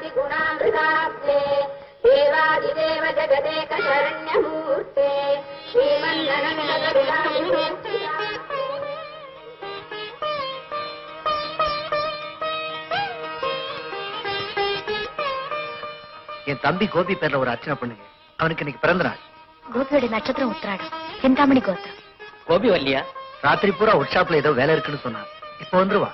गुणामृताब्दे देवादिदेव जगदेक शरण्यमूर्ते श्रीमन्ननन्दकरुणामूर्ते என் தம்பி கோபி பேர்ல ஒரு அர்ச்சனை பண்ணுங்க அவனுக்கு இன்னைக்கு பிறந்த நாள் கோபியோட நட்சத்திரம் உத்திராடம் சிந்தாமணி கோத்திரம் கோபி வரலையா ராத்திரி பூரா ஒர்க் ஷாப்ல ஏதோ வேலை இருக்குன்னு சொன்னான் இப்போ வந்துருவா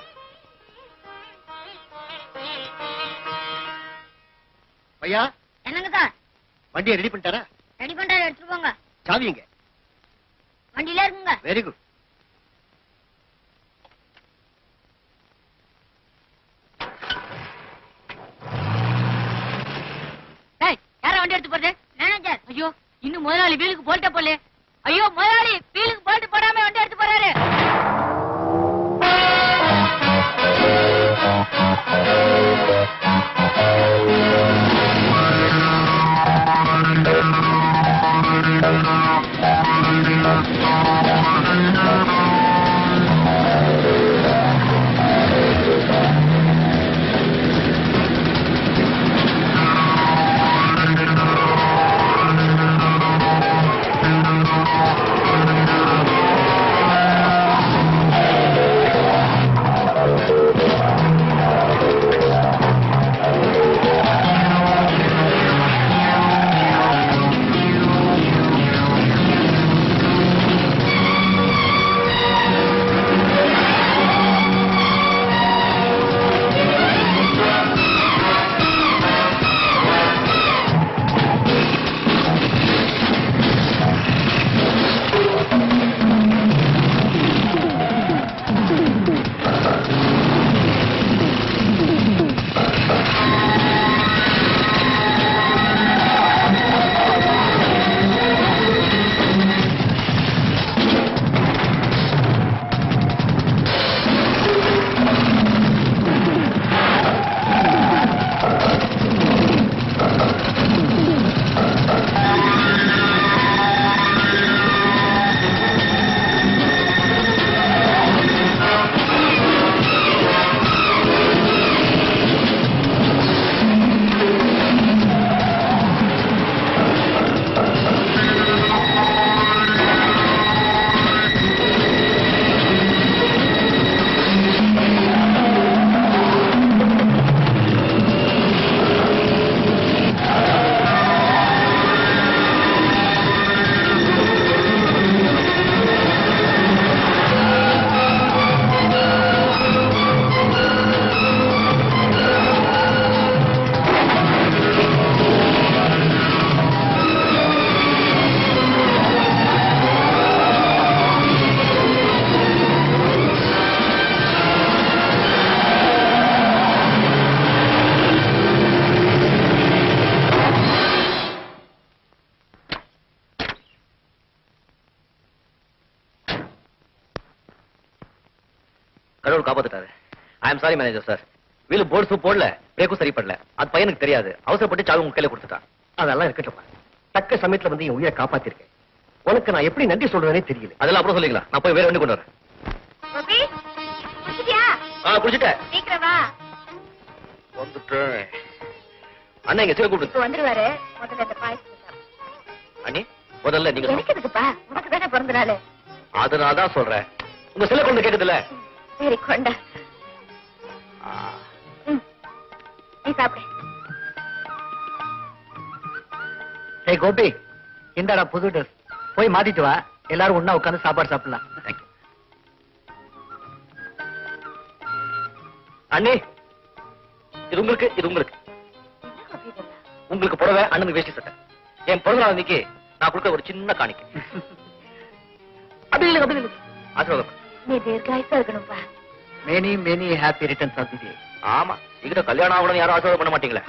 ஐயா என்னங்க சார் வண்டியை ரெடி பண்ணிட்டாரா ரெடி பண்றாரு எடுத்துட்டு போங்க சாவிங்க வண்டியில இருக்குங்க வெரி குட் டேய் யாரா வண்டி எடுத்து போறது மேனேஜர் ஐயோ இன்னும் முதலாளி வீலுக்கு போல்ட்ட போல ஐயோ முதலாளி வீலுக்கு போல்ட் போடாம வண்டி எடுத்து போறாரு கடவுள் காப்பாத்துட்டாரு I am sorry manager sir wheel போர்ட்ஸும் போடல பிரேக்கும் சரி பண்ணல அது பையனுக்கு தெரியாது அவசரப்பட்டு சாவி உங்க கையில கொடுத்துட்டான் அதெல்லாம் இருக்கட்டும் தக்க சமயத்துல வந்து என் உயிரை காப்பாத்திருக்கேன் உனக்கு நான் எப்படி நன்றி சொல்றேனே தெரியல அதெல்லாம் அப்புறம் சொல்லிக்கலாம் நான் போய் வேற வண்டி கொண்டு வரேன் கோபி குடிச்சிட்டியா ஆ குடிச்சிட்டேன் சீக்கிரம் வா வந்துட்டேன் அண்ணா இங்க சீக்கிரம் கூப்பிடுங்க இப்ப வந்துருவாரு முதல்ல இந்த பாயசத்தை சாப்பிடு. அண்ணி முதல்ல நீங்க எனக்கு எதுக்குப்பா உனக்கு தானே பிறந்த நாள் அதனால தான் சொல்றேன் உங்க செல்ல கொண்டு கேக்குதுல்ல சரி கொண்டா ம். நீ சாப்பிடு ஏய் கோபி இந்தாடா புது ட்ரெஸ் போய் மாத்திட்டு வா எல்லாரும் ஒண்ணா உட்கார்ந்து சாப்பாடு சாப்பிடலாம் தேங்க்யூ அண்ணி இது உங்களுக்கு இது உங்களுக்கு என்ன கோபி இதெல்லாம்? உங்களுக்கு புடவை அண்ணனுக்கு வேஷ்டி சட்டை என் பிறந்த நாள் அன்னைக்கு நான் கொடுக்க ஒரு சின்ன காணிக்கை அப்படி இல்லை அப்படி இல்லை ஆசீர்வாதம் நீ தீர்க்காயசா இருக்கணும்ப்பா many many happy returns of the day ஆமா இதுகிட்ட கல்யாணம் ஆகணும் யாரும் ஆசீர்வாதம் பண்ண மாட்டீங்களே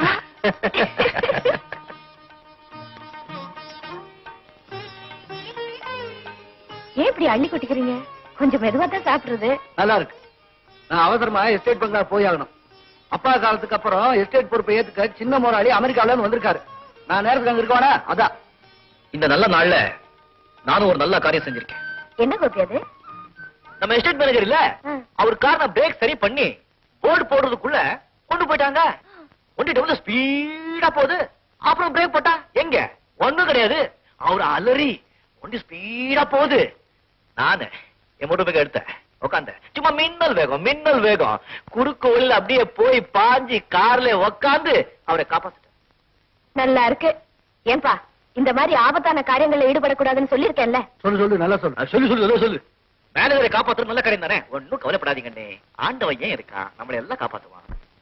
ஏன் இப்படி அள்ளி கொட்டிக்கிறீங்க கொஞ்சம் மெதுவா தான் சாப்பிடுறது நல்லா இருக்கு நான் அவசரமா எஸ்டேட் பங்களா போய் ஆகணும் அப்பா காலத்துக்கு அப்புறம் எஸ்டேட் பொறுப்பை ஏத்துக்க சின்ன முதலாளி அமெரிக்கால இருந்து வந்திருக்காரு நான் நேரத்துக்கு அங்க இருக்கவானா அதான் இந்த நல்ல நாள்ல நானும் ஒரு நல்ல காரியம் செஞ்சிருக்கேன் என்ன கோபி அது நம்ம எஸ்டேட் மேனேஜர் இல்ல ஆ. அவர் கார் பிரேக் சரி பண்ணி போர்டு போடுறதுக்குள்ள கொண்டு போயிட்டாங்க வண்டி டபுள் ஸ்பீடா போகுது அப்புறம் பிரேக் போட்டா எங்க ஒண்ணும் கிடையாது அவர் அலறி வண்டி ஸ்பீடா போகுது நானு என் மோட்டர் பைக் எடுத்தேன் உட்காந்த சும்மா மின்னல் வேகம் மின்னல் வேகம் குறுக்கு வழியில அப்படியே போய் பாஞ்சி கார்ல உக்காந்து அவரை காப்பாத்திட்டேன் நல்லா இருக்கு ஏன்பா இந்த மாதிரி ஆபத்தான காரியங்கள்ல ஈடுபடக்கூடாதுன்னு சொல்லியிருக்கேன்ல சொல்லு சொல்லு நல்லா சொல்லு அது சொல்லு சொல்லு சொல்லு சொல்லு மேனேஜரை காப்பாத்துறது நல்ல காரியம் தானே ஒன்னும் கவலைப்படாதீங்கண்ணே ஆண்டவன் ஏன் இருக்கான் நம்மளை எல்லாம் காப்பாத்துவான்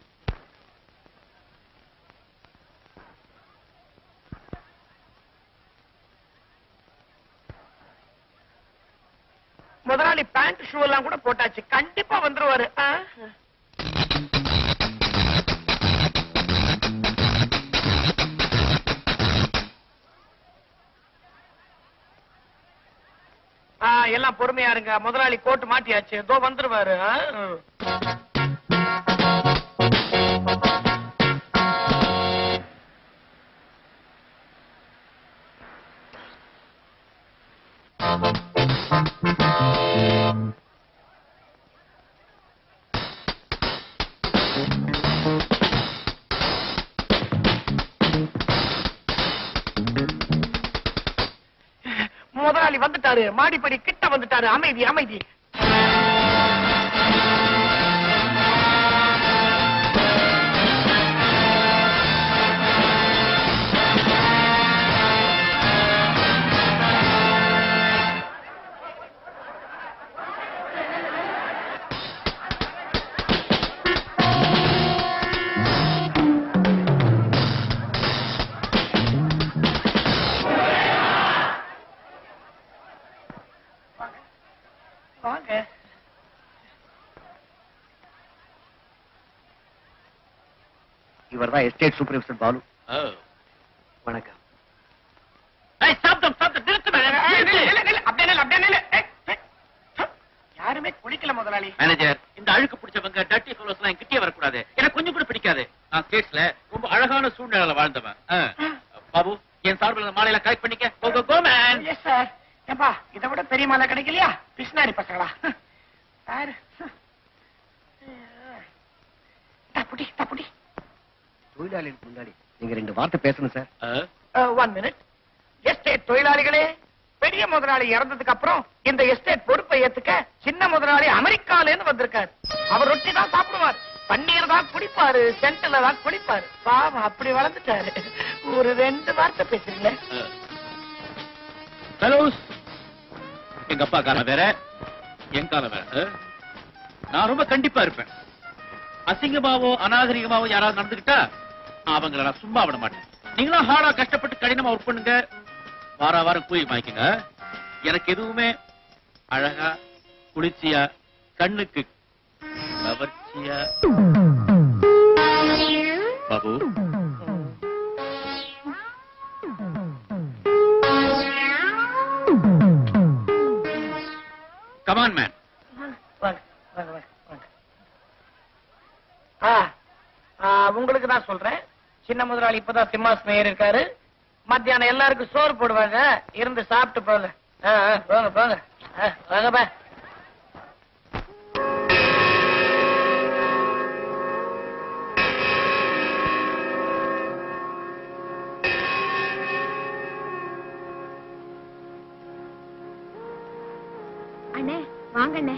முதலாளி பேண்ட் ஷூ எல்லாம் கூட போட்டாச்சு கண்டிப்பா வந்துருவாரு ஆ? ஆ, எல்லாம் பொறுமையா இருங்க முதலாளி கோட்டு மாட்டியாச்சு இதோ வந்துருவாரு ஆ? முதலாளி வந்துட்டாரு மாடிப்படி கிட்ட வந்துட்டாரு அமைதி அமைதி வாங்க இவர் தான் எஸ்டேட் சூப்பர்வைசர் பாலு வணக்கம் ஏய், stop them, stop them. நிறுத்துங்க. ஏய், நில்லு, நில்லு, நில்லு. அப்படியே நில்லு, அப்படியே நில்லு. ஏய், ஏய். யாருமே குளிக்கல முதலாளி மேனேஜர் இந்த அழுக்கு பிடிச்சவங்க டர்ட்டி ஃபெலோஸ் எல்லாம் கிட்டே வரக்கூடாது எனக்கு கொஞ்சம் கூட பிடிக்காது நான் ஸ்டேட்ஸ்ல ரொம்ப அழகான சூழ்நிலையில வாழ்ந்தவன் ஆ. பாபு என் சார்பில் இந்த மாலையில கலெக்ட் பண்ணிக்க go go go man yes sir ஏப்பா இதை விட பெரிய மாலை கிடைக்கலையா பிஸ்னாரி பசங்களா சார் தப்புடி தப்புடி தொழிலாளிகளுக்கு முன்னாடி நீங்க ரெண்டு வார்த்தை பேசணும் சார் ஒன் மினிட் எஸ்டேட் தொழிலாளிகளே பெரிய முதலாளி இறந்ததுக்கு அப்புறம் இந்த எஸ்டேட் பொறுப்பை ஏத்துக்க சின்ன முதலாளி அமெரிக்கால இருந்து வந்திருக்காரு அவர் ரொட்டி தான் சாப்பிடுவார் பன்னீர் தான் குடிப்பாரு சென்ட்ல தான் குடிப்பாரு பாவம் அப்படி வளர்ந்துட்டாரு ஒரு ரெண்டு வார்த்தை பேசுறீங்களே ஃபெலோஸ் எங்க அப்பா காலம் வேற என் காலம் வேற ஆ? நான் ரொம்ப கண்டிப்பா இருப்பேன் அசிங்கமாவோ அநாகரிகமாவோ யாராவது நடந்துக்கிட்டா அவங்கள நான் சும்மா விட மாட்டேன் நீங்களும் ஹார்டா கஷ்டப்பட்டு கடினமா ஒர்க் பண்ணுங்க வார வாரம் கூலி வாங்கிக்கங்க எனக்கு எதுவுமே அழகா குளிர்ச்சியா கண்ணுக்கு கவர்ச்சியா பாபு கமான் மேன் வாங்க வாங்க வாங்க வாங்க ஆ, ஆ, உங்களுக்கு தான் சொல்றேன் சின்ன முதலாளி இப்பதான் சிம்மாசனம் ஏறி இருக்காரு மத்தியானம் எல்லாருக்கும் சோறு போடுவாங்க இருந்து சாப்பிட்டு போங்க ஆ, ஆ, போங்க போங்க ஆ, வாங்க பா அண்ணே வாங்க அண்ணே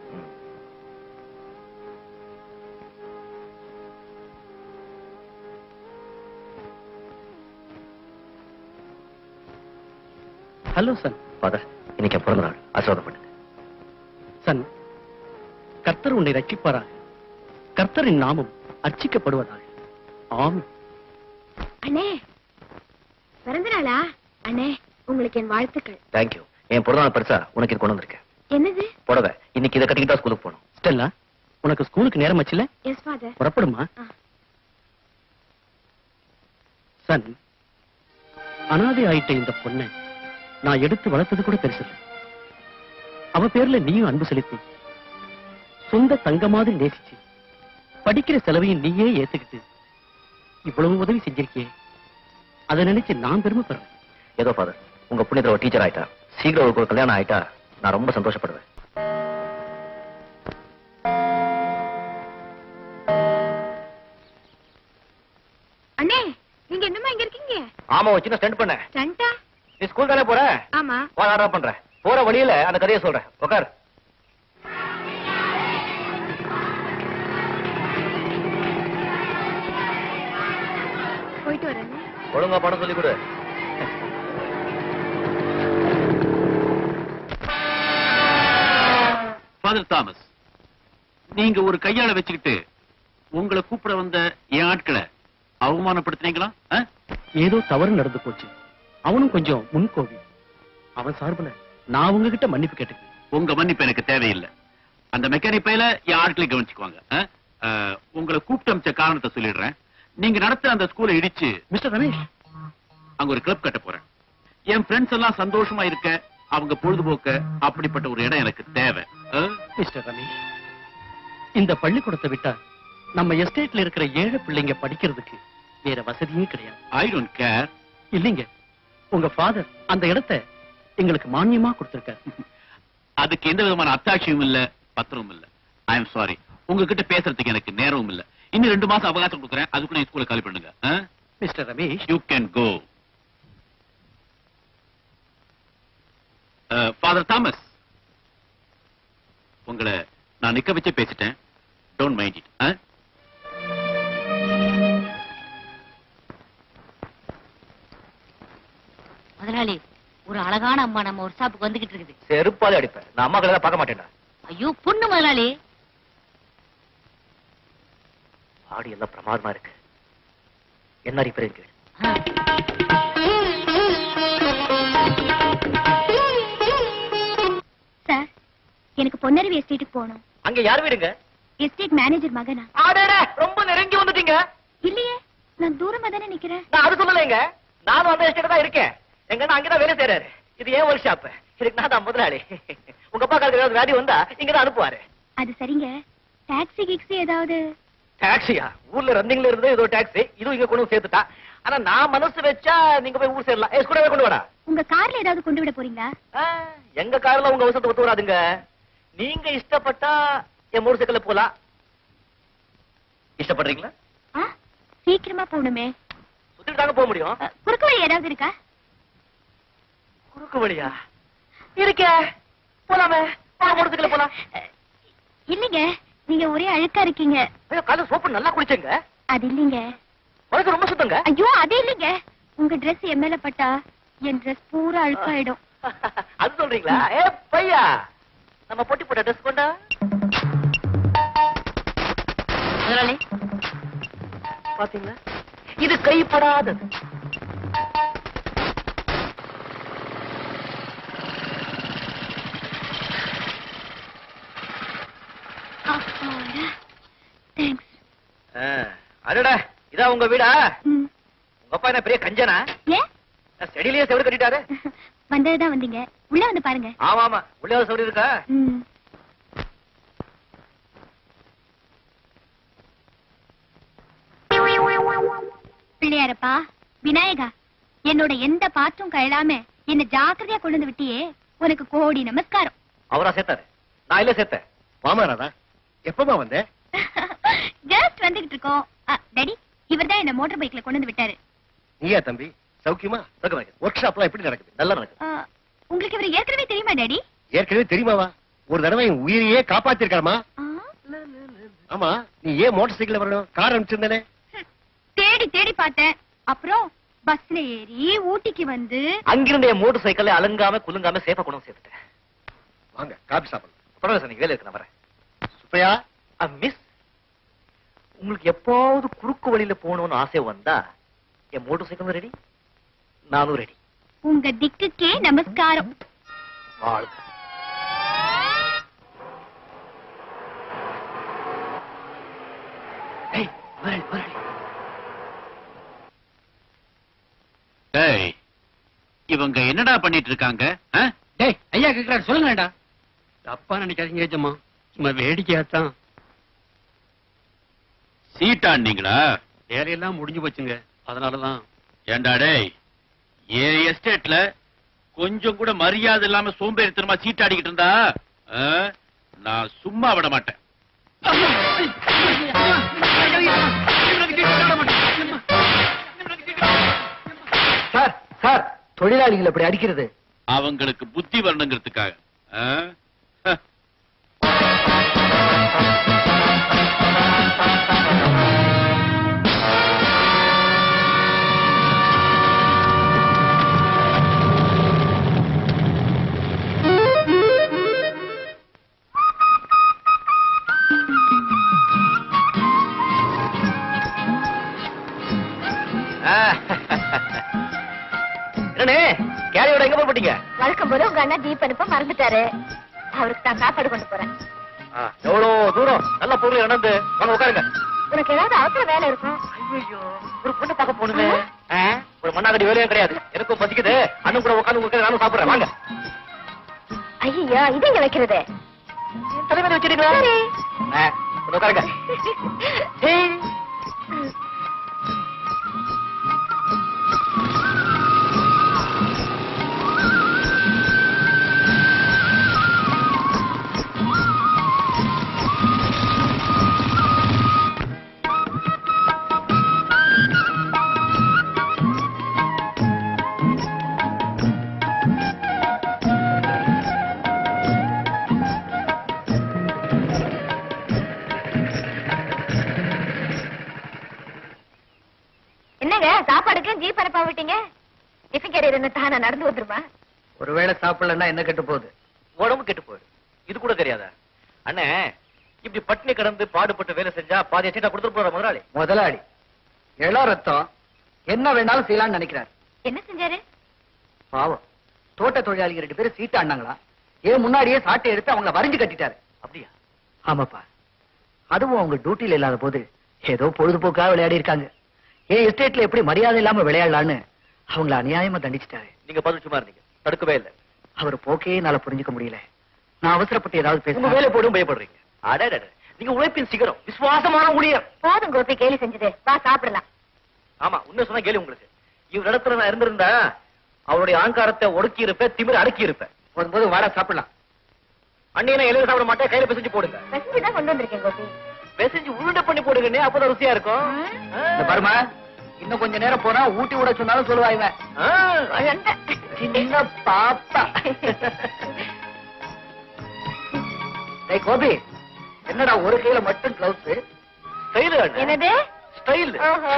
ஹலோ சன் ஃபாதர் இன்னைக்கு என் பிறந்த நாள் ஆசீர்வாதம் பண்ணுங்க சன் கர்த்தர் உன்னை ரட்சிப்பாராக கர்த்தரின் நாமம் அர்ச்சிக்கப்படுவதாக ஆமென் அண்ணே பிறந்த நாளா அண்ணே உங்களுக்கு என் வாழ்த்துக்கள் தேங்க்யூ என் பிறந்த நாள் பெருசா உனக்கு இது கொண்டு வந்திருக்கேன் என்னது புடவை இன்னைக்கு இதை கட்டிக்கிட்டா ஸ்கூலுக்கு போகணும் ஸ்டெல்லா உனக்கு ஸ்கூலுக்கு நேரம் ஆச்சுல எஸ் ஃபாதர் புறப்படுமா ஆ. சன் அனாதை ஆயிட்ட இந்த பொண்ணை நான் எடுத்து வளர்த்தது கூட பெருசில்லை அவ பேர்ல நீயும் அன்பு செலுத்தி சொந்த தங்க மாதிரி நேசிச்சு படிக்கிற செலவையும் நீயே ஏத்துக்கிட்டு இவ்வளவு உதவி செஞ்சிருக்கியே அதை நினைச்சு நான் பெருமைப்படுறேன் ஏதோ ஃபாதர் உங்க புண்ணியத்துல ஒரு டீச்சர் ஆயிட்டா சீக்கிரம் அவருக்கு ஒரு கல்யாணம் ஆயிட்டா நான் ரொம்ப சந்தோஷப்படுவேன் நீங்க இன்னுமா இங்க இருக்கீங்க ஆமா ஒரு சின்ன ஸ்டெண்ட் பண்ண ஸ்டண்டா நீ ஸ்கூல் தானே போற ஆமா வா ஆர்டர் பண்றேன் போற வழியில அந்த கதையை சொல்றேன் உட்கார் போயிட்டு வரேன் ஒழுங்கா படம் சொல்லி கொடு ஃபாதர் தாமஸ் நீங்க ஒரு கையாள வச்சுக்கிட்டு உங்களை கூப்பிட வந்த என் ஆட்களை அவமானப்படுத்தினீங்களா ஆ? ஏதோ தவறு நடந்து போச்சு அவனும் கொஞ்சம் முன்கோவி அவன் சார்புல நான் உங்ககிட்ட மன்னிப்பு கேட்டுக்கிறேன் உங்க மன்னிப்பு எனக்கு தேவையில்லை அந்த மெக்கானிக் பையில என் ஆட்களை கவனிச்சுக்குவாங்க ஆ? ஆ, உங்களை கூப்பிட்டு அமைச்ச காரணத்தை சொல்லிடுறேன் நீங்க நடத்த அந்த ஸ்கூலை இடிச்சு மிஸ்டர் ரமேஷ் அங்க ஒரு கிளப் கட்ட போறேன் என் ஃப்ரெண்ட்ஸ் எல்லாம் சந்தோஷமா இருக்க அவங்க பொழுதுபோக்க அப்படிப்பட்ட ஒரு இடம் எனக்கு தேவை ஆ? மிஸ்டர் ரமேஷ் இந்த பள்ளிக்கூடத்தை விட்டா நம்ம எஸ்டேட்ல இருக்கிற ஏழை பிள்ளைங்க படிக்கிறதுக்கு வேற வசதியே கிடையாது ஐ டோன்ட் கேர் இல்லைங்க உங்க ஃபாதர் அந்த இடத்தை எங்களுக்கு மானியமா கொடுத்திருக்காரு அதுக்கு எந்த விதமான அத்தாட்சியும் இல்ல பத்திரமும் இல்ல ஐ எம் சாரி உங்ககிட்ட பேசுறதுக்கு எனக்கு நேரமும் இல்ல இன்னும் ரெண்டு மாசம் அவகாசம் கொடுக்குறேன் அதுக்குள்ள ஸ்கூலை காலி பண்ணுங்க mister Ramesh you can go father Thomas உங்களை நான் நிக்க வச்சே பேசிட்டேன் டோன்ட் மைண்ட் இட் முதலாளி ஒரு அழகான அம்மா நம்ம ஒரு ஷாப்புக்கு வந்துகிட்டு இருக்குது செருப்பாலே அடிப்பேன் நான் அம்மா கல்யாணம் பார்க்க மாட்டேன்டா ஐயோ பொண்ணு முதலாளி பாடி எல்லாம் பிரமாதமா இருக்கு என்ன ரிப்பேர் கேளு ஆ. சார் எனக்கு பொன்னருவி எஸ்டேட்டுக்கு போகணும் அங்க யார் வீடுங்க எஸ்டேட் மேனேஜர் மகனா ஆடேடே ரொம்ப நெருங்கி வந்துட்டீங்க இல்லையே நான் தூரமா தானே நிக்கிறேன் நான் அது சொல்லலைங்க நானும் அந்த எஸ்டேட் தான் இருக்கேன் எங்க நான் அங்கதான் வேலை செய்யறாரு இது ஏன் ஒர்க் ஷாப் இதுக்கு நான் தான் முதலாளி உங்க அப்பா காலத்துக்கு ஏதாவது வியாதி வந்தா இங்க தான் அனுப்புவாரு அது சரிங்க டாக்ஸி கிக்ஸி ஏதாவது டாக்ஸியா ஊர்ல ரன்னிங்ல இருந்தது ஏதோ டாக்ஸி இதுவும் இங்க கொண்டு வந்து சேர்த்துட்டா ஆனா நான் மனசு வச்சா நீங்க போய் ஊர் சேரலாம் ஏ கூட கொண்டு வாடா உங்க கார்ல ஏதாவது கொண்டு விட போறீங்களா ஆ, எங்க கார்ல உங்க அவசரத்தை ஒத்து வராதுங்க நீங்க இஷ்டப்பட்டா என் மோட்டர் சைக்கிள்ல போலாம் இஷ்டப்படுறீங்களா ஆ சீக்கிரமா போகணுமே சுத்திட்டு தாங்க போக முடியும் அ, குறுக்கு வழி ஏதாவது இருக்கா குறுக்கு வழியா இருக்கே போலாமே வா, மோட்டர் சைக்கிள்ல போலாம் அ, இல்லைங்க நீங்க ஒரே அழுக்கா இருக்கீங்க ஐயோ காலைல சோப்பு நல்லா குளிச்சேங்க அது இல்லைங்க உனக்கு ரொம்ப சுத்தங்க ஐயோ அது இல்லைங்க உங்க Dress என் மேல பட்டா என் Dress பூரா அழுக்காயிடும் அது சொல்றீங்களா ஏ பையா நம்ம பொட்டி போட்ட ட்ரெஸ் கொண்டா முதலாளி பாத்தீங்களா இது கைப்படாதது தேங்க்ஸ் அடடா இதா உங்க வீடா ம் உங்க அப்பா என்ன பெரிய கஞ்சனா ஏன் செடியிலேயே செவடு கட்டிட்டாரு வந்ததுதான் வந்தீங்க உள்ள வந்து பாருங்க ஆமா ஆமா உள்ளே செவடு இருக்கா ம் பிள்ளையாரப்பா விநாயகா என்னோட எந்த பாற்றும் கழலாம என்ன ஜாக்கிரதையா கொண்டு வந்து விட்டியே உனக்கு கோடி நமஸ்காரம் அவரா சேர்த்தாரு நான் இல்ல சேர்த்தேன் மாமனாரா எப்பமா வந்த ஜஸ்ட் வந்துகிட்டு இருக்கோம் டாடி இவர்தான் என்ன மோட்டார் பைக்ல கொண்டு வந்து விட்டாரு நீயா தம்பி சௌக்கியமா ஒர்க் ஷாப்லாம் எப்படி நடக்குது நல்லா நடக்குது ஆ, உங்களுக்கு இவர் ஏற்கனவே தெரியுமா டாடி ஏற்கனவே தெரியுமாவா ஒரு தடவை என் உயிரையே காப்பாத்திருக்காமா ஆ, ஆமா நீ ஏன் மோட்டார் சைக்கிள் வரணும் கார் அனுப்பிச்சிருந்தானே ஹம், தேடி தேடி பார்த்தேன் அப்புறம் பஸ்ல ஏறி ஊட்டிக்கு வந்து அங்கிருந்த என் மோட்டர் சைக்கிள் அலங்காம குலுங்காம சேஃபா கொண்டு வந்து சேர்த்துட்டேன் வாங்க காபி சாப்பிடலாம் பரவாயில்ல சார் நீங்க வேலை இருக்கு நான் வரேன் சுப்பையா மிஸ் உங்களுக்கு எப்பாவது குறுக்கு வழியில போகணும்னு ஆசை வந்தா என் மோட்டர் சைக்கிளும் ரெடி நானும் ரெடி உங்க திக்குக்கே நமஸ்காரம் வாழ்க ஏய், முதலாளி, முதலாளி. டேய் இவங்க என்னடா பண்ணிட்டு இருக்காங்க ஆ? டேய் ஐயா கேக்குறாரு சொல்லுங்கடா தப்பா நினைக்காதீங்க ஏஜம்மா சும்மா வேடிக்கையாத்தான் சீட்டாண்டீங்களா வேலையெல்லாம் முடிஞ்சு போச்சுங்க அதனாலதான் ஏண்டா டேய் என் எஸ்டேட்ல கொஞ்சம் கூட மரியாதை இல்லாம சோம்பேறித்தனமா சீட்டாடிக்கிட்டு இருந்தா ஆ, நான் சும்மா விட மாட்டேன் தொழிலாளிகள் அப்படி அடிக்கிறது அவங்களுக்கு புத்தி வரணுங்கிறதுக்காக ஆ? ஹ. என்னண்ணே கேரியோட எங்க போட்டீங்க வழக்கம் போல உங்க அண்ணா ஜீப் அனுப்ப மறந்துட்டாரு அவருக்கு நான் சாப்பாடு கொண்டு போறேன் எவ்வளவு தூரம் நல்ல பொருள் நடந்து வாங்க உட்காருங்க உனக்கு ஏதாவது அவசர வேலை இருக்கும் ஐயோ ஒரு பொண்ணு பார்க்க போகணுமே ஆ, ஒரு மண்ணாங்கடி வேலையும் கிடையாது எனக்கும் பசிக்குது அண்ணன் கூட உட்காந்து உட்காந்து நானும் சாப்பிடுறேன் வாங்க ஐயா இது இங்க வைக்கிறது தலைமையில வச்சிருக்கீங்களா சரி. ஆ, கொஞ்சம் உட்காருங்க ஏய். என்னங்க சாப்பாடுக்கு ஜீப் அனுப்ப விட்டீங்க டிஃபன் கேரியர் என்ன தானே நடந்து வந்துருமா ஒருவேளை சாப்பிடலன்னா என்ன கெட்டு போகுது உடம்பு கெட்டு போகுது இது கூட தெரியாதா அண்ணே இப்படி பட்டினி கிடந்து பாடுபட்டு வேலை செஞ்சா பாதி சீட்டா கொடுத்துட்டு போற முதலாளி முதலாளி இள ரத்தம் என்ன வேணாலும் செய்யலாம்னு நினைக்கிறார் என்ன செஞ்சாரு பாவம் தோட்ட தொழிலாளிங்க ரெண்டு பேரும் சீட்டு ஆனாங்களா ஏன் முன்னாடியே சாட்டை எடுத்து அவங்கள வரைஞ்சு கட்டிட்டாரு அப்படியா ஆமாப்பா அதுவும் அவங்க டியூட்டில இல்லாத போது ஏதோ பொழுதுபோக்காக விளையாடி இருக்காங்க ஏன் எஸ்டேட்ல எப்படி மரியாதை இல்லாம விளையாடலான்னு அவங்கள அநியாயமா தண்டிச்சிட்டாரு நீங்க பதில் சும்மா இருந்தீங்க தடுக்கவே இல்ல அவர் போக்கே என்னால புரிஞ்சுக்க முடியல நான் அவசரப்பட்டு ஏதாவது பேச உங்க வேலை போடும் பயப்படுறீங்க அடடட நீங்க உழைப்பின் சிகரம் விசுவாசமான ஊழியர் போதும் கோபி கேலி செஞ்சது வா சாப்பிடலாம் ஆமா உண்மை சொன்னா கேள்வி உங்களுக்கு இவர் இடத்துல நான் இருந்திருந்தா அவருடைய ஆங்காரத்தை ஒடுக்கி இருப்பேன் திமிர அடக்கி இருப்பேன் போது வாடா சாப்பிடலாம் அண்ணியை இலையில சாப்பிட மாட்டேன் கையில பிசைஞ்சு போடுங்க பசிஞ்சு தான் கொண்டு வந்திருக்கேன் கோபி பிசைஞ்சு உருண்டை பண்ணி போடுங்கண்ணே அப்பதான் ருசியா இருக்கும் இந்த பாருமா இன்னும் கொஞ்ச நேரம் போனா ஊட்டி விட சொன்னாலும் சொல்லுவா இவன் குழந்தை. சின்ன பாப்பா டேய் கோபி என்னடா ஒரு கையில மட்டும் கிளவுஸ் ஸ்டைல் என்னது ஸ்டைல் ஓஹோ.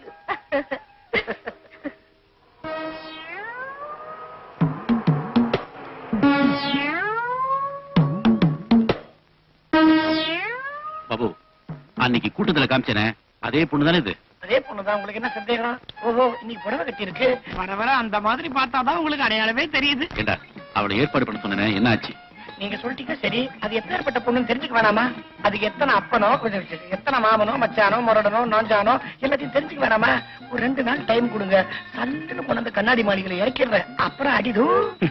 பாபு அன்னைக்கு கூட்டத்துல காமிச்சனே அதே பொண்ணு தானே இது அதே பொண்ணுதான் உங்களுக்கு என்ன சந்தேகம் ஓஹோ இன்னைக்கு புடவை கட்டி இருக்கு வர வர அந்த மாதிரி பார்த்தாதான் உங்களுக்கு அடையாளமே தெரியுது ஏண்டா அவளை ஏற்பாடு பண்ண சொன்னேன் என்ன ஆச்சு நீங்க சொல்லிட்டீங்க சரி அது எப்பேற்பட்ட பொண்ணுன்னு தெரிஞ்சுக்க வேணாமா அதுக்கு எத்தனை அப்பனோ கொஞ்சம் எத்தனை மாமனோ மச்சானோ முரடனோ நாஞ்சானோ எல்லாத்தையும் தெரிஞ்சுக்க வேணாமா ஒரு ரெண்டு நாள் டைம் கொடுங்க சல்லுன்னு கொண்டு வந்து கண்ணாடி மாளிகையில இறக்கிடுறேன் அப்புறம் அடிது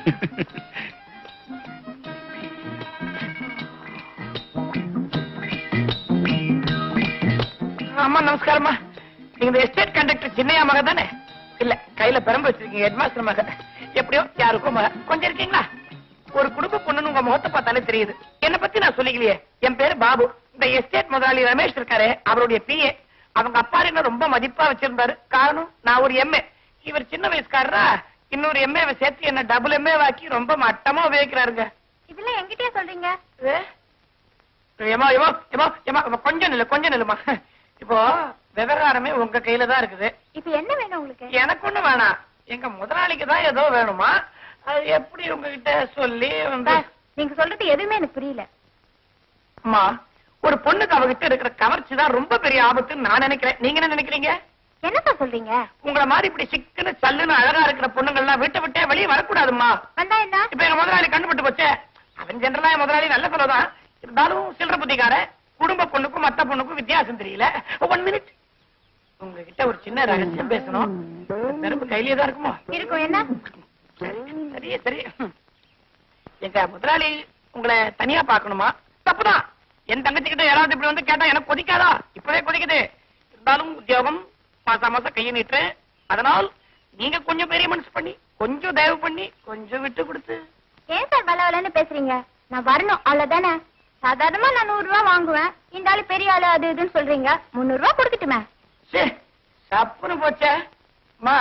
அம்மா நமஸ்காரம்மா நீங்க இந்த எஸ்டேட் கண்டக்டர் சின்னையா மக தானே இல்ல கையில பெரம்பு வச்சிருக்கீங்க ஹெட்மாஸ்டர் மக எப்படியோ யாருக்கும் மக கொஞ்சம் இருக்கீங்களா ஒரு குடும்ப பொண்ணுன்னு உங்க முகத்தை பார்த்தாலே தெரியுது என்ன பத்தி நான் சொல்லிக்கலையே என் பேரு பாபு இந்த எஸ்டேட் முதலாளி ரமேஷ் இருக்காரு அவருடைய பிஏ அவங்க அப்பா என்ன ரொம்ப மதிப்பா வச்சிருந்தாரு காரணம் நான் ஒரு எம்ஏ இவர் சின்ன வயசுக்காரரா இன்னொரு எம்ஏ சேர்த்து என்ன டபுள் எம்ஏ வாக்கி ரொம்ப மட்டமா உபயோகிக்கிறாருங்க இதெல்லாம் என்கிட்டயே சொல்றீங்க ஏ? ஏம்மா, ஏம்மா, ஏம்மா, ஏம்மா, ஏம்மா, கொஞ்சம் நில்லு கொஞ்சம் நில்லுமா இப்போ விவகாரமே உங்க கையில தான் இருக்குது இப்ப என்ன வேணும் உங்களுக்கு எனக்கு ஒண்ணு வேணாம் எங்க முதலாளிக்கு தான் ஏதோ வேணுமா அது எப்படி உங்ககிட்ட சொல்லி வந்து பாஸ், நீங்க சொல்றது எதுவுமே எனக்கு புரியல அம்மா ஒரு பொண்ணுக்கு அவகிட்ட இருக்கிற கவர்ச்சி தான் ரொம்ப பெரிய ஆபத்துன்னு நான் நினைக்கிறேன் நீங்க என்ன நினைக்கிறீங்க என்னப்பா சொல்றீங்க உங்களை மாதிரி இப்படி சிக்குன்னு சல்லுன்னு அழகா இருக்கிற பொண்ணுங்கள்லாம் வீட்டை விட்டே வெளியே வரக்கூடாதும்மா வந்தா என்ன இப்ப எங்க முதலாளி கண்டுபிட்டு போச்சே அவன் ஜெனரலா என் முதலாளி நல்ல சொல்லதான் இருந்தாலும் சில்லற புத்திக்கார குடும்ப பொண்ணுக்கும் மத்த பொண்ணுக்கும் வித்தியாசம் தெரியல ஒன் மினிட் உங்ககிட்ட ஒரு சின்ன ரகசியம் பேசணும் நெருப்பு கையிலே தான் இருக்குமோ இருக்கும் என்ன சரி சரி எங்க முதலாளி உங்களை தனியா பார்க்கணுமா தப்புதான் என் தங்கச்சி கிட்ட யாராவது இப்படி வந்து கேட்டா எனக்கு கொதிக்காதா இப்பவே கொதிக்குது இருந்தாலும் உத்தியோகம் மாசா மாசம் கையை நீட்டுறேன் அதனால் நீங்க கொஞ்சம் பெரிய மனசு பண்ணி கொஞ்சம் தயவு பண்ணி கொஞ்சம் விட்டு கொடுத்து ஏன் சார் வளவலன்னு பேசுறீங்க நான் வரணும் அவ்வளவுதானே சாதாரணமா நான் நூறு ரூபாய் வாங்குவேன் இந்த ஆளு பெரிய ஆளு அது இதுன்னு சொல்றீங்க முன்னூறு ரூபாய் கொடுக்கட்டுமே சே சப்புன்னு போச்சே அம்மா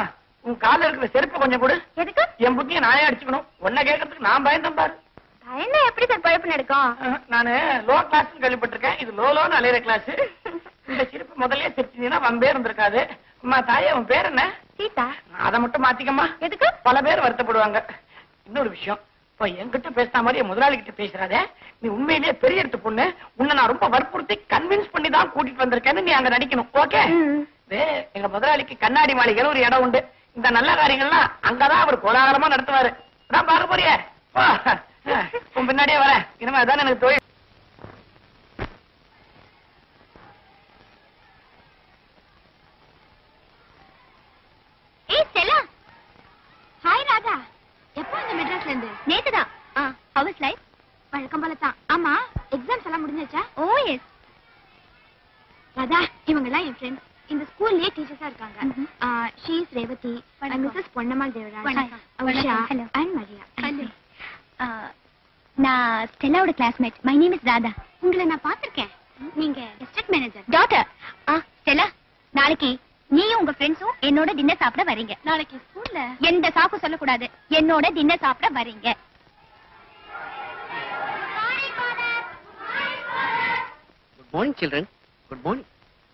உன் கால்ல இருக்கிற செருப்பு கொஞ்சம் கொடு எதுக்கு என் புத்திய நானே அடிச்சுக்கணும் உன்னை கேட்கறதுக்கு நான் பயந்தேன் பாரு என்ன எப்படி சார் பழப்பு நடக்கும் அஹ், நானு லோ கிளாஸ் கேள்விப்பட்டிருக்கேன் இது லோ லோன்னு அலையிற கிளாஸ் இந்த சிரிப்பு முதல்லயே சிரிச்சீங்கன்னா வம்பே இருந்திருக்காது அம்மா தாயே உன் பேர் என்ன சீதா அதை மட்டும் மாத்திக்கம்மா எதுக்கு பல பேர் வருத்தப்படுவாங்க இன்னொரு விஷயம் இப்ப என்கிட்ட பேசுன மாதிரி என் முதலாளி கிட்ட பேசுறாதே நீ உண்மையிலேயே பெரிய எடுத்து பொண்ணு உன்னை நான் ரொம்ப வற்புறுத்தி கன்வின்ஸ் பண்ணி தான் கூட்டிட்டு வந்திருக்கேன்னு நீ அங்க நடிக்கணும் ஓகே ம். எங்க முதலாளிக்கு கண்ணாடி மாளிகைன்னு ஒரு இடம் உண்டு இந்த நல்ல காரியங்கள்லாம் அங்கதான் அவர் கோலாகலமா நடத்துவாரு நான் பார்க்க போறியே வா. உன் பின்னாடியே வரேன் இனிமே அதான் எனக்கு தொழில் ஏய் ஸ்டெல்லா ஹாய் ராதா எப்போ இந்த மெட்ராஸ்ல இருந்து நேத்துதான் ஆ ஹவுஸ் லைஃப் வழக்கம் போல தான் ஆமா எக்ஸாம்ஸ் எல்லாம் முடிஞ்சாச்சா ஓ எஸ் ராதா இவங்க எல்லாம் என் ஃப்ரெண்ட்ஸ் இந்த ஸ்கூல்லயே டீச்சர்ஸா இருக்காங்க she is Revathi Mrs Ponnammal Devaraj வணக்கம். Usha Hello. And Maria Hello. நான் ஸ்டெல்லாவோட classmate my name is Radha உங்களை நான் பார்த்திருக்கேன் நீங்க டிஸ்ட்ரிக்ட் மேனேஜர் டாக்டர் ஆ ஸ்டெல்லா நாளைக்கு நீயும் உங்க ஃப்ரெண்ட்ஸும் என்னோட டின்னர் சாப்பிட வரீங்க நாளைக்கு ஸ்கூல்ல எந்த சாக்கு சொல்லக்கூடாது என்னோட டின்னர் சாப்பிட வரீங்க good morning children good morning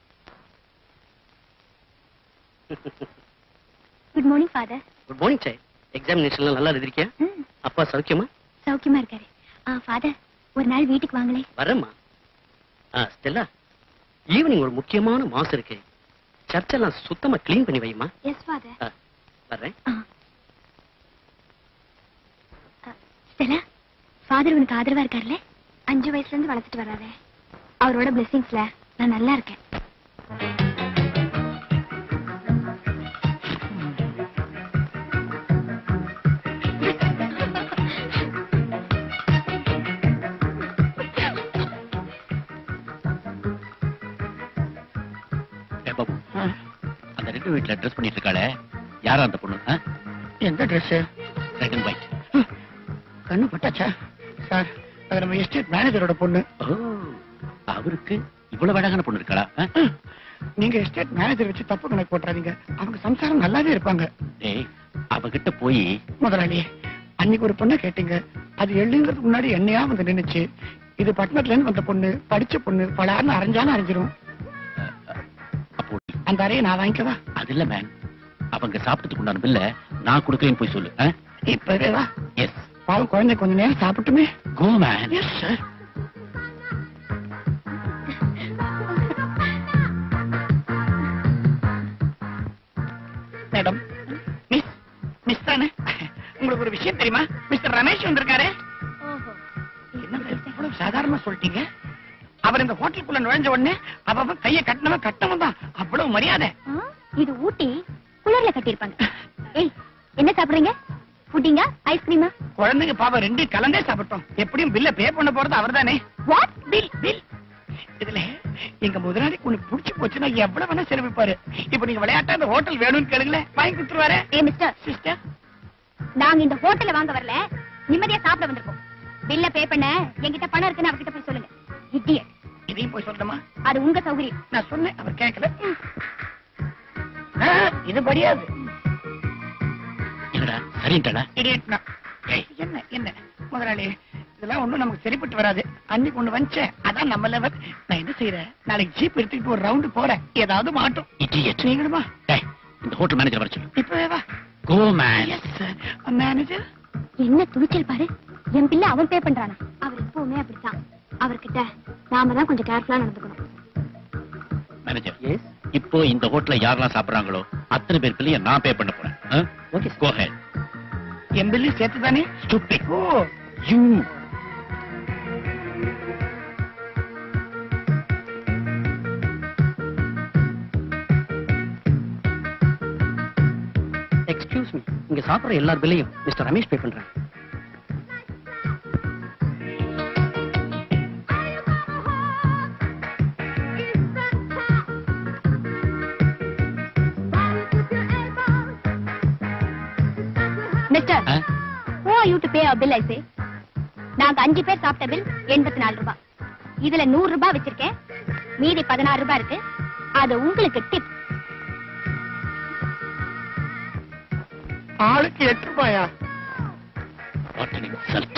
good morning father good morning Sai எக்ஸாமினேஷன்லாம் நல்லா எழுதிருக்கியா ம் அப்பா சௌக்கியமா சௌக்கியமா இருக்காரு ஆ ஃபாதர் ஒரு நாள் வீட்டுக்கு வாங்களே வரேம்மா ஆ ஸ்டெல்லா ஈவினிங் ஒரு முக்கியமான மாசம் இருக்கு சர்ச்செல்லாம் சுத்தமா க்ளீன் பண்ணி வைமா எஸ் ஃபாதர் ஆ, வர்றேன் ஸ்டெல்லா ஃபாதர் உனக்கு ஆதரவா இருக்காருல்ல அஞ்சு வயசுல இருந்து வளர்த்துட்டு வராரு அவரோட பிளெஸிங்ஸ்ல நான் நல்லா இருக்கேன் ஏ பாபு அந்த ரெண்டு வீட்டுல ட்ரெஸ் பண்ணிட்டு இருக்காளே யாரா அந்த பொண்ணு எந்த ட்ரெஸ் ரெட் அண்ட் ஒயிட் கண்ணு பட்டாச்சா சார் அது நம்ம எஸ்டேட் மேனேஜரோட பொண்ணு ஓ அவருக்கு இவ்வளவு அழகான பொண்ணு இருக்காளா ஆ? நீங்க எஸ்டேட் மேனேஜர் வச்சு தப்பு கணக்கு போட்டுறாதீங்க அவங்க சம்சாரம் நல்லாவே இருப்பாங்க டேய் அவகிட்ட போய் முதலாளி அன்னைக்கு ஒரு பொண்ணை கேட்டீங்க அது எள்ளுங்கிறதுக்கு முன்னாடி என்னையா வந்து நின்னுச்சு இது பட்டணத்துல இருந்து வந்த பொண்ணு படிச்ச பொண்ணு பலார்னு அரைஞ்சாலும் அரைஞ்சிரும் அப்போ அந்த அறையை நான் வாங்கிக்கவா அது இல்ல மேன் அவங்க சாப்பிட்டதுக்கு உண்டான பில்ல நான் கொடுக்கறேன்னு போய் சொல்லு இப்பவே வா எஸ் பாவம் குழந்தை கொஞ்ச நேரம் சாப்பிட்டுமே go man yes sir madam miss miss தானே உங்களுக்கு ஒரு விஷயம் தெரியுமா மிஸ்டர் ரமேஷ் வந்திருக்காரு என்ன மேடம், இவ்வளவு சாதாரணமா சொல்லிட்டீங்க அவர் இந்த ஹோட்டலுக்குள்ள நுழைஞ்ச உடனே அவன் கைய கட்டினவன் கட்டவன் தான் அவ்வளவு மரியாதை ஆ, இது ஊட்டி குளிர்ல கட்டியிருப்பாங்க ஏய் என்ன சாப்பிடுறீங்க புட்டிங்கா ஐஸ்கிரீமா குழந்தைங்க பாவம் ரெண்டு கலந்தே சாப்பிட்டோம் எப்படியும் பில்ல பே பண்ண போறது அவர்தானே வாட் பில் பில் இதுல எங்க முதலாளிக்கு உனக்கு புடிச்சு போச்சுன்னா எவ்வளவு வேணா செலவிப்பாரு இப்ப நீங்க விளையாட்டா அந்த ஹோட்டல் வேணும்னு கேளுங்களேன் வாங்கி கொடுத்துருவாரு ஏ மிஸ்டர் சிஸ்டர் நாங்க இந்த ஹோட்டல்ல வாங்க வரல நிம்மதியா சாப்பிட வந்திருக்கோம் பில்ல பே பண்ண என்கிட்ட பணம் இருக்குன்னு அவர்கிட்ட போய் சொல்லுங்க இடியட் இதையும் போய் சொல்லணுமா அது உங்க சௌகரியம் நான் சொன்னேன் அவர் கேட்கல ஆ, இது படியாது என்னடா சரின்ட்டாடா இடியட் ஏய் என்ன என்ன முதலாளி இதெல்லாம் ஒண்ணும் நமக்கு சரிப்பட்டு வராது அன்னைக்கு ஒண்ணு வந்துச்சேன் அதான் நம்ம லெவல் நான் என்ன செய்யறேன் நாளைக்கு ஜீப் எடுத்துக்கிட்டு ஒரு ரவுண்டு போறேன் ஏதாவது மாட்டும் இடியட் நீங்களுமா டேய் இந்த ஹோட்டல் மேனேஜர் வர சொல்லு இப்பவே வா கோ மேன் எஸ் மேனேஜர் என்ன துணிச்சல் பாரு என் பிள்ளை அவன் பே பண்றானா அவர் எப்பவுமே அப்படித்தான் அவர்கிட்ட நாம தான் கொஞ்சம் கேர்ஃபுல்லா நடந்துக்கணும் மேனேஜர் எஸ் இப்போ இந்த ஹோட்டல்ல யாரெல்லாம் சாப்பிடுறாங்களோ அத்தனை பேர் பிள்ளைய நான் பே பண்ண போறேன் ஓகே கோ ஹெட் என் பில்லு சேர்த்து தானே stupid oh you excuse me இங்க சாப்பிடுற எல்லார் பில்லையும் மிஸ்டர் ரமேஷ் பே பண்றேன் mister who are you to pay our bill I say நாங்க அஞ்சு பேர் சாப்பிட்ட பில் எண்பத்தி நாலு ரூபாய் இதுல நூறு ரூபாய் வச்சிருக்கேன் மீதி பதினாறு ரூபாய் இருக்கு அது உங்களுக்கு டிப் ஆளுக்கு எட்டு ரூபாயா What an insult.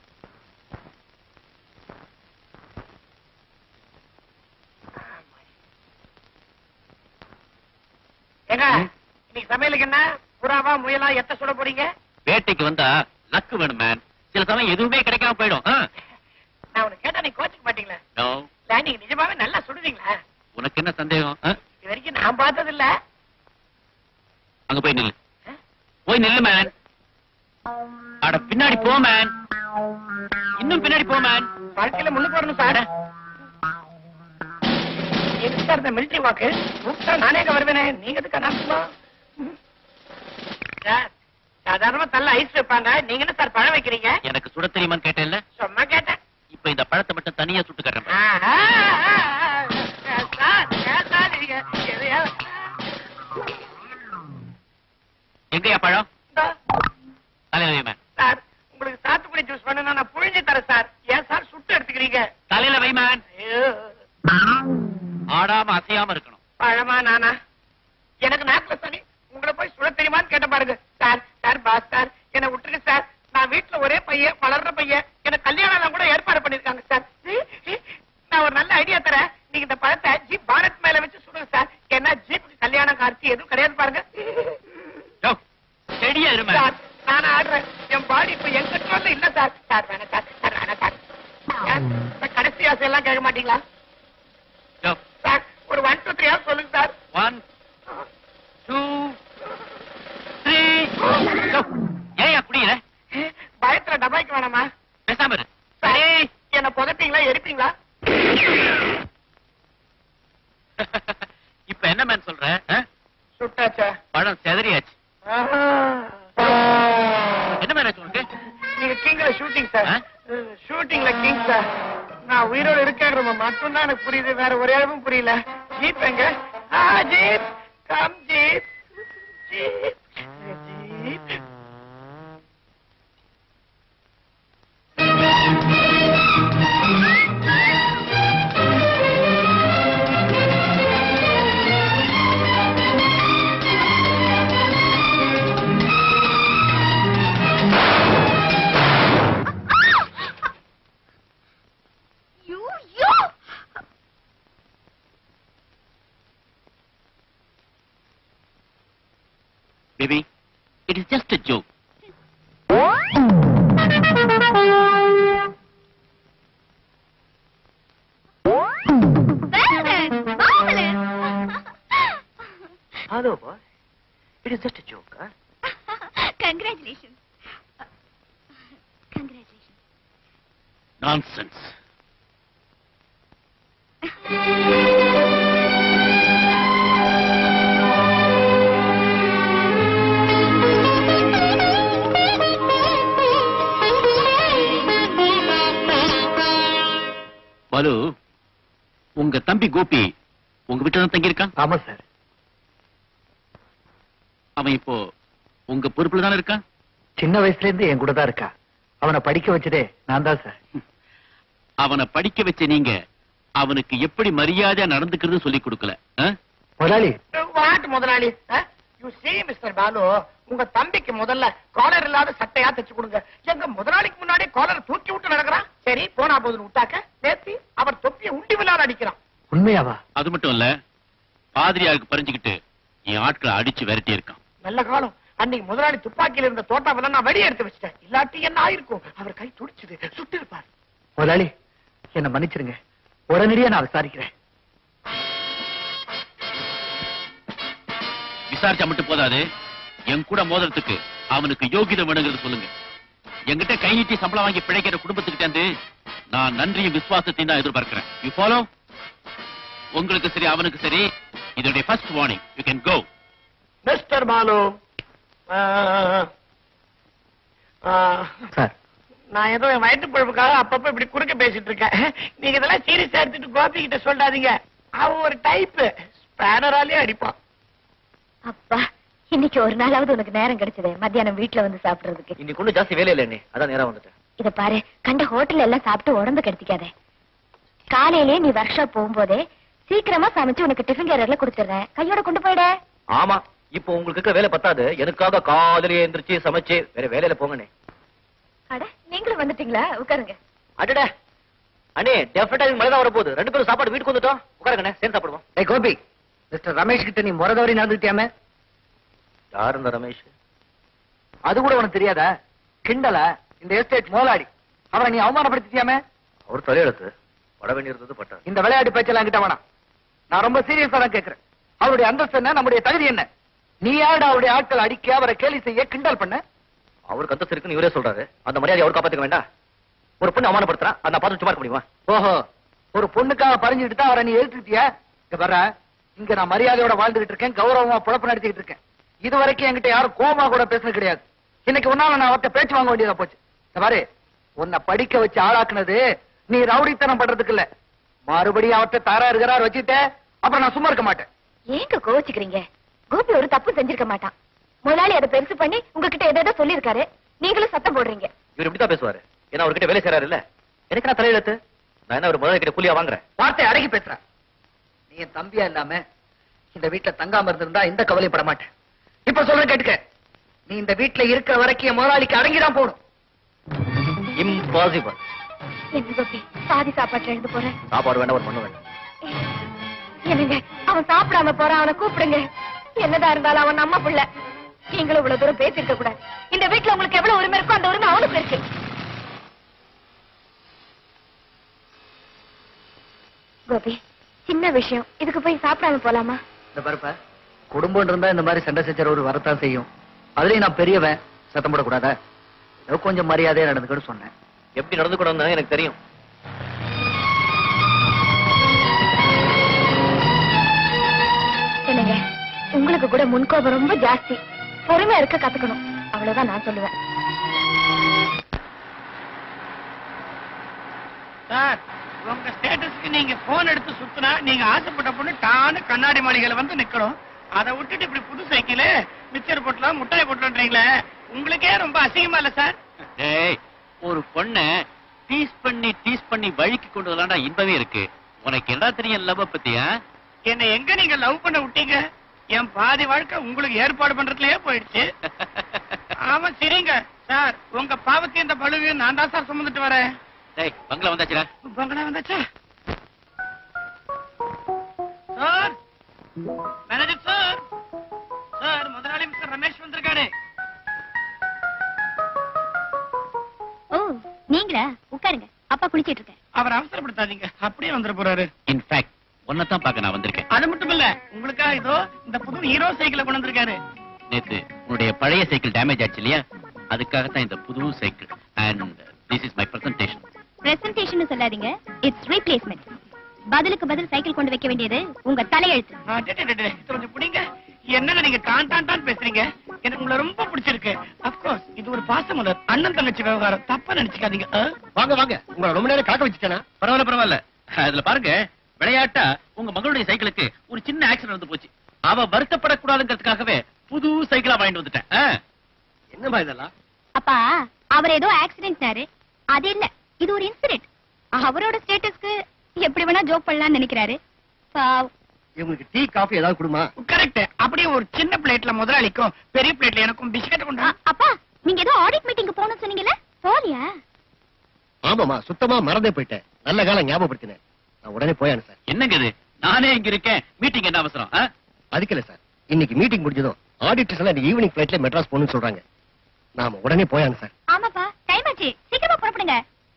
ஏங்க இன்னைக்கு சமையலுக்கு என்ன புறாவா முயலா எத்த சுட போறீங்க வேட்டைக்கு வந்தா லக்கு வேணும் மேன் சில சமயம் எதுவுமே கிடைக்காம போயிடும் ஆ? நான் உனக்கு கேட்டா நீ கோச்சுக்க மாட்டீங்களா No. இல்ல நீங்க நிஜமாவே நல்லா சுடுவீங்களா உனக்கு என்ன சந்தேகம் ஆ? இது வரைக்கும் நான் பார்த்தது இல்ல அங்க போய் நில்லு போய் நில்லு மேன் அட பின்னாடி போ மேன் இன்னும் பின்னாடி போ மேன் வாழ்க்கையில முன்னுக்கு வரணும் சார் எதுக்கு சார் இந்த மிலிட்டரி வாக்கு கூப்பிட்டா நானே அங்க வருவேனே நீங்க எதுக்கு அனுப்பணும் சார் சாதாரணமா தள்ள ஐஸ் வைப்பாங்க நீங்க என்ன சார் பழம் வைக்கிறீங்க எனக்கு சுட தெரியுமான்னு கேட்டேன்ல சும்மா கேட்டேன் இப்ப இந்த பழத்தை மட்டும் தனியா சுட்டு கட்டுறேன் பாரு. ஆஹா, சார், பேசாதீங்க. எதையாவது- எங்கயா பழம் இந்தா, தலையில வை மேன் சார் உங்களுக்கு சாத்துக்குடி ஜூஸ் வேணும்னா நான் புழிஞ்சு தரேன் சார் ஏன் சார் சுட்டு எடுத்துக்கிறீங்க தலையில வை மேன் ஐயோ, ஆடாம அசையாம இருக்கணும் பழமா நானா எனக்கு நாக்குல சனி உங்களை போய் சுட தெரியுமான்னு கேட்ட பாருங்க சார் சார் பாஸ் சார் என்னை விட்டுருங்க சார் நான் வீட்டுல ஒரே பையன் வளர்ற பையன் எனக்கு கல்யாணம் எல்லாம் கூட ஏற்பாடு பண்ணிருக்காங்க சார் நான் ஒரு நல்ல ஐடியா தரேன் நீங்க இந்த பழத்தை ஜீப் பாரத் மேல வச்சு சுடுங்க சார் ஏன்னா ஜீப்புக்கு கல்யாணம் காட்சி எதுவும் கிடையாது பாருங்க யோ, செடியா இரு மேன் சார் நான் ஆடுறேன் என் பாடி இப்ப என் கண்ட்ரோல்ல இல்ல சார் சார் வேணாம் சார் சார் வேணாம் சார் சார், இந்த கடைசி ஆசை எல்லாம் கேட்க மாட்டீங்களா யோ, சார் ஒரு ஒன் டூ த்ரீ சொல்லுங்க சார் one, two, three. யோ, ஏன்யா குடிக்கிற பயத்துல டபாய்க்கு வேணாமா பேசாம இரு சார் என்ன புதப்பீங்களா எரிப்பீங்களா இப்ப என்ன மேன் சொல்ற ஆ? சுட்டாச்சா பழம் செதறியாச்சு என்ன மேன் ஆச்சு உனக்கு நீங்க கிங்ல ஷூட்டிங் சார் ஆ? ஷூட்டிங்ல கிங் சார் நான் உயிரோடு இருக்கேன் மட்டும் தான் எனக்கு புரியுது வேற ஒரு அளவும் புரியல ஜீப் எங்க ஆ, jeep come jeep jeep jeep You, you! Baby it is just a joke Marvelous! Marvelous! Hello boy it is just joke Congratulations. Congratulations. Nonsense Balu உங்க தம்பி கோபி உங்க வீட்டுல தான் தங்கியிருக்கான் ஆமா சார் அவன் இப்போ உங்க பொறுப்புல தானே இருக்கான் சின்ன வயசுல இருந்து என் கூட தான் இருக்கா அவனை படிக்க வச்சதே நான் தான் சார் அவனை படிக்க வச்ச நீங்க அவனுக்கு எப்படி மரியாதையா நடந்துக்கிறது சொல்லி கொடுக்கல ஆ? முதலாளி வாட் முதலாளி யூ see மிஸ்டர் பாலு உங்க தம்பிக்கு முதல்ல காலர் இல்லாத சட்டையா தச்சு கொடுங்க எங்க முதலாளிக்கு முன்னாடி காலர் தூக்கி விட்டு நடக்கிறான் சரி போனா போதுன்னு விட்டாக்க நேத்தி அவர் தொப்பிய உண்டி விழாத அடிக்கிறான் உண்மையாவா அது மட்டும் இல்ல பாதிரியாருக்கு பறிஞ்சுக்கிட்டு என் ஆட்களை அடிச்சு விரட்டி இருக்கான் நல்ல காலம் அன்னைக்கு முதலாளி துப்பாக்கியில இருந்த தோட்டாவெல்லாம் நான் வெடி எடுத்து வச்சிட்டேன் இல்லாட்டி என்ன ஆயிருக்கும் அவர் கை துடிச்சுது சுட்டு இருப்பார் முதலாளி என்ன மன்னிச்சிருங்க உடனடியா நான் விசாரிக்கிறேன் விசாரிச்சா மட்டும் போதாது என் கூட மோதிரத்துக்கு அவனுக்கு யோகிதம் வேணுங்கிறது சொல்லுங்க என்கிட்ட கை நீட்டி சம்பளம் வாங்கி பிழைக்கிற குடும்பத்துக்கிட்ட இருந்து நான் நன்றியும் விசுவாசத்தையும் தான் எதிர்பார்க்கிறேன் யூ ஃபாலோ உங்களுக்கு சரி அவனுக்கு சரி இதனுடைய first warning you can go mister Balu ஆ, ஆ, சார் நான் ஏதோ என் வயிற்று பொழுப்புக்காக அப்பப்ப இப்படி குறுக்க பேசிட்டு இருக்கேன் நீங்க இதெல்லாம் சீரியஸா எடுத்துட்டு கோபி கிட்ட சொல்லாதீங்க அவன் ஒரு டைப் ஸ்பேனராலே அடிப்பான் அப்பா இன்னைக்கு ஒரு நாளாவது உனக்கு நேரம் கிடைச்சதே மத்தியானம் வீட்டுல வந்து சாப்பிடுறதுக்கு இன்னைக்கு ஒண்ணு ஜாஸ்தி வேலை இல்லை அதான் நேரம் வந்துட்டேன் இத பாரு கண்ட ஹோட்டல் எல்லாம் சாப்பிட்டு உடம்பு கெடுத்திக்காதே காலையிலே நீ ஒர்க் ஷாப் போகும்போதே சீக்கிரமா சமைச்சு உனக்கு டிஃபன் கேரியர்ல கொடுத்துறேன் கையோட கொண்டு போயிட ஆமா இப்போ உங்களுக்கு இருக்க வேலை பத்தாது எனக்காக காதலியே எந்திரிச்சு சமைச்சு வேற வேலையில போங்கண்ணே அட நீங்களும் வந்துட்டீங்களா உட்காருங்க அடடே அண்ணே டெஃபினட்டா மழை தான் வரப்போகுது ரெண்டு பேரும் சாப்பாடு வீட்டுக்கு வந்துட்டோம் உட்காருங்கண்ணே சேர்ந்து சாப்பிடுவோம் ஏய் கோபி மிஸ்டர் ரமேஷ் கிட்ட நீ முறை தவறி நடந்துட்டியாமே யார் இந்த ரமேஷ் அது கூட உனக்கு தெரியாதா கிண்டல இந்த எஸ்டேட் மோலாடி அவரை நீ அவமானப்படுத்திட்டியாமே அவர் தலையெழுத்து பட வேண்டியிருந்தது பட்டார் இந்த விளையாட்டு பேச்செல்லாம் கிட்ட வேணாம் நான் ரொம்ப சீரியஸா தான் கேக்குறேன் அவருடைய அந்தஸ்து என்ன நம்முடைய தகுதி என்ன நீ யாருடா அவருடைய ஆட்கள் அடிக்க அவரை கேலி செய்ய கிண்டல் பண்ண அவருக்கு அந்தஸ்து இருக்குன்னு இவரே சொல்றாரு அந்த மரியாதை அவர் காப்பாத்துக்க வேண்டாம் ஒரு பொண்ணு அவமானப்படுத்துறா அதை நான் பார்த்து சும்மா இருக்க முடியுமா ஓஹோ ஒரு பொண்ணுக்காக பறிஞ்சுட்டு தான் அவரை நீ எழுத்துட்டியா இங்க வர்ற இங்க நான் மரியாதையோட வாழ்ந்துகிட்டு இருக்கேன் கௌரவமா புழப்பு நடத்திக்கிட்டு இருக்கேன் இது வரைக்கும் என்கிட்ட யாரும் கோமா கூட பேசுனது கிடையாது இன்னைக்கு உன்னால நான் அவர்கிட்ட பேச்சு வாங்க வேண்டியதா போச்சு இந்த பாரு உன்னை படிக்க வச்சு ஆளாக்குனது நீ ரவுடித்தனம் பண்றதுக்கு இல்ல மறுபடியும் அவர்கிட்ட தாரா இருக்கிறார் வச்சுட்ட அப்புறம் நான் சும்மா இருக்க மாட்டேன் ஏங்க கோவிச்சுக்கிறீங்க கோபி ஒரு தப்பு செஞ்சிருக்க மாட்டான் முதலாளி அதை பெருசு பண்ணி உங்ககிட்ட ஏதோ சொல்லியிருக்காரு நீங்களும் சத்தம் போடுறீங்க இவர் இப்படிதான் பேசுவாரு ஏன்னா அவர்கிட்ட வேலை செய்யறாரு இல்ல எனக்கு நான் தலையெழுத்து நான் என்ன ஒரு முதல்ல கிட்ட கூலியா வாங்குறேன் வார்த்தை அடக்கி பேசுற நீ என் தம்பியா இல்லாம இந்த வீட்டுல தங்காம இருந்திருந்தா இந்த கவலைப்பட மாட்டேன் இப்ப சொல்றேன் கேட்டுக்க நீ இந்த வீட்டுல இருக்கிற வரைக்கும் என் முதலாளிக்கு அடங்கிதான் போடும் இம்பாசிபிள் என்ன கோபி சாதி சாப்பாட்டுல எழுந்து போறேன் சாப்பாடு வேண்டாம் ஒரு மண்ணு வேண்டாம் என்னங்க அவன் சாப்பிடாம போறான் அவனை கூப்பிடுங்க என்னதான் இருந்தாலும் அவன் நம்ம பிள்ளை நீங்களும் இவ்வளவு தூரம் பேசிருக்க கூடாது இந்த வீட்டுல உங்களுக்கு எவ்வளவு உரிமை இருக்கோ அந்த உரிமை அவனுக்கு இருக்கு கோபி சின்ன விஷயம் இதுக்கு போய் சாப்பிடாம போலாமா இந்த பருப்ப குடும்பம் இருந்தா இந்த மாதிரி சண்டை சச்சரவு வரத்தான் செய்யும் அதுலயும் நான் பெரியவன் சத்தம் போடக்கூடாதா ஏதோ கொஞ்சம் மரியாதையா நடந்துக்கிட்டு சொன்னேன் எப்படி நடந்துக்கணும்னு எனக்கு தெரியும் என்னங்க உங்களுக்கு கூட முன்கோபம் ரொம்ப ஜாஸ்தி பொறுமையா இருக்க கத்துக்கணும் அவ்வளவுதான் நான் சொல்லுவேன் சார் உங்க ஸ்டேட்டஸ்க்கு நீங்க போன் எடுத்து சுத்தினா நீங்க ஆசைப்பட்ட பொண்ணு டானு கண்ணாடி மாளிகையில வந்து நிக்கணும் அதை விட்டுட்டு இப்படி புது சைக்கிள் மிச்சர் போட்டலாம் முட்டாய் போட்டலான்றீங்களே உங்களுக்கே ரொம்ப அசிங்கமா இல்ல சார் டேய் ஒரு பொண்ண டீஸ் பண்ணி டீஸ் பண்ணி வழிக்கு கொண்டு வரலாம்டா இன்பமே இருக்கு உனக்கு என்ன தெரியும் லவ் பத்தியா என்ன எங்க நீங்க லவ் பண்ண விட்டீங்க என் பாதி வாழ்க்கை உங்களுக்கு ஏற்பாடு பண்றதுலயே போயிடுச்சு ஆமா சரிங்க சார் உங்க பாவத்தையும் இந்த பழுவையும் நான் தான் சார் சுமந்துட்டு வரேன் டேய் பங்களா வந்தாச்சுடா பங்களா வந்தாச்சா சார் மேனேஜர் சார் சார் முதலாளி மிஸ்டர் ரமேஷ் வந்திருக்காரு ஓ நீங்களா உட்காருங்க அப்பா குளிச்சிட்டு இருக்கேன் அவர் அவசரப்படுத்தாதீங்க அப்படியே வந்துட போறாரு இன்ஃபேக்ட் உன்னைத்தான் பார்க்க நான் வந்திருக்கேன் அது மட்டும் இல்ல உங்களுக்காக இதோ இந்த புது ஹீரோ சைக்கிளை கொண்டு வந்திருக்காரு நேத்து உன்னுடைய பழைய சைக்கிள் டேமேஜ் ஆச்சு இல்லையா அதுக்காகத்தான் இந்த புது cycle and this is my presentation presentation சொல்லாதீங்க இட்ஸ் ரீப்ளேஸ்மெண்ட் பதிலுக்கு பதில் சைக்கிள் கொண்டு வைக்க வேண்டியது உங்க தலையெழுத்து ஆ, டே, டே, டே, டே, இது கொஞ்சம் பிடிங்க என்னங்க நீங்க டான் டான் டான் பேசுறீங்க எனக்கு உங்களை ரொம்ப பிடிச்சிருக்கு அப்கோர்ஸ் இது ஒரு பாசமலர் அண்ணன் தங்கச்சி விவகாரம் தப்பா நினைச்சுக்காதீங்க ஆ? வாங்க வாங்க உங்களை ரொம்ப நேரம் காக்க வச்சுட்டேனா பரவாயில்ல பரவாயில்ல அதுல பாருங்க விளையாட்டா உங்க மகளுடைய சைக்கிளுக்கு ஒரு சின்ன ஆக்சிடென்ட் வந்து போச்சு அவ வருத்தப்படக்கூடாதுங்கிறதுக்காகவே புது சைக்கிளா வாங்கிட்டு வந்துட்டேன் ஆ? என்னமா இதெல்லாம் அப்பா அவர் ஏதோ ஆக்சிடென்ட்னாரு அது இல்ல இது ஒரு இன்சிடென்ட் அவரோட ஸ்டேட்டஸ்க்கு எப்படி வேணா ஜோக் பண்ணலாம்னு நினைக்கிறாரு பாவம். இவங்களுக்கு டீ காஃபி ஏதாவது கொடுமா கரெக்ட் அப்படியே ஒரு சின்ன பிளேட்ல முதலாளிக்கும் பெரிய பிளேட்ல எனக்கும் பிஸ்கட் அ, கொண்டு வா. அப்பா நீங்க ஏதோ ஆடிட் மீட்டிங் போகணும்னு சொன்னீங்கல்ல போலியா ஆமாமா சுத்தமா மறந்தே போயிட்டேன் நல்ல காலம் ஞாபகப்படுத்தினேன் நான் உடனே போயானு சார் என்னங்க இது நானே இங்க இருக்கேன் மீட்டிங் என்ன அவசரம் ஆ? அதுக்கு இல்ல சார் இன்னைக்கு மீட்டிங் முடிஞ்சதும் ஆடிட்டர்ஸ் எல்லாம் ஈவினிங் ஃபிளைட்ல மெட்ராஸ் போகணும்னு சொல்றாங்க நாம உடனே போயானு சார் ஆமாப்பா டைம் ஆச்சு சீக்கிரமா புறப்படுங்க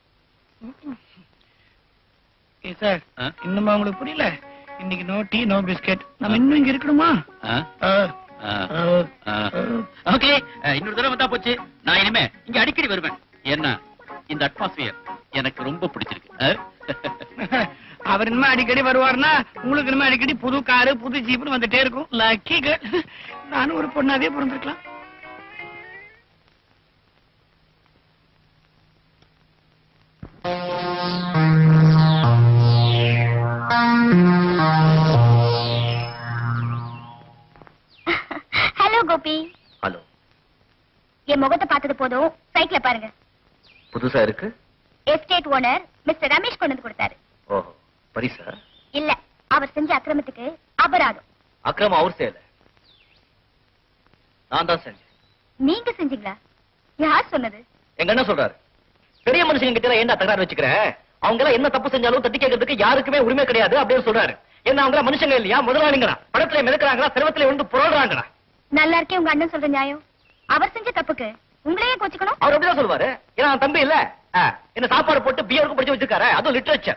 ஏ சார் ஆ? இன்னுமா உங்களுக்கு புரியல இன்னைக்கு நோ டீ நோ பிஸ்கட் நம்ம இன்னும் இங்க இருக்கணுமா ஆ? ஆ, ஆ. ஆ, ஆ. ஆ. ஓகே அஹ், இன்னொரு தடவை வந்தா போச்சு நான் இனிமே இங்க அடிக்கடி வருவேன் ஏன்னா இந்த அட்மாஸ்பியர் எனக்கு ரொம்ப பிடிச்சிருக்கு அஹ்? அவர் இனிமே அடிக்கடி வருவாருன்னா உங்களுக்கு இனிமே அடிக்கடி புது காரு புது ஜீப்னு வந்துட்டே இருக்கும் லக்கி நானும் ஒரு பொண்ணாவே பிறந்திருக்கலாம் ஹலோ கோபி ஹலோ என் முகத்தை பார்த்தது போதும் சைக்கிள பாருங்க புதுசா இருக்கு எஸ்டேட் ஓனர் மிஸ்டர் ரமேஷ் கொண்டு வந்து கொடுத்தாரு ஓஹோ பரிசா இல்ல அவர் செஞ்ச அக்கிரமத்துக்கு அபராதம் அக்கிரமம் அவர் செய்யல நான் தான் செஞ்சேன் நீங்க செஞ்சீங்களா யார் சொன்னது எங்க என்ன சொல்றாரு பெரிய மனுஷங்க கிட்ட ஏன்டா தகராறு வச்சுக்கிற அவங்க எல்லாம் என்ன தப்பு செஞ்சாலும் தட்டி கேட்கறதுக்கு யாருக்குமே உரிமை கிடையாது அப்படின்னு சொல்றாரு என்ன அவங்க எல்லாம் மனுஷங்க இல்லையா முதலாளிங்களா படத்துல மிதக்குறாங்களா சிரமத்துல வந்து புரள்றாங்களா நல்லா இருக்கே உங்க அண்ணன் சொல்ற நியாயம் அவர் செஞ்ச தப்புக்கு உங்களையே கோச்சுக்கணும் அவர் அப்படிதான் சொல்லுவாரு ஏன்னா அவன் தம்பி இல்ல ஆ, என்ன சாப்பாடு போட்டு பியருக்கு படிச்சு வச்சிருக்காரு அதுவும் லிட்ரேச்சர்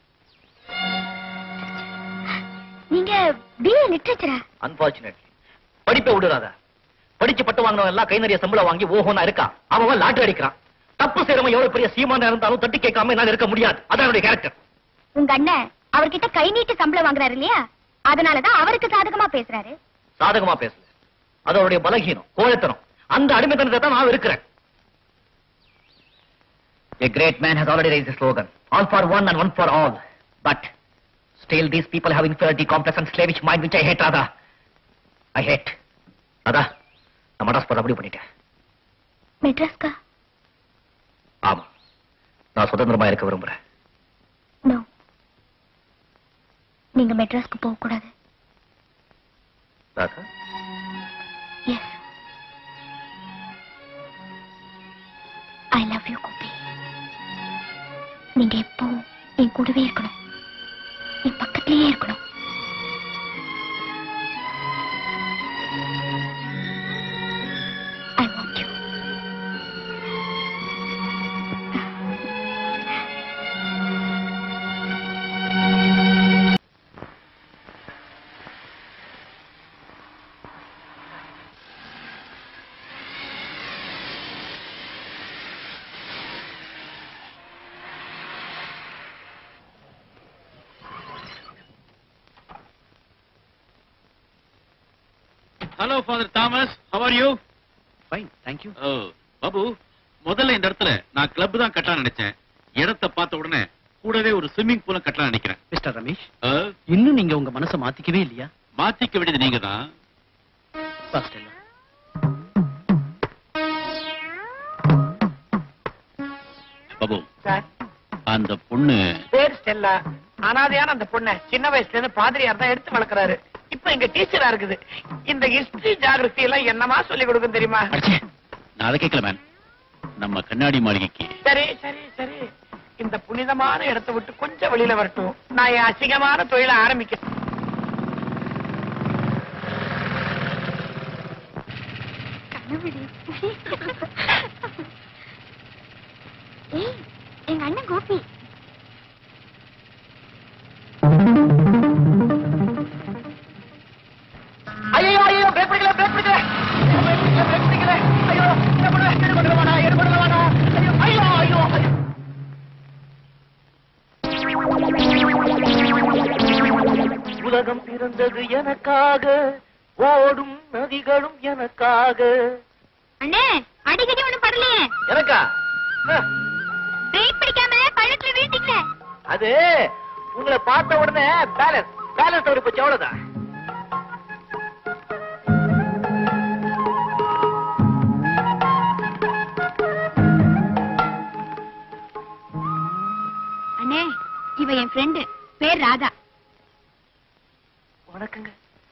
நீங்க பிஏ லிட்ரேச்சரா அன்பார்ச்சுனேட்லி படிப்பை விடுறாத படிச்சு பட்டு வாங்கினவன் எல்லாம் கை நிறைய சம்பளம் வாங்கி ஓஹோனா இருக்கான் அவன் லாட்டரி அடிக்கிறான் தப்பு செய்யறவன் எவ்வளவு பெரிய சீமானா இருந்தாலும் தட்டி கேட்காம என்னால இருக்க முடியாது அதான் என்னுடைய கேரக்டர் உங்க அண்ணன் அவர்கிட்ட கை நீட்டி சம்பளம் வாங்குறாரு இல்லையா அதனாலதான் அவருக்கு சாதகமா பேசுறாரு சாதகமா பேசல அது அவருடைய பலகீனம் கோழைத்தனம் அந்த அடிமைத்தனத்தை தான் நான் இருக்கிறேன் A great man has already raised the slogan, all for one and one for all. But still these people have inferiority complex and slavish mind which I hate, Radha. I hate. Radha, நான் மடாஸ் போற முடிவு பண்ணிட்டேன் மெட்ராஸ்கா ஆமா நான் சுதந்திரமா இருக்க விரும்புறேன் no நீங்க மெட்ராஸ்க்கு போக கூடாது Radha yes I love you Gopi நீங்க எப்போ என் கூடவே இருக்கணும் என் பக்கத்திலேயே இருக்கணும் I want you hello father Thomas how are you fine thank you oh Babu முதல்ல இந்த இடத்துல நான் கிளப் தான் கட்டலாம் நினைச்சேன் இடத்தை பார்த்த உடனே கூடவே ஒரு ஸ்விம்மிங் பூலும் கட்டலாம் நினைக்கிறேன் மிஸ்டர் ரமேஷ் ஆ, இன்னும் நீங்க உங்க மனசை மாத்திக்கவே இல்லையா மாத்திக்க வேண்டியது நீங்க தான் ஃபர்ஸ்ட் எல்லாம் பாபு சார் அந்த பொண்ணு பேர் ஸ்டெல்லா அனாதையான அந்த பொண்ணை சின்ன வயசுல இருந்து பாதிரியார் தான் எடுத்து வளர்க்கறாரு இப்ப இங்க டீச்சரா இருக்குது இந்த ஹிஸ்டரி ஜாகிரபி எல்லாம் என்னமா சொல்லி கொடுக்கும் தெரியுமா அடிச்சே நான் அதை கேட்கல மேன் நம்ம கண்ணாடி மாளிகைக்கு சரி சரி சரி இந்த புனிதமான இடத்தை விட்டு கொஞ்சம் வெளியில வரட்டும் நான் என் அசிங்கமான தொழிலை ஆரம்பிக்கிறேன் ஏய் எங்க அண்ணன் கோபி ஐயோ ஐயோ பிரேக் பிடிக்கல பிரேக் பிடிக்கல பிரேக் பிடிக்கல ஐயோ என்ன பண்ண என்ன பண்ண வேணா என்ன பண்ண வேணா ஐயோ ஐயோ ஐயோ உலகம் பிறந்தது எனக்காக ஓடும் நதிகளும் எனக்காக அண்ணே அடிக்கடி ஒண்ணும் படலையே எனக்கா ஆ, பிரேக் பிடிக்காம பள்ளத்துல வீழ்த்திக்கல அது உங்களை பார்த்த உடனே பேலன்ஸ் பேலன்ஸ் தவறி போச்சு அவ்வளவுதான் அண்ணே இவ என் ஃப்ரெண்டு பேர் ராதா வணக்கங்க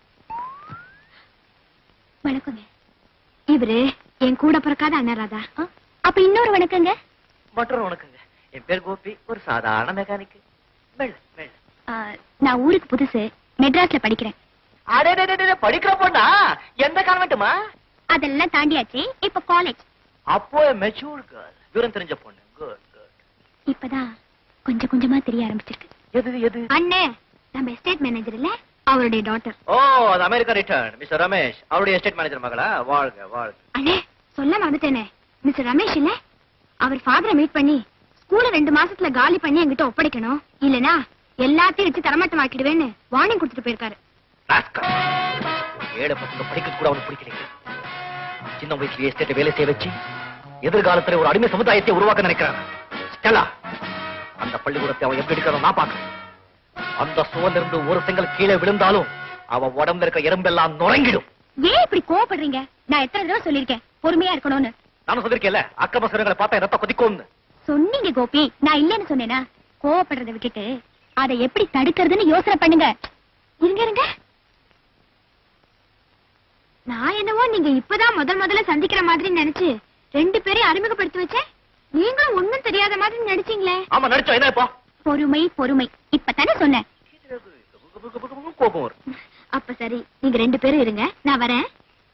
வணக்கங்க இவரு என் கூட பிறக்காத அண்ணன் ராதா அப்ப இன்னொரு வணக்கங்க மற்றொரு வணக்கங்க என் பேர் கோபி ஒரு சாதாரண மெக்கானிக் மெல்ல மெல்ல ஆ, நான் ஊருக்கு புதுசு மெட்ராஸ்ல படிக்கிறேன் அடே டே, டே, டே, படிக்கிற பொண்ணா எந்த கான்வென்ட்டுமா அதெல்லாம் தாண்டியாச்சு இப்ப காலேஜ் அப்போ மெச்சூர் கேர்ள் விவரம் தெரிஞ்ச பொண்ணு குட் குட் இப்பதான் கொஞ்சம் கொஞ்சமா தெரிய ஆரம்பிச்சிருக்கு எது எது அண்ணே நம்ம எஸ்டேட் மேனேஜர் இல்ல அவருடைய டாட்டர் ஓ அது அமெரிக்கா ரிட்டர்ன் மிஸ்டர் ரமேஷ் அவருடைய எஸ்டேட் மேனேஜர் மகளா வாழ்க வாழ்க அண்ணே சொல்ல மறந்துட்டேனே மிஸ்டர் ரமேஷ் இல்ல அவர் ஃபாதரை மீட் பண்ணி ஸ்கூல ரெண்டு மாசத்துல காலி பண்ணி என்கிட்ட ஒப்படைக்கணும் இல்லனா எல்லாத்தையும் வச்சு தரமாட்டமாக்கிடுவேன்னு வார்னிங் கொடுத்துட்டு போயிருக்காரு ராஸ்கல். ஏழை பசங்க படிக்க கூட அவனுக்கு பிடிக்கலைங்க சின்ன வயசுல எஸ்டேட் வேலை செய்ய வச்சு எதிர்காலத்துல ஒரு அடிமை சமுதாயத்தை உருவாக்க நினைக்கிறான் ஸ்டெல்லா அந்த பள்ளிக்கூடத்தை அவன் எப்படி எடுக்கிறோம் நான் பாக்குறேன் அந்த சுவர்ல இருந்து ஒரு செங்கல் கீழே விழுந்தாலும் அவன் உடம்புல இருக்க எறும்பெல்லாம் நுறங்கிடும் ஏன் இப்படி கோவப்படுறீங்க நான் எத்தனை தடவை சொல்லிருக்கேன் பொறுமையா இருக்கணும்னு நானும் சொல்லிருக்கேன்ல அக்கம சிறங்களை பார்த்தா என் ரத்தம் கொதிக்கும்னு சொன்னீங்க கோபி நான் இல்லைன்னு சொன்னேனா கோவப்படுறதை விட்டுட்டு அதை எப்படி தடுக்கிறதுன்னு யோசனை பண்ணுங்க இருங்க இருங்க நான் என்னவோ நீங்க இப்பதான் முதல் முதல்ல சந்திக்கிற மாதிரி நினைச்சு ரெண்டு பேரையும் அறிமுகப்படுத்தி வச்சேன் நீங்களும் ஒண்ணும் தெரியாத மாதிரி நடிச்சீங்களே ஆமா நடிச்சோம் என்ன இப்போ பொறுமை பொறுமை இப்பதானே சொன்னேன் கோபம் வரும் அப்ப சரி நீங்க ரெண்டு பேரும் இருங்க நான் வரேன்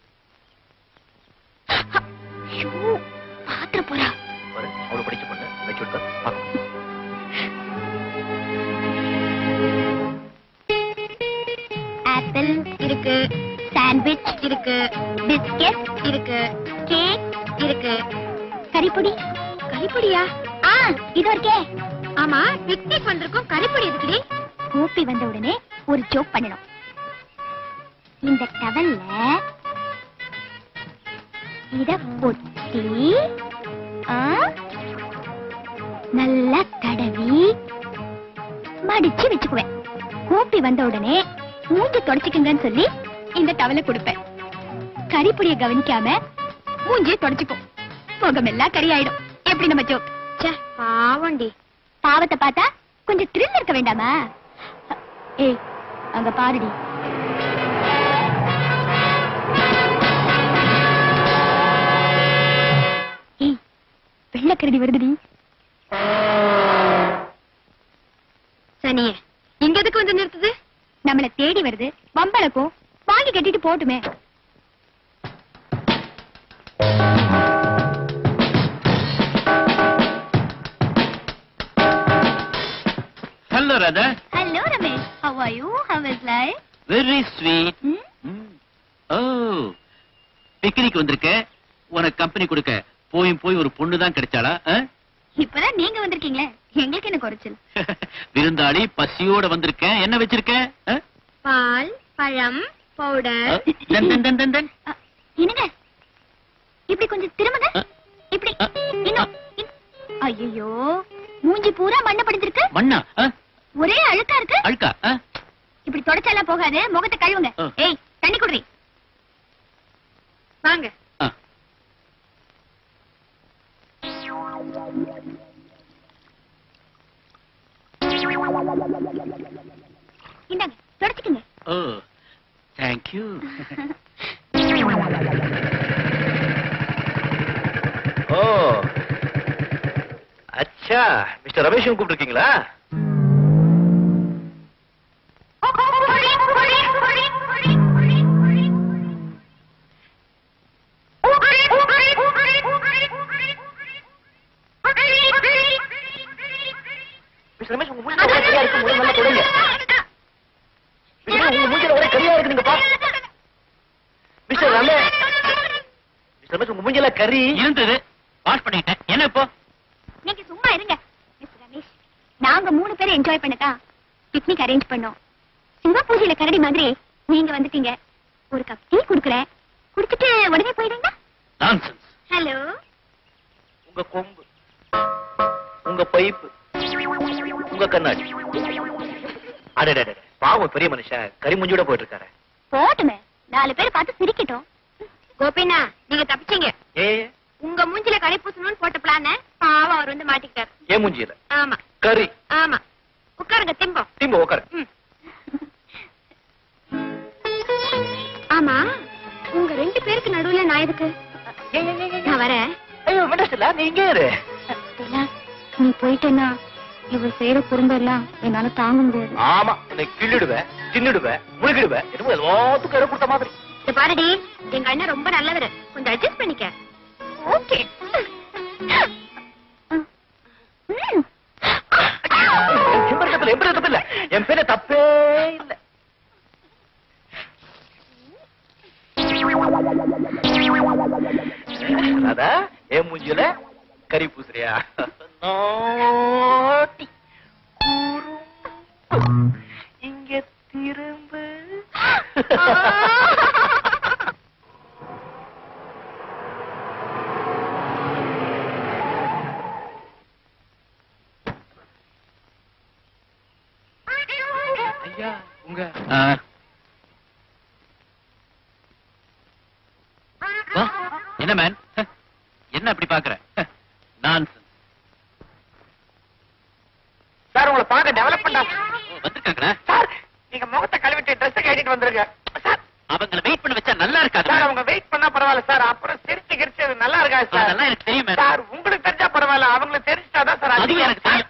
ஐயோ, பாத்திர போறா பாரு, அவளை படிச்சு பண்ண வச்சு விட்டு பார்க்கலாம் ஆப்பிள் இருக்கு சாண்ட்விச் இருக்கு பிஸ்கெட் இருக்கு கேக் இருக்கு கறிப்பொடி கறிப்பொடியா ஆ இது இருக்கே ஆமா பிக்னிக் வந்திருக்கோம் கறிப்பொடி எதுக்குடி கோப்பி வந்த உடனே ஒரு ஜோக் பண்ணணும் இந்த டவல்ல இத பொத்தி ஆ, நல்லா தடவி மடிச்சு வச்சுக்குவேன் கூப்பி வந்த உடனே மூஞ்சி தொடச்சுக்குங்கன்னு சொல்லி இந்த டவலை கொடுப்பேன் கறிப்புடிய கவனிக்காம மூஞ்சியை தொடச்சுக்கும் முகமெல்லாம் கறி ஆயிடும் எப்படி நம்ம ஜோக் ச்சே பாவண்டி பாவத்தை பார்த்தா கொஞ்சம் த்ரில் இருக்க வேண்டாமா ஏய் அங்க பாருடி ஏய் வெள்ளக்கரடி வருதுடி சனியே இங்க எதுக்கு வந்து நிறுத்துது நம்மள தேடி வருது பம்பளக்கும் வாங்கி கட்டிட்டு போட்டுமே hello Radha hello Ramesh how are you how is life very sweet oh picnic வந்திருக்க உனக்கு கம்பெனி கொடுக்க போயும் போய் ஒரு பொண்ணு தான் கிடைச்சாளா ஆ? இப்பதான் நீங்க வந்திருக்கீங்களே எங்களுக்கு என்ன குறைச்சல் விருந்தாளி பசியோட வந்திருக்கேன் என்ன வச்சிருக்க ஆ? பால் பழம் ஆ? பவுடர் தன், தன், தன், தன், தன். என்னங்க இப்படி கொஞ்சம் திரும்புங்க ஆ. இப்படி இன்னும் ஐயோ மூஞ்சி பூரா மண்ணை படிஞ்சிருக்கு மண்ணா ஆ? ஒரே அழுக்கா இருக்கு அழுக்கா ஆ? இப்படி தொடச்செல்லாம் போகாது முகத்தை கழுவுங்க ஆ. ஏய் தண்ணி குடுறி வாங்க ஆ. இந்தாங்க தொடச்சுக்குங்க ஓ தேங்க்யூ ஓ அச்சா மிஸ்டர் ரமேஷும் கூப்பிட்டுருக்கீங்களா மிஸ்டர் ரமேஷ் உங்க மூஞ்சில ஒரே கரியா இருக்கு முதல்ல நல்லா கொடுங்க மிஸ்டர் உங்க மூஞ்சில ஒரே கரியா இருக்கு நீங்க பா மிஸ்டர் ரமேஷ் மிஸ்டர் ரமேஷ் உங்க மூஞ்சில கறி இருந்தது வாஷ் பண்ணிட்டேன் என்ன இப்போ நீங்க சும்மா இருங்க மிஸ்டர் ரமேஷ் நாங்க மூணு பேரும் என்ஜாய் பண்ணதா பிக்னிக் அரேஞ்ச் பண்ணோம் சிங்கப்பூஜையில கரடி மாதிரி நீங்க வந்துட்டீங்க ஒரு கப் டீ குடுக்குறேன் குடிச்சிட்டு உடனே போயிடுங்க நான்சென்ஸ் ஹலோ உங்க கொம்பு உங்க பைப்பு உங்க கண்ணாடி அடடட பாவம் பெரிய மனுஷன் கரிமுஞ்சியோட போயிட்டு இருக்காரு போட்டுமே நாலு பேர் பார்த்து சிரிக்கட்டும் கோபினா நீங்க தப்பிச்சீங்க ஏ உங்க மூஞ்சில கறி பூசணும்னு போட்ட பிளான பாவம் அவர் வந்து மாட்டிக்கிட்டாரு ஏன் மூஞ்சியில ஆமா கறி ஆமா உட்காருங்க திம்பம் திரும்ப உட்காரு ம். ஆமா உங்க ரெண்டு பேருக்கு நடுவுல நான் எதுக்கு நான் வரேன் ஐயோ மெண்டஸ்ல நீ இங்கே இரு இல்ல, நீ போயிட்டேன்னா இவ செய்யற குறும்பெல்லாம் என்னால தாங்க முடியாது ஆமா உன்னை கிள்ளிடுவேன் தின்னுடுவேன் முழுகிடுவேன் என்னமோ எல்லாத்துக்கும் இடம் கொடுத்த மாதிரி இத பாருடி எங்க அண்ணன் ரொம்ப நல்லவரு கொஞ்சம் அட்ஜஸ்ட் பண்ணிக்க ஓகே எம்பது தப்பு இல்ல எம்பது தப்பு இல்ல என் பேர தப்பே இல்ல அதா என் மூஞ்சில கறி பூசுறியா நாட்டி குறும்பு. இங்க திரும்ப ஐயா உங்க என்ன மேன் என்ன அப்படி பாக்குற நான்சென்ஸ் சார் உங்களை பார்க்க டெவலப் பண்ணா வந்திருக்காங்களா சார் நீங்க முகத்தை கழுவிட்டு ட்ரெஸ் கட்டிட்டு வந்துருங்க சார் அவங்கள வெயிட் பண்ண வச்சா நல்லா இருக்காது சார் நம்ம வெயிட் பண்ணா பரவாயில்ல சார் அப்புறம் சிரிச்சு கிரிச்சது நல்லா இருக்கா சார் அதெல்லாம் எனக்கு தெரியும் மேடம் சார் உங்களுக்கு தெரிஞ்சா பரவாயில்ல அவங்களுக்கு தெரிஞ்சாதான் சார் அதுவும் எனக்கு தெரியும்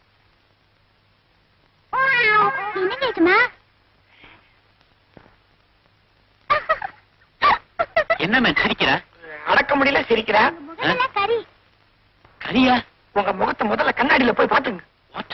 என்ன கேக்குமா என்ன மேம் சிரிக்கிற அடக்க முடியல சிரிக்கிறா முகமெல்லாம் கறி கரியா உங்க முகத்தை முதல்ல கண்ணாடியில போய் பாத்துங்க வாட்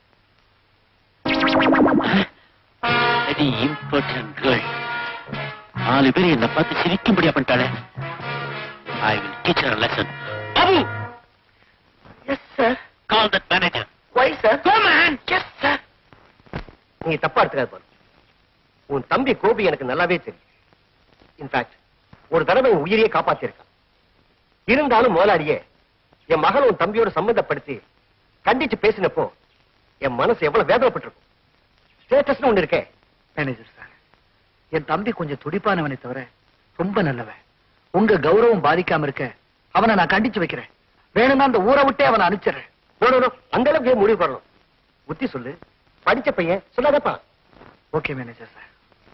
வெரி இம்பார்ட்டன்ட் கேர்ள் நாலு பேர் என்ன பார்த்து சிரிக்கும்படியா பண்ணிட்டாளே I will teach her lesson Babu yes sir call that manager why sir go man yes sir நீ தப்பா எடுத்துக்காது பாரு உன் தம்பி கோபி எனக்கு நல்லாவே தெரியும் இன்ஃபேக்ட் ஒரு தடவை உன் உயிரையே காப்பாத்திருக்கான் இருந்தாலும் முதலாளியே என் மகன் உன் தம்பியோட சம்பந்தப்படுத்தி கண்டிச்சு பேசினப்போ என் மனசு எவ்வளவு வேதனைப்பட்டிருக்கும் ஸ்டேட்டஸ்னு ஒண்ணு இருக்கே மேனேஜர் சார் என் தம்பி கொஞ்சம் துடிப்பானவனை தவிர ரொம்ப நல்லவன் உங்க கௌரவம் பாதிக்காம இருக்க அவனை நான் கண்டிச்சு வைக்கிறேன் வேணும்னா அந்த ஊரை விட்டே அவனை அனுப்பிச்சிடுறேன் No, no, no. அந்த அளவுக்கு ஏன் முடிவு பண்ணணும் புத்தி சொல்லு படிச்ச பையன் சொல்லாதப்பா ஓகே மேனேஜர் சார்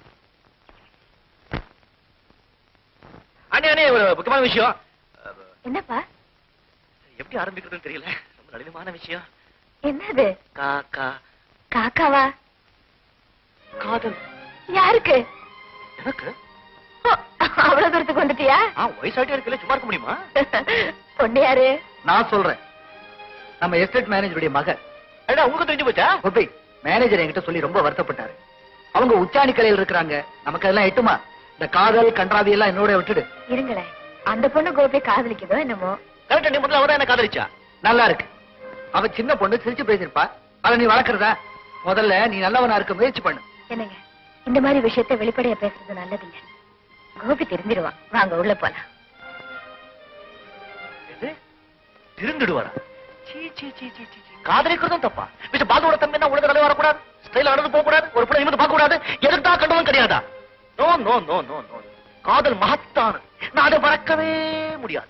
அண்ணே அண்ணே ஒரு முக்கியமான விஷயம் என்னப்பா எப்படி ஆரம்பிக்கிறதுன்னு தெரியல ரொம்ப நளினமான விஷயம் என்னது காக்கா காக்காவா காதல் யாருக்கு எனக்கு ஓ, அவ்வளவு தூரத்துக்கு வந்துட்டியா ஆ வயசாயிட்டே இருக்குல்ல சும்மா இருக்க முடியுமா பொண்ணு யாரு நான் சொல்றேன் நம்ம எஸ்டேட் மேனேஜருடைய மகன் அண்ணா உங்களுக்கு தெரிஞ்சு போச்சா கோபி மேனேஜர் என்கிட்ட சொல்லி ரொம்ப வருத்தப்பட்டாரு அவங்க உச்சாணி கலையில் இருக்கிறாங்க நமக்கு அதெல்லாம் எட்டுமா இந்த காதல் கன்றாவி எல்லாம் என்னோட விட்டுடு இருங்களேன் அந்த பொண்ணு கோபி காதலிக்குதோ என்னமோ கரெக்டா நீ முதல்ல அவதான் என்ன காதலிச்சா நல்லா இருக்கு அவ சின்ன பொண்ணு சிரிச்சு பேசிருப்பா அதை நீ வளர்க்கறதா முதல்ல நீ நல்லவனா இருக்க முயற்சி பண்ணு என்னங்க இந்த மாதிரி விஷயத்தை வெளிப்படையா பேசுறது நல்லதில்ல கோபி தெரிஞ்சிருவான் வாங்க உள்ள போலாம் எது திருந்துடுவாரா சீ சீ சீ சீ சீ சீ. காதலிக்கிறதும் தப்பா மிஸ்டர் பாலுவோட தம்பி என்ன உலக தலைவர் வரக்கூடாது ஸ்டைல் நடந்து போக கூடாது ஒரு படம் நிமிந்து பார்க்க கூடாது எதுக்கு தான் கண்டவன் கிடையாதா no no no no no காதல் மகத்தானது நான் அதை மறக்கவே முடியாது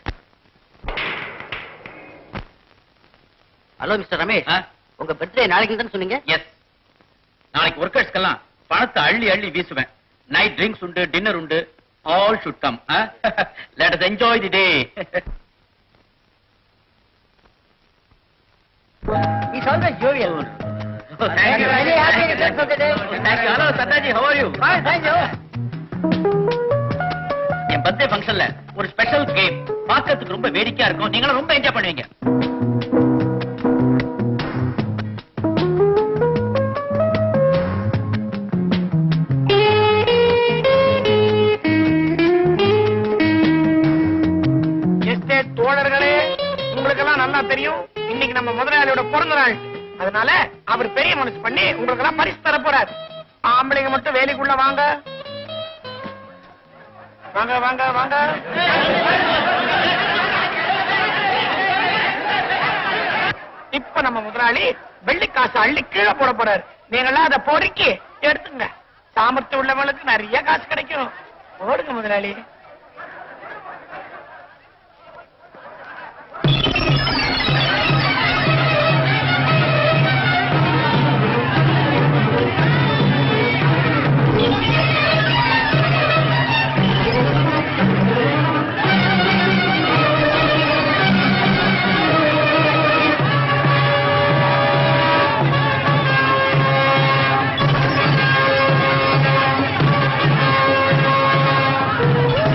ஹலோ மிஸ்டர் ரமேஷ் உங்க பர்த்டே நாளைக்கு தான் சொன்னீங்க எஸ் நாளைக்கு ஒர்க்கர்ஸ்க்கெல்லாம் பணத்தை அள்ளி அள்ளி வீசுவேன் நைட் ட்ரிங்க்ஸ் உண்டு டின்னர் உண்டு all should come let us enjoy the day is always jovial Thank you. Very happy returns of the day. Thank you. Hello, Sataji. How are you? Fine, thank you. என் birthday ஃபங்க்ஷன்ல ஒரு special game பார்க்கிறதுக்கு ரொம்ப வேடிக்கையா இருக்கும் நீங்களும் ரொம்ப enjoy பண்ணுவீங்க எஸ்டேட் தோழர்களே உங்களுக்கெல்லாம் நல்லா தெரியும் இன்னைக்கு நம்ம முதலாளியோட பிறந்த நாள் அதனால அவர் பெரிய மனசு பண்ணி உங்களுக்கெல்லாம் பரிசு தர போறார் ஆம்பளைங்க மட்டும் வேலைக்குள்ள வாங்க வாங்க வாங்க வாங்க இப்ப நம்ம முதலாளி வெள்ளிக்காசு அள்ளி கீழே போட போறாரு நீங்களாம் அதை பொறுக்கி எடுத்துங்க சாமர்த்தியம் உள்ளவங்களுக்கு நிறைய காசு கிடைக்கும் போடுங்க முதலாளி ஆ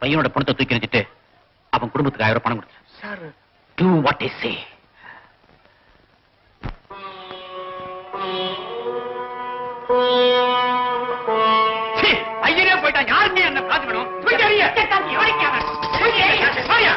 பையனோட பணத்தை தூக்கி எறிஞ்சிட்டு அவன் குடும்பத்துக்கு ஆயிரம் ரூபாய் பணம் கொடுத்து sir do what is say ஐயனே போயிட்டான் யாருமே என்ன பாத்துக்கணும் தூக்கி எறிய. எவனுக்கு அவன்? தூக்கி எறிய. போயா.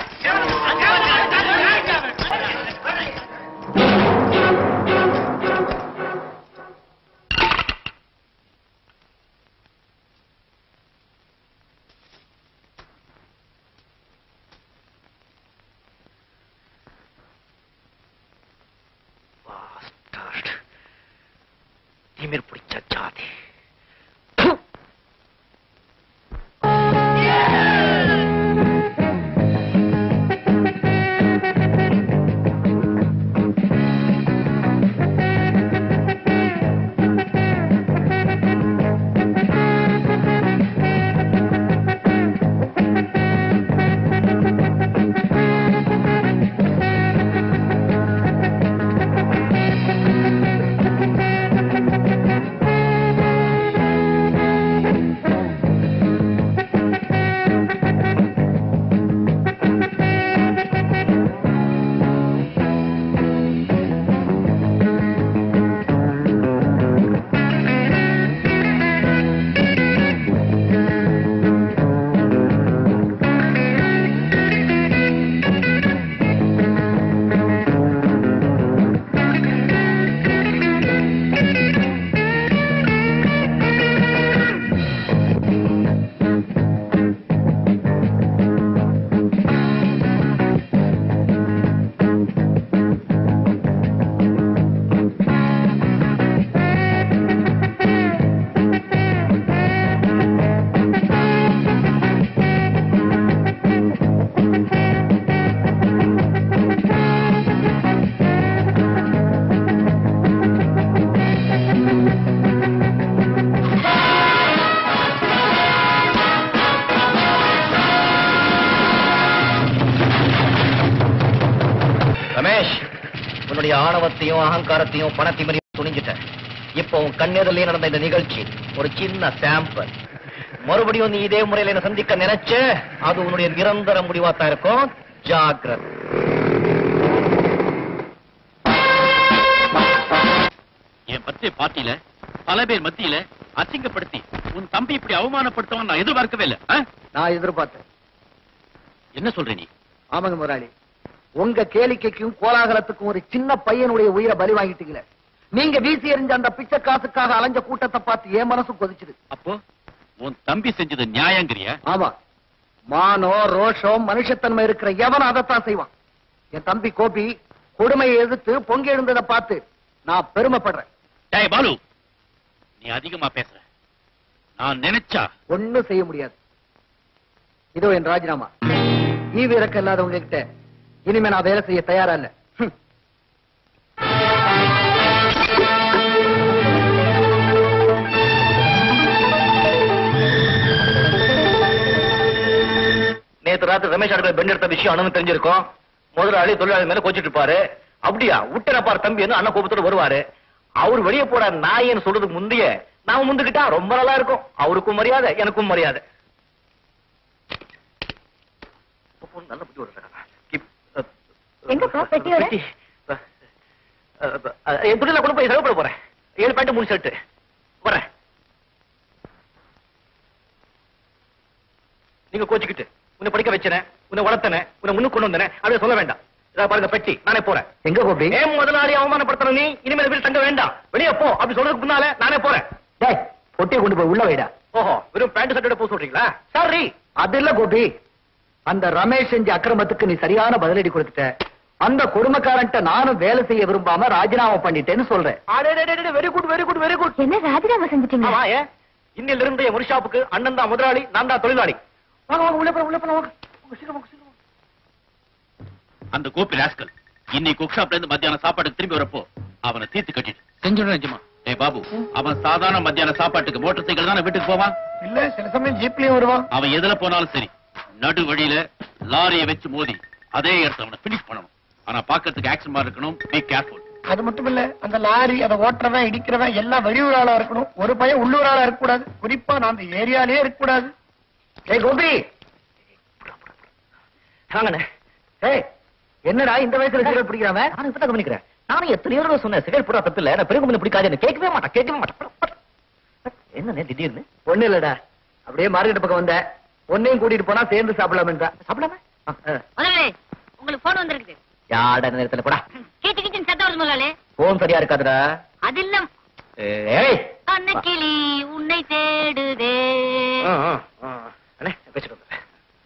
Bastard. திமிர் பிடிச்ச ஜாதி ரமேஷ் உன்னுடைய ஆணவத்தையும் அகங்காரத்தையும் பணத்திமரையும் துணிஞ்சிட்ட இப்போ உன் கண்ணெதிலே நடந்த இந்த நிகழ்ச்சி ஒரு சின்ன சாம்பிள் மறுபடியும் நீ இதே முறையில என்ன சந்திக்க நினைச்ச அது உன்னுடைய நிரந்தர முடிவாத்தான் இருக்கும் ஜாக்கிரதை என் பர்த்டே பார்ட்டியில பல பேர் மத்தியில அசிங்கப்படுத்தி உன் தம்பி இப்படி அவமானப்படுத்துவான் நான் எதிர்பார்க்கவே இல்ல ஆ? நான் எதிர்பார்த்தேன் என்ன சொல்ற நீ ஆமாங்க முதலாளி உங்க கேளிக்கைக்கும் கோலாகலத்துக்கும் ஒரு சின்ன பையனுடைய உயிரை பலி வாங்கிட்டீங்களே நீங்க வீசி எறிஞ்ச அந்த பிச்சை காசுக்காக அலைஞ்ச கூட்டத்தை பார்த்து என் மனசு கொதிச்சுது அப்போ உன் தம்பி செஞ்சது நியாயங்கிறியா ஆமா மானோ ரோஷம் மனுஷத்தன்மை இருக்கிற எவன் அதைத்தான் செய்வான் என் தம்பி கோபி கொடுமையை எதிர்த்து பொங்கி எழுந்ததை பார்த்து நான் பெருமைப்படுறேன் டேய் பாலு நீ அதிகமா பேசுற நான் நினைச்சா ஒண்ணும் செய்ய முடியாது இதோ என் ராஜினாமா ஈவு இறக்க இல்லாதவங்க கிட்ட இனிமே நான் வேலை செய்ய தயாரா இல்ல ஹம். நேத்து ராத்திரி ரமேஷ் அடுத்த பெண் எடுத்த விஷயம் அண்ணன் தெரிஞ்சிருக்கும் முதலாளி தொழிலாளி மேல கோச்சிட்டு இருப்பாரு அப்படியா விட்டன பாரு தம்பி அண்ணன் கோபத்தோட வருவாரு அவர் வெளியே போட நாயன்னு சொல்றதுக்கு முந்தைய நாம முந்துக்கிட்டா ரொம்ப நல்லா இருக்கும் அவருக்கும் மரியாதை எனக்கும் மரியாதை நல்ல புத்தி வருது. இப்- அ- எங்கப்பா, பெட்டியோட? பெட்டி. அ, அ, அ, என் துணியில கொண்டு போய் செலவு பண்ண போறேன் ஏழு பேண்ட் மூணு ஷர்ட் வரேன் நீங்க கோச்சுக்கிட்டு உன்னை படிக்க வச்சனே உன்னை வளர்த்தனே உன்னை முன்னுக்கு கொண்டு வந்தனே அதை சொல்ல வேண்டாம் இதா பாருங்க பெட்டி நானே போறேன் எங்க கோபி ஏன் முதலாளி அவமானப்படுத்தணும் நீ இனிமேல் வீடு தங்க வேண்டாம் வெளியே போ அப்படி சொல்றதுக்கு முன்னால நானே போறேன் டேய் பொட்டியை கொண்டு போய் உள்ள வைடா ஓஹோ வெறும் பேண்ட் ஷர்ட்டோட போக சொல்றீங்களா சரி அது இல்ல கோபி அந்த ரமேஷ் செஞ்ச அக்கிரமத்துக்கு நீ சரியான பதிலடி கொடுத்துட்ட அந்த கொடுமைக்காரன்ட்ட நானும் வேலை செய்ய விரும்பாம ராஜினாமா பண்ணிட்டேன்னு சொல்றேன் very good very good very good என்ன ராஜினாமா செஞ்சுட்டீங்க ஆமா ஏன் இன்னில இருந்து என் ஒர்க்ஷாப்புக்கு அண்ணன் தான் முதலாளி நான் தான் தொழிலாளி வாங்க வாங்க உள்ள போலாம் உள்ள போலாம் வாங்க வாங்க, சீக்கிரம் வாங்க, சீக்கிரம் வாங்க. அந்த கோபி ராஸ்கல் இன்னைக்கு ஒர்க் ஷாப்ல இருந்து மத்தியான சாப்பாட்டுக்கு திரும்பி வரப்போ அவனை தீர்த்து கட்டிட்டு செஞ்சுடு நிஜமா ஏய் பாபு அவன் சாதாரண மத்தியான சாப்பாட்டுக்கு மோட்டார் சைக்கிள் தானே வீட்டுக்கு போவான் இல்ல சில சமயம் ஜீப்லயும் வருவான் அவன் எதுல போனாலும் சரி நடு வழியில லாரியை வச்சு மோதி அதே இடத்துல அவனை பினிஷ் பண்ணணும் ஆனா பாக்கிறதுக்கு ஆக்ஷன் மாதிரி இருக்கணும் பி கேர்ஃபுல் அது மட்டும் இல்ல அந்த லாரி அதை ஓட்டுறவன் இடிக்கிறவன் எல்லாம் வெளியூர் ஆளா இருக்கணும் ஒரு பையன் உள்ளூர் ஆளா இருக்க கூடாது குறிப்பா நான் அந்த ஏரியாலே இருக்க கூடாது ஏய் கோபி வாங்கண்ணே ஏய் என்னடா இந்த வயசுல சிகரெட் பிடிக்கிறாம நானும் இப்பதான் கவனிக்கிறேன் நானும் எத்தனையோ தடவை சொன்னேன் சிகரெட் போடா தப்பு இல்ல நான் பெருகு முன்ன பிடிக்காது கேட்கவே மாட்டேன் கேட்கவே மாட்டேன் என்னண்ணே திடீர்னு ஒண்ணு இல்லடா அப்படியே மார்க்கெட் பக்கம் வந்த உன்னையும் கூட்டிட்டு போனா சேர்ந்து சாப்பிடலாம்ன்றா சாப்பிடாம முதலாளி உங்களுக்கு போன் வந்திருக்குது யாட நேரத்துல போடா கீச்சு கிச்சன் சத்தம் வருது முதலாளி போன் சரியா இருக்காதுடா அது இல்ல ஏய் அன்னக்கிளி உன்னை தேடுதே ஆ, ஆ, ஆ. அண்ணே பேசிட்டு வந்துடுறேன்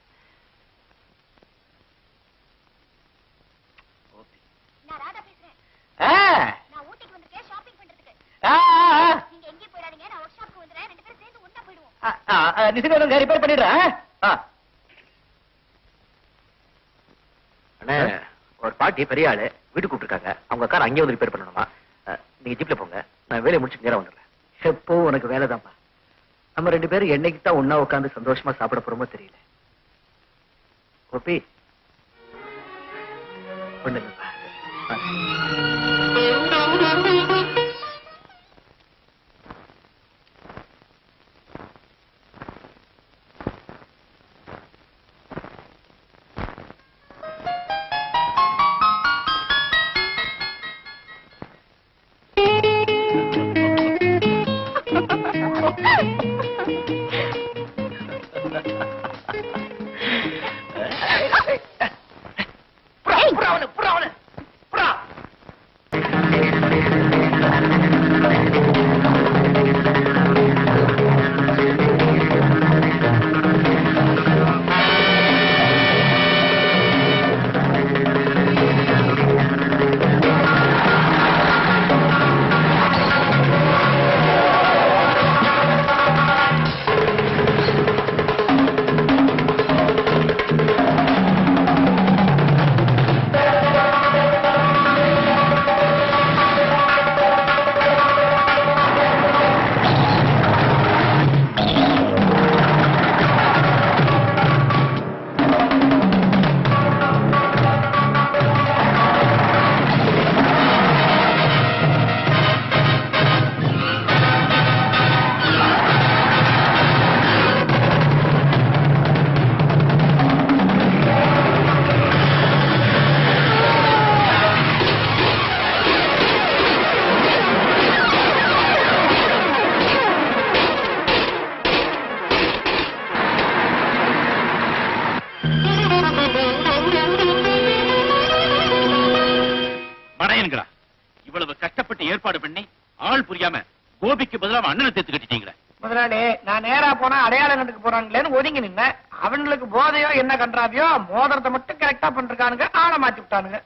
நான் ராதா பேசுறேன் ஆ, நான் ஊட்டிக்கு வந்திருக்கேன் ஷாப்பிங் பண்றதுக்கு ஆ, ஆ, நீங்க எங்கேயும் போயிடாதீங்க நான் ஒர்க் ஷாப்க்கு வந்துடுறேன் ரெண்டு பேரும் சேர்ந்து ஒண்ணா போயிடுவோம் ஆ, ஆ, ஆ, நிசிகாரம் ரிப்பேர் பண்ணிடுறேன் ஆ. அண்ணே ஒரு பாட்டி பெரிய ஆளு வீட்டு கூப்பிட்டுருக்காங்க அவங்க கார் அங்கேயே வந்து ரிப்பேர் பண்ணணுமா ஆ, நீங்க ஜீப்ல போங்க நான் வேலையை முடிச்சு நேரம் வந்துடுறேன் எப்போ உனக்கு வேலைதான்ப்பா நம்ம ரெண்டு பேரும் என்னைக்கு தான் ஒன்னா உட்காந்து சந்தோஷமா சாப்பிட போறோமோ தெரியல கோபி ஒண்ணு இல்லப்பா. ஆ. புறா, புறா அவனு, புறா அவனு, புறா. மடையன்களா இவ்வளவு கஷ்டப்பட்டு ஏற்பாடு பண்ணி ஆள் புரியாம கோபிக்கு பதிலாக அண்ணனை சேர்த்து கட்டிட்டீங்களே முதலாளி நான் நேரா போனா அடையாளம் கண்டுக்கு போறாங்களேன்னு ஒதுங்கி நின்னேன் அவனுங்களுக்கு போதையோ என்ன கன்றாவியோ மோதிரத்தை மட்டும் கரெக்டா பண்றானுங்க ஆளை மாத்தி விட்டானுங்க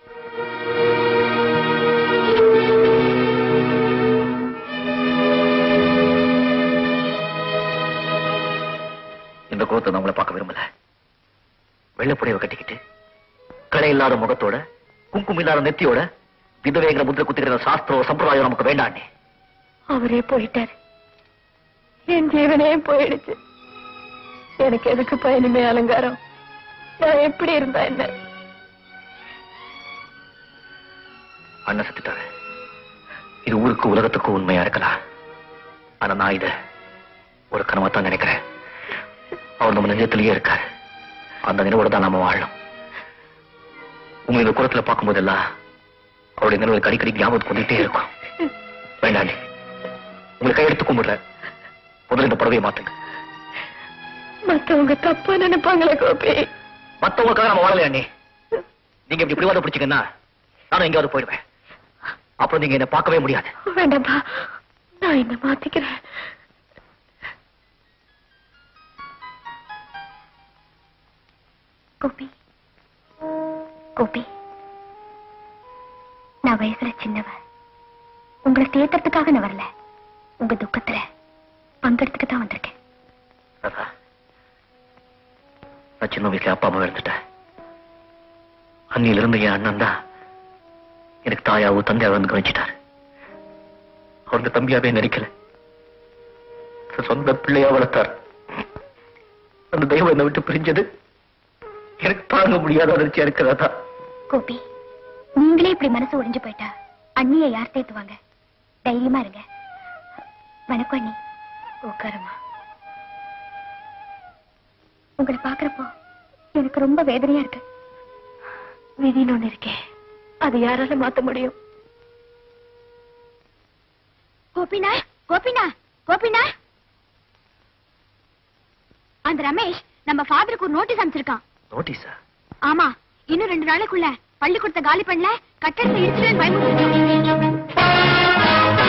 இந்த கோத்தை நான் உங்களை பார்க்க விரும்பல வெள்ளப்புடையவை கட்டிக்கிட்டு கடை இல்லாத முகத்தோட குங்குமம் இல்லாத நெத்தியோட விதவேங்கிற முத்திர குத்திக்கிற சாஸ்திரம் சம்பிரதாயம் நமக்கு வேண்டாண்ணே அவரே போயிட்டாரு என் ஜீவனே போயிடுச்சு எனக்கு எதுக்கு பயனுமே அலங்காரம் நான் எப்படி இருந்தா என்ன அண்ணன் செத்துட்டாரு இது ஊருக்கு உலகத்துக்கும் உண்மையா இருக்கலாம் ஆனா நான் இத ஒரு கனவா தான் நினைக்கிறேன் அவர் நம்ம நெஞ்சத்திலேயே இருக்காரு அந்த நினைவோட தான் நாம வாழணும் உங்க இந்த குளத்துல பார்க்கும் போதெல்லாம் அவருடைய நினைவுக்கு அடிக்கடி ஞாபகம் கொண்டுட்டே இருக்கும் வேண்டாண்டி உங்களை கையெடுத்து கும்பிடுறேன் முதல்ல இந்த புடவையை மாத்துங்க மத்தவங்க தப்பா நினைப்பாங்களே கோபி மத்தவங்களுக்காக நம்ம வாழலையா அண்ணி நீங்க இப்படி பிடிவாத பிடிச்சீங்கன்னா நானும் எங்கேயாவது போயிடுவேன் அப்புறம் நீங்க என்ன பார்க்கவே முடியாது வேண்டாம்பா நான் என்ன மாத்திக்கிறேன் கோபி கோபி நான் வயசுல சின்னவ உங்களை தேத்துறதுக்காக நான் வரல உங்க துக்கத்துல பங்கெடுத்துக்க தான் வந்திருக்கேன் ராதா, நான் சின்ன வயசுல அப்பா அம்மா இழந்துட்டேன் அன்னியில இருந்து என் அண்ணன் தான் எனக்கு தாயாவோ தந்தையாவோ வந்து கவனிச்சிட்டாரு அவங்க தம்பியாவே நினைக்கல சொந்த பிள்ளையா வளர்த்தார் அந்த தெய்வம் என்னை விட்டு பிரிஞ்சது எனக்கு தாங்க முடியாத அதிர்ச்சியா இருக்கிறதா கோபி நீங்களே இப்படி மனசு ஒடிஞ்சு போயிட்டா அண்ணிய யார் தேத்துவாங்க தைரியமா இருங்க வணக்கம் அண்ணி உட்காருமா உங்களை பாக்குறப்போ எனக்கு ரொம்ப வேதனையா இருக்கு விதின்னு ஒண்ணு இருக்கே அது யாரால மாத்த முடியும் கோபினா கோபினா கோபினா அந்த ரமேஷ் நம்ம ஃபாதருக்கு ஒரு நோட்டீஸ் அனுப்பிச்சிருக்கான் நோட்டீஸா ஆமா இன்னும் ரெண்டு நாளைக்குள்ள பள்ளிக்கூடத்தை காலி பண்ணல கட்டடத்தை இடிச்சுட்டு பயமுறுத்திருக்கான்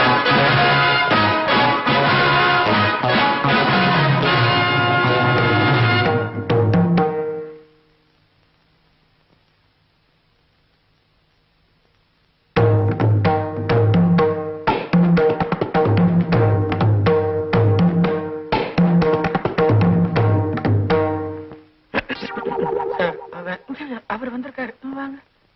அவர் வந்திருக்காரு வாங்க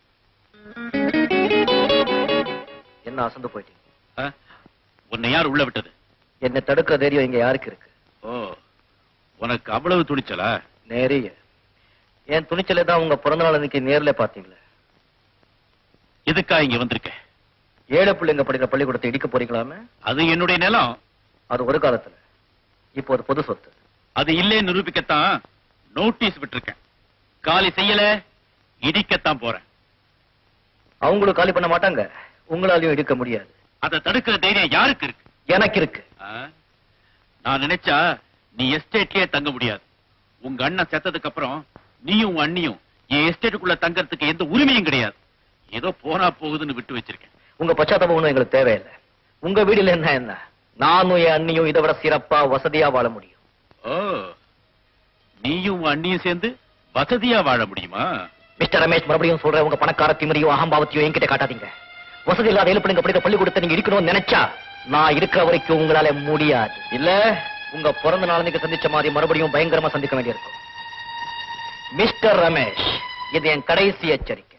என்ன அசந்து போயிட்டீங்க ஆ? உன்னை யார் உள்ள விட்டது என்ன தடுக்கிற தைரியம் இங்க யாருக்கு இருக்கு ஓ உனக்கு அவ்வளவு துணிச்சலா நிறைய என் துணிச்சலை தான் உங்க பிறந்த நாள் அன்னைக்கு நேர்ல பாத்தீங்களே எதுக்கா இங்க வந்திருக்க ஏழை பிள்ளைங்க படிக்கிற பள்ளிக்கூடத்தை இடிக்க போறீங்களாமே அது என்னுடைய நிலம் அது ஒரு காலத்துல இப்போ அது பொது சொத்து அது இல்லைன்னு நிரூபிக்கத்தான் நோட்டீஸ் விட்டிருக்கேன் காலி செய்யல இடிக்கத்தான் போறேன் அவங்களும் காலி பண்ண மாட்டாங்க உங்களாலையும் இடிக்க முடியாது அதை தடுக்கிற தைரியம் யாருக்கு இருக்கு எனக்கு இருக்கு ஆ? நான் நினைச்சா நீ எஸ்டேட்லயே தங்க முடியாது உங்க அண்ணன் செத்ததுக்கு அப்புறம் நீயும் உன் அண்ணியும் என் எஸ்டேட்டுக்குள்ள தங்கறதுக்கு எந்த உரிமையும் கிடையாது ஏதோ போனா போகுதுன்னு விட்டு வச்சிருக்கேன் உங்க பச்சாத்தாபம் ஒண்ணும் எங்களுக்கு தேவையில்லை உங்க வீடுல என்ன என்ன நானும் என் அண்ணியும் இதை விட சிறப்பா வசதியா வாழ முடியும் ஓ நீயும் உன் அண்ணியும் சேர்ந்து வசதியா வாழ முடியுமா மிஸ்டர் ரமேஷ் மறுபடியும் சொல்றேன் உங்க பணக்கார திமிரியும் அகம்பாவத்தையும் என்கிட்ட காட்டாதீங்க வசதி இல்லாத ஏழு பிள்ளைங்க படிக்கிற பள்ளிக்கூடத்தை நீங்க இருக்கணும்னு நினைச்சா நான் இருக்கிற வரைக்கும் உங்களால முடியாது இல்ல உங்க பிறந்த நாள் அன்னைக்கு சந்திச்ச மாதிரி மறுபடியும் பயங்கரமா சந்திக்க வேண்டியிருக்கும் மிஸ்டர் ரமேஷ் இது என் கடைசி எச்சரிக்கை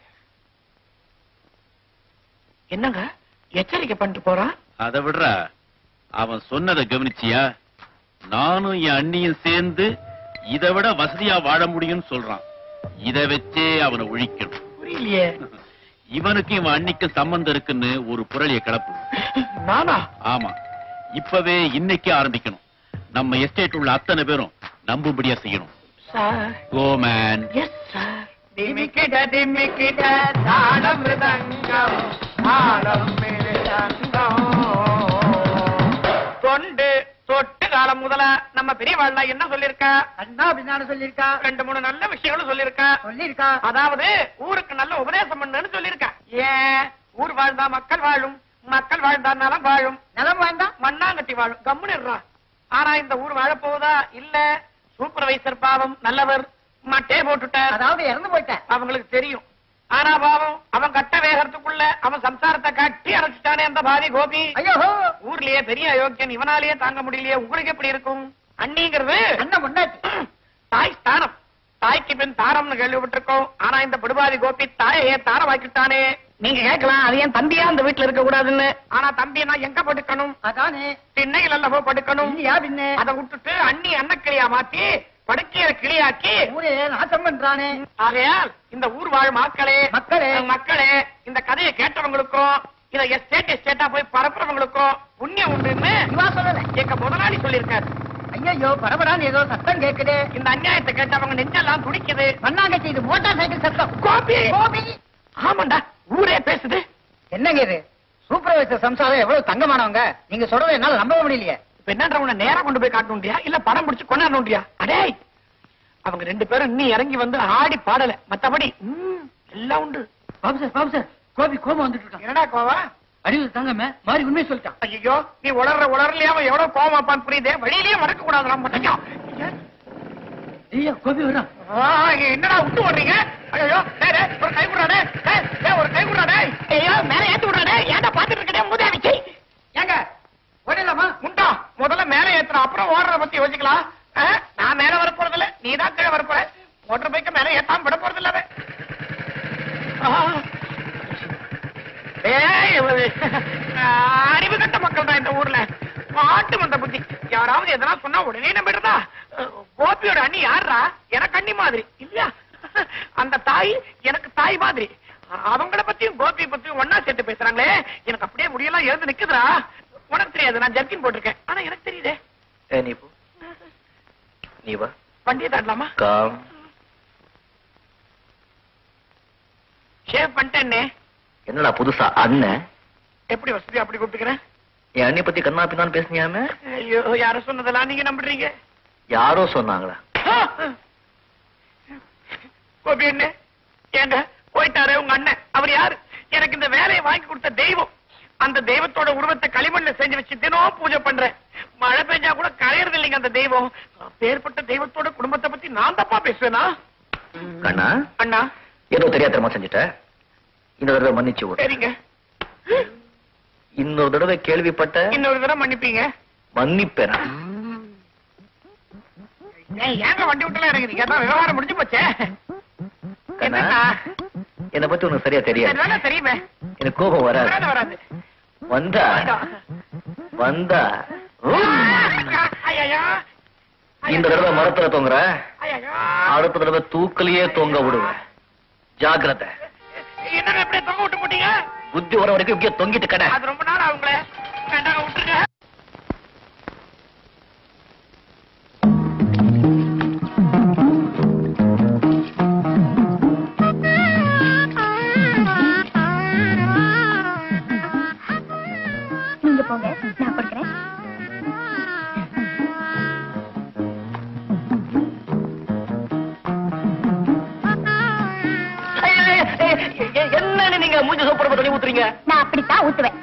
என்னங்க எச்சரிக்கை பண்ணிட்டு போறான் அதை விடுறா அவன் சொன்னதை கவனிச்சியா நானும் என் அண்ணியும் சேர்ந்து இதை விட வசதியா வாழ முடியும்னு சொல்றான் இதை வச்சே அவனை ஒழிக்கணும் புரியலையே இவனுக்கு இவன் அன்னிக்கு சம்பந்தம் இருக்குன்னு ஒரு புரளிய கிளப்பு நானா ஆமா இப்பவே இன்னைக்கே ஆரம்பிக்கணும் நம்ம எஸ்டேட் உள்ள அத்தனை பேரும் நம்பும்படியா செய்யணும் sir go man yes sir திமிக்கிட திமிக்கிட தாளம் மிருதங்கம் தாளம் மிருதங்கம் தொண்டு தொட்டு காலம் முதல நம்ம பெரியவாழ்ல என்ன சொல்லிருக்கா அண்ணா பின்னாடி சொல்லியிருக்கா ரெண்டு மூணு நல்ல விஷயங்களும் சொல்லிருக்கா சொல்லியிருக்கா அதாவது ஊருக்கு நல்ல உபதேசம் பண்ணுன்னு சொல்லிருக்கா ஏன் ஊர் வாழ்ந்தா மக்கள் வாழும் மக்கள் வாழ்ந்தா நலம் வாழும் நிலம் வேண்டா மண்ணாங்கட்டி வாழும் கம்முன்னு இருறா. ஆனா இந்த ஊர் வாழ போகுதா இல்ல சூப்பர்வைசர் பாவம் நல்லவர் மட்டே போட்டுட்டார் அதாவது இறந்து போயிட்டேன் அவங்களுக்கு தெரியும் ஆனா பாவம் அவன் கட்ட வேகறதுக்குள்ள அவன் சம்சாரத்தை கட்டி அணைச்சிட்டானே அந்த பாவி கோபி ஐயோ ஊர்லயே பெரிய அயோக்கியன் இவனாலேயே தாங்க முடியலையே உங்களுக்கு எப்படி இருக்கும் அண்ணிங்கிறது அண்ணன் முன்னாடி தாய் ஸ்தானம் தாய்க்கு பின் தாரம்னு கேள்விப்பட்டிருக்கோம் ஆனா இந்த படுபாதி கோபி தாயை தாரமாக்கிட்டானே நீங்க கேட்கலாம் அது ஏன் தம்பியா இந்த வீட்டுல இருக்க கூடாதுன்னு ஆனா தம்பியை நான் எங்க படுக்கணும் அதானே திண்ணையில் அல்லவோ படுக்கணும் இல்லையா பின்ன அதை விட்டுட்டு அண்ணி அன்னக்கிளியா மாத்தி படுக்கைய கிளியாக்கி ஊரே நாசம் பண்றானே ஆகையால் இந்த ஊர் வாழ் மக்களே மக்களே. மக்களே இந்த கதையை கேட்டவங்களுக்கும் இத எஸ்டேட் எஸ்டேட்டா போய் பரப்புறவங்களுக்கும் புண்ணியம் உண்டுன்னு இவா சொல்லல எங்க முதலாளி சொல்லியிருக்காரு ஐயோ பரபரான்னு ஏதோ சத்தம் கேக்குது இந்த அநியாயத்தை கேட்டவங்க நெஞ்செல்லாம் துடிக்குது மண்ணாங்கட்டி இது மோட்டார் சைக்கிள் சத்தம் கோபி கோபி ஆமாண்டா ஊரே பேசுது என்னங்க இது சூப்பர்வைசர் சம்சாரம் எவ்வளவு தங்கமானவங்க நீங்க சொல்றதை என்னால நம்பவே முடியலையே இப்ப என்னன்ற உன்னை நேரா கொண்டு போய் காட்டணும்டியா இல்ல படம் பிடிச்சு கொண்டாடணும்டியா அடேய் அவங்க ரெண்டு பேரும் இன்னும் இறங்கி வந்து ஆடி பாடல மத்தபடி ம், எல்லாம் உண்டு பாபு சார் பாபு சார் கோபி கோபம் வந்துட்டு இருக்கான் என்னடா கோவா அடியில் தங்கமே மாறி உண்மையை சொல்லிட்டான் ஐயோ நீ உளர்ற உளர்லயே அவன் எவ்வளவு கோவம் வைப்பான்னு புரியுதே வழியிலேயே மறக்க கூடாது நம்ம மட்டும் ஐயோ கோபி வரான் என்னடா விட்டு ஓடுறீங்க ஐயோ டேய், டேய், ஒரு கை விடுறாடே டேய், டேய், ஒரு கை விடுறாடே ஐயோ மேல ஏத்தி விடுறாடே ஏன்டா பாத்துட்டு இருக்கடே முதாவிச்சு ஏங்க ஓடலாமா முண்டா முதல்ல மேல ஏத்துற அப்புறம் ஓடுறத பத்தி யோசிக்கலாம் ஆ? நான் மேல வர போறது இல்ல நீ தான் கீழே வர போற மோட்டர் பைக்க மேல ஏத்தாம விட போறது இல்ல அவன். ஆ. ஏய், இவரு, அறிவு கட்ட மக்கள் தான் இந்த ஊர்ல மாட்டு வந்த புத்தி யாராவது எதனா சொன்னா உடனே நம்பிடுறதா கோபியோட அண்ணி யாருடா எனக்கு அண்ணி மாதிரி இல்லையா அந்த தாய் எனக்கு தாய் மாதிரி அவங்கள பத்தியும் கோபி பத்தியும் ஒன்னா சேர்த்து பேசுறாங்களே எனக்கு அப்படியே முடியெல்லாம் எழுந்து நிக்குதுடா உனக்கு தெரியாது நான் ஜர்க்கின் போட்டிருக்கேன் ஆனா எனக்கு தெரியுதே ஏ, நீ போ நீ வா வண்டியை தாண்டலாமா கம் ஷேவ் பண்ணிட்டேன்னே என்னடா புதுசா அண்ணன் எப்படி வசதி அப்படி கூப்பிட்டுக்கிறேன் என் அண்ணி பத்தி கண்ணா பின்னான்னு பேசுனியாமே ஐயோ யார சொன்னதெல்லாம் நீங்க நம்புறீங்க யாரோ சொன்னாங்களா கோபி என்ன ஏங்க போயிட்டாரு உங்க அண்ணன் அவர் யாரு எனக்கு இந்த வேலையை வாங்கி கொடுத்த தெய்வம் அந்த தெய்வத்தோட உருவத்தை களிமண்ல செஞ்சு வச்சு தினம் பூஜை பண்றேன் மழை பெஞ்சா கூட கரையறது இல்லைங்க அந்த தெய்வம் பேர்பட்ட தெய்வத்தோட குடும்பத்தை பத்தி நான் தப்பா பேசுவேனா கண்ணா அண்ணா ஏதோ தெரியாதனமா செஞ்சுட்ட இந்த தடவை மன்னிச்சு விடு சரிங்க இன்னொரு தடவை கேள்விப்பட்ட இன்னொரு தடவை மன்னிப்பீங்க மன்னிப்பேனா ஏய், ஏங்க வண்டி விட்டுலாம் இறங்குறீங்க அதான் விவகாரம் முடிஞ்சு போச்சே கண்ணா என்னண்ணா? என்னை பத்தி உனக்கு சரியா தெரியாது சரிதானே தெரியுமே எனக்கு கோபம் வராது வராது வராது வந்தா வந்தா ஐயா இந்த தடவை மரத்துல தொங்குற ஐயா அடுத்த தடவை தூக்கலையே தொங்க விடுவேன் ஜாக்கிரதை என்னங்க இப்படி தொங்க விட்டு போட்டீங்க புத்தி வர வரைக்கும் இப்படியே தொங்கிட்டு கடை அது ரொம்ப நாள் ஆகுங்களே வேண்டாங்க விட்டுருங்க நீங்க போங்க நான் கொடுக்குறேன் என்ன நீங்க மூஞ்சி சோப்பரப்ப தண்ணி ஊத்துறீங்க நான் அப்படித்தான் ஊத்துவேன்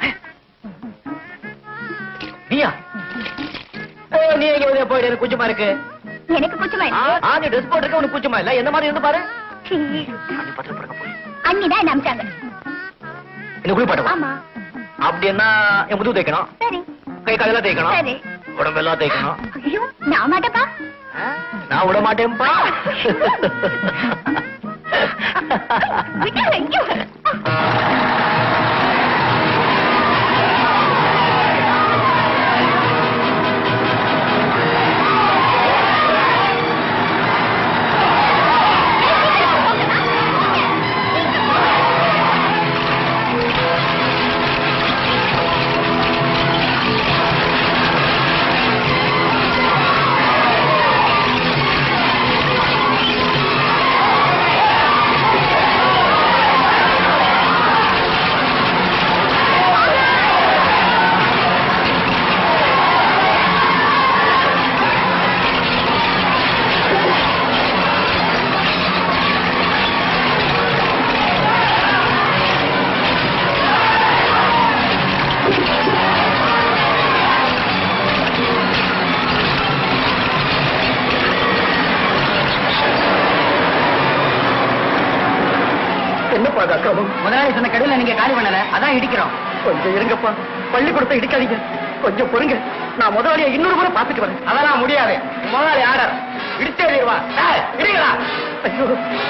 நீயா ஏய், நீ எங்க வெளிய போயிடு எனக்கு கூச்சமா இருக்கு எனக்கு கூச்சமா ஆ, இருக்கு ஆ, நீ ட்ரெஸ் போட்டிருக்க உனக்கு கூச்சமா இல்ல என்ன மாதிரி இருந்து பாரு சீ. அப்படி பத்திரம் படுக்க போய் அண்ணிதான் என்ன அமிச்சாங்க என்ன குளிப்பாட்டவா ஆமா அப்படி என்ன என் முதுகு தேய்க்கணும் சரி கை காலெல்லாம் தேய்க்கணும் சரி உடம்பெல்லாம் தேய்க்கணும் ஐயோ நான் மாட்டேப்பா ஆ, நான் விட மாட்டேன்பா விட்டு ஐயோ என்னப்பா அது அக்கிரமம் முதலாளி சொன்ன கடையில நீங்க காலி பண்ணல அதான் இடிக்கிறோம் கொஞ்சம் இருங்கப்பா பள்ளிக்கூடத்தை இடிக்காதீங்க கொஞ்சம் பொறுங்க நான் முதலாளியை இன்னொரு முறை பார்த்துட்டு வரேன் அதெல்லாம் முடியாது முதலாளி ஆர்டர் இடிச்சே தீருவா இடிங்களா ஐயோ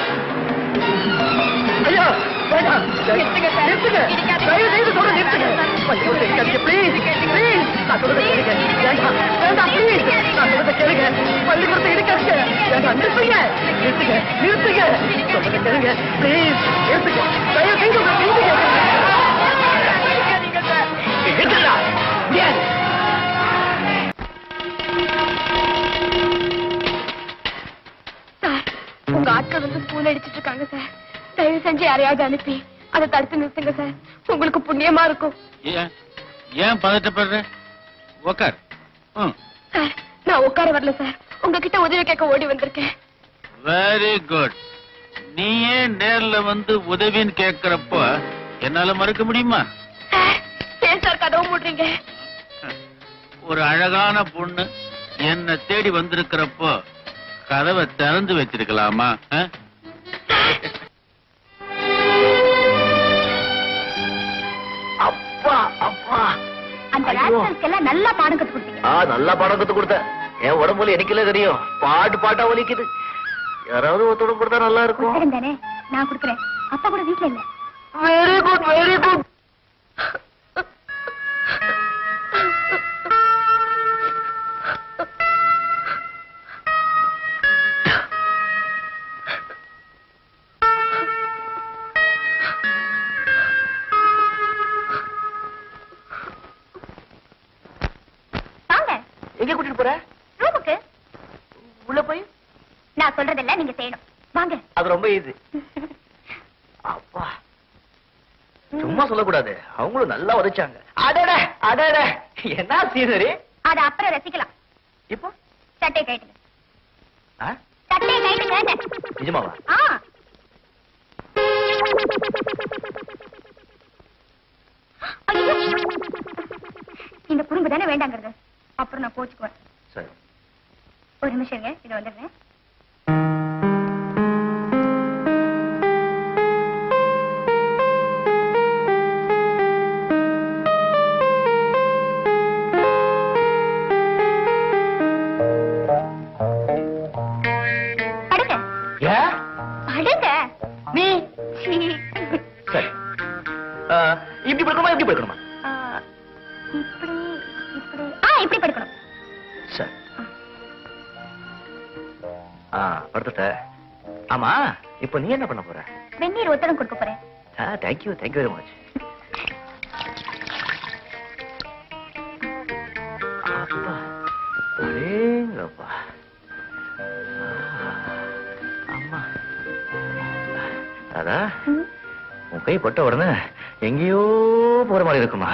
ஐயா வேண்டாம் நிறுத்துங்க தயவு செய்து சொல்ற நிறுத்துங்க பள்ளிக்கூடத்தை இடிக்காதீங்க ப்ளீஸ் ப்ளீஸ் நான் சொல்றதை கேளுங்க வேண்டாம் வேண்டாம் ப்ளீஸ் நான் சொல்றதை கேளுங்க பள்ளிக்கூடத்தை இடிக்காதீங்க வேண்டாம் நிறுத்துங்க நிறுத்துங்க நிறுத்துங்க சொல்றதை கேளுங்க ப்ளீஸ் நிறுத்துங்க தயவு செய்து உங்க நிறுத்துங்க நிறுத்துங்களா முடியாது சார் உங்க ஆட்கள் வந்து ஸ்கூல் அடிச்சிட்டு இருக்காங்க சார் தயவு செஞ்சு யாரையாவது அனுப்பி அதை தடுத்து நிறுத்துங்க சார் உங்களுக்கு புண்ணியமா இருக்கும் ஏன் ஏன் பதட்டப்படுற உக்கார் ம் சார் நான் உட்கார வரல சார் உங்ககிட்ட உதவி கேட்க ஓடி வந்திருக்கேன் வெரி குட் நீயே நேர்ல வந்து உதவின்னு கேக்குறப்போ என்னால மறுக்க முடியுமா சார் ஏன் சார் கதவு மூடுறீங்க ஒரு அழகான பொண்ணு என்ன தேடி வந்திருக்கிறப்போ கதவை திறந்து வச்சிருக்கலாமா ஆ? அப்பா அப்பா அந்த ஐயோ. ராஸ்கல்ஸ்க்கெல்லாம் நல்லா பாடம் கத்து கொடுத்தீங்க ஆ நல்லா படம் கத்து கொடுத்த என் உடம்புல எனக்குல தெரியும் பாட்டு பாட்டா ஒலிக்குது யாராவது ஒருத்தோட கொடுத்தா நல்லா இருக்கும் புத்தகம் தானே நான் கொடுக்குறேன் அப்பா கூட வீட்டுல இல்ல வெரி குட் வெரி குட் வாங்க எங்க கூட்டிட்டு போற ரூமுக்கு உள்ள போய் நான் சொல்றதெல்லாம் நீங்க செய்யணும் வாங்க அது ரொம்ப ஈஸி அப்பா சும்மா சொல்லக்கூடாது அவங்களும் நல்லா உதைச்சாங்க அடட அடட என்ன சீனரி அத அப்புறம் ரசிக்கலாம் இப்போ சட்டை கைட்டுங்க ஆ? சட்டை கைட்டுங்க நிஜமாவா ஆ ஐயோ! இந்த குறும்பு தானே வேண்டாங்கிறது அப்புறம் நான் கோச்சுக்குவேன் சரி ஒரு நிமிஷம் இருங்க இது வந்துடுறேன் படுங்க ஏன் படுங்க நீ சீ. சரி ஆ, இப்படி படுக்கணுமா இப்படி படுக்கணுமா ஆ, இப்படி இப்படி ஆ இப்படி படுக்கணும் சரி ஆ படுத்துட்ட ஆமா இப்போ நீ என்ன பண்ண போற வெந்நீர் ஒத்தடம் கொடுக்க போறேன் ஆ தேங்க்யூ தேங்க்யூ வெரி மச் அப்பா அடேங்கப்பா அம்மா அதா ம். உன் கை பட்ட உடனே எங்கேயோ போற மாதிரி இருக்குமா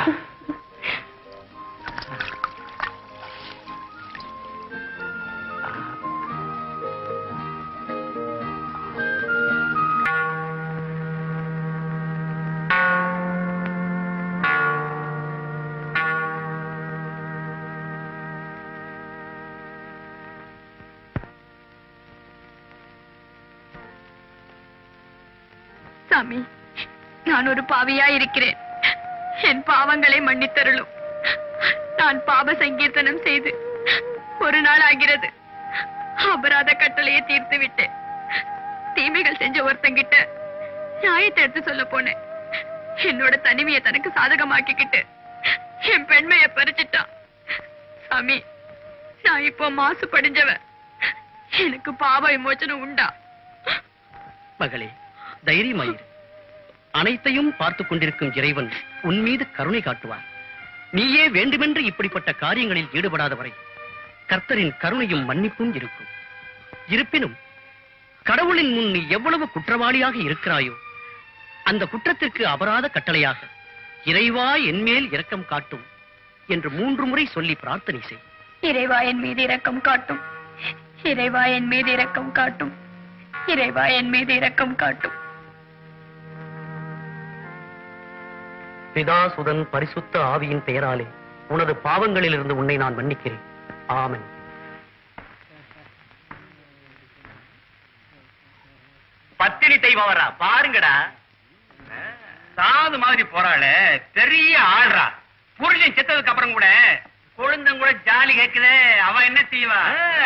சாமி நான் ஒரு பாவியா இருக்கிறேன் என் பாவங்களை மன்னித்தருளும் நான் பாப சங்கீர்த்தனம் செய்து ஒரு நாள் ஆகிறது அபராத கட்டளையை தீர்த்து விட்டேன் தீமைகள் செஞ்ச ஒருத்தங்கிட்ட நியாயத்தை எடுத்து சொல்ல போனேன் என்னோட தனிமையை தனக்கு சாதகமாக்கிக்கிட்டு என் பெண்மைய பறிச்சிட்டான் சாமி நான் இப்போ மாசு படிஞ்சவன் எனக்கு பாவ விமோச்சனம் உண்டா மகளே தைரியமாயிரு அனைத்தையும் பார்த்துக் கொண்டிருக்கும் இறைவன் உன் மீது கருணை காட்டுவார் நீயே வேண்டுமென்று இப்படிப்பட்ட காரியங்களில் ஈடுபடாத வரை கர்த்தரின் கருணையும் மன்னிப்பும் இருக்கும் இருப்பினும் கடவுளின் முன் நீ எவ்வளவு குற்றவாளியாக இருக்கிறாயோ அந்த குற்றத்திற்கு அபராத கட்டளையாக இறைவா என்மேல் இரக்கம் காட்டும் என்று மூன்று முறை சொல்லி பிரார்த்தனை செய் இறைவா என் மீது இரக்கம் காட்டும் இறைவா என் மீது இரக்கம் காட்டும் இறைவா என் மீது இரக்கம் காட்டும் பிதா சுதன் பரிசுத்த ஆவியின் பெயராலே உனது பாவங்களிலிருந்து உன்னை நான் மன்னிக்கிறேன் ஆமென் பத்தினி தெய்வம் பாருங்கடா சாது மாதிரி போறாளே பெரிய ஆள்றா புருஷன் செத்ததுக்கு அப்புறம் கூட கொழுந்தம் கூட ஜாலி கேக்குதே அவன் என்ன செய்வா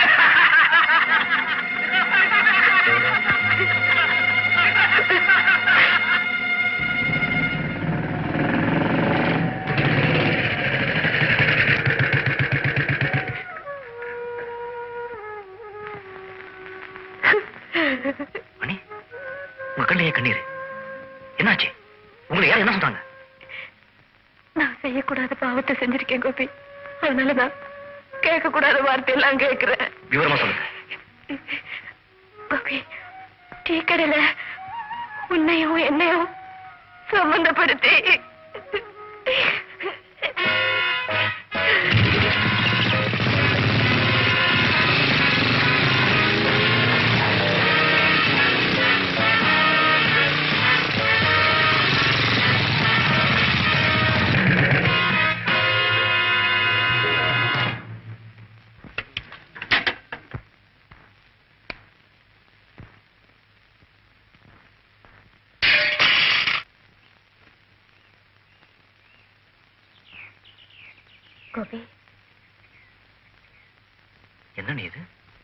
மணி உங்க கண்ணிலேயே கண்ணீர் என்னாச்சு உங்களை யார் என்ன சொல்றாங்க நான் செய்யக்கூடாத பாவத்தை செஞ்சிருக்கேன் கோபி அதனாலதான் கேட்க கூடாத வார்த்தையெல்லாம் கேட்கிறேன் விவரமா சொல்லுங்க கோபி டீ கடையில உன்னையும் என்னையும் சம்பந்தப்படுத்தி கோபி என்ன நீ இது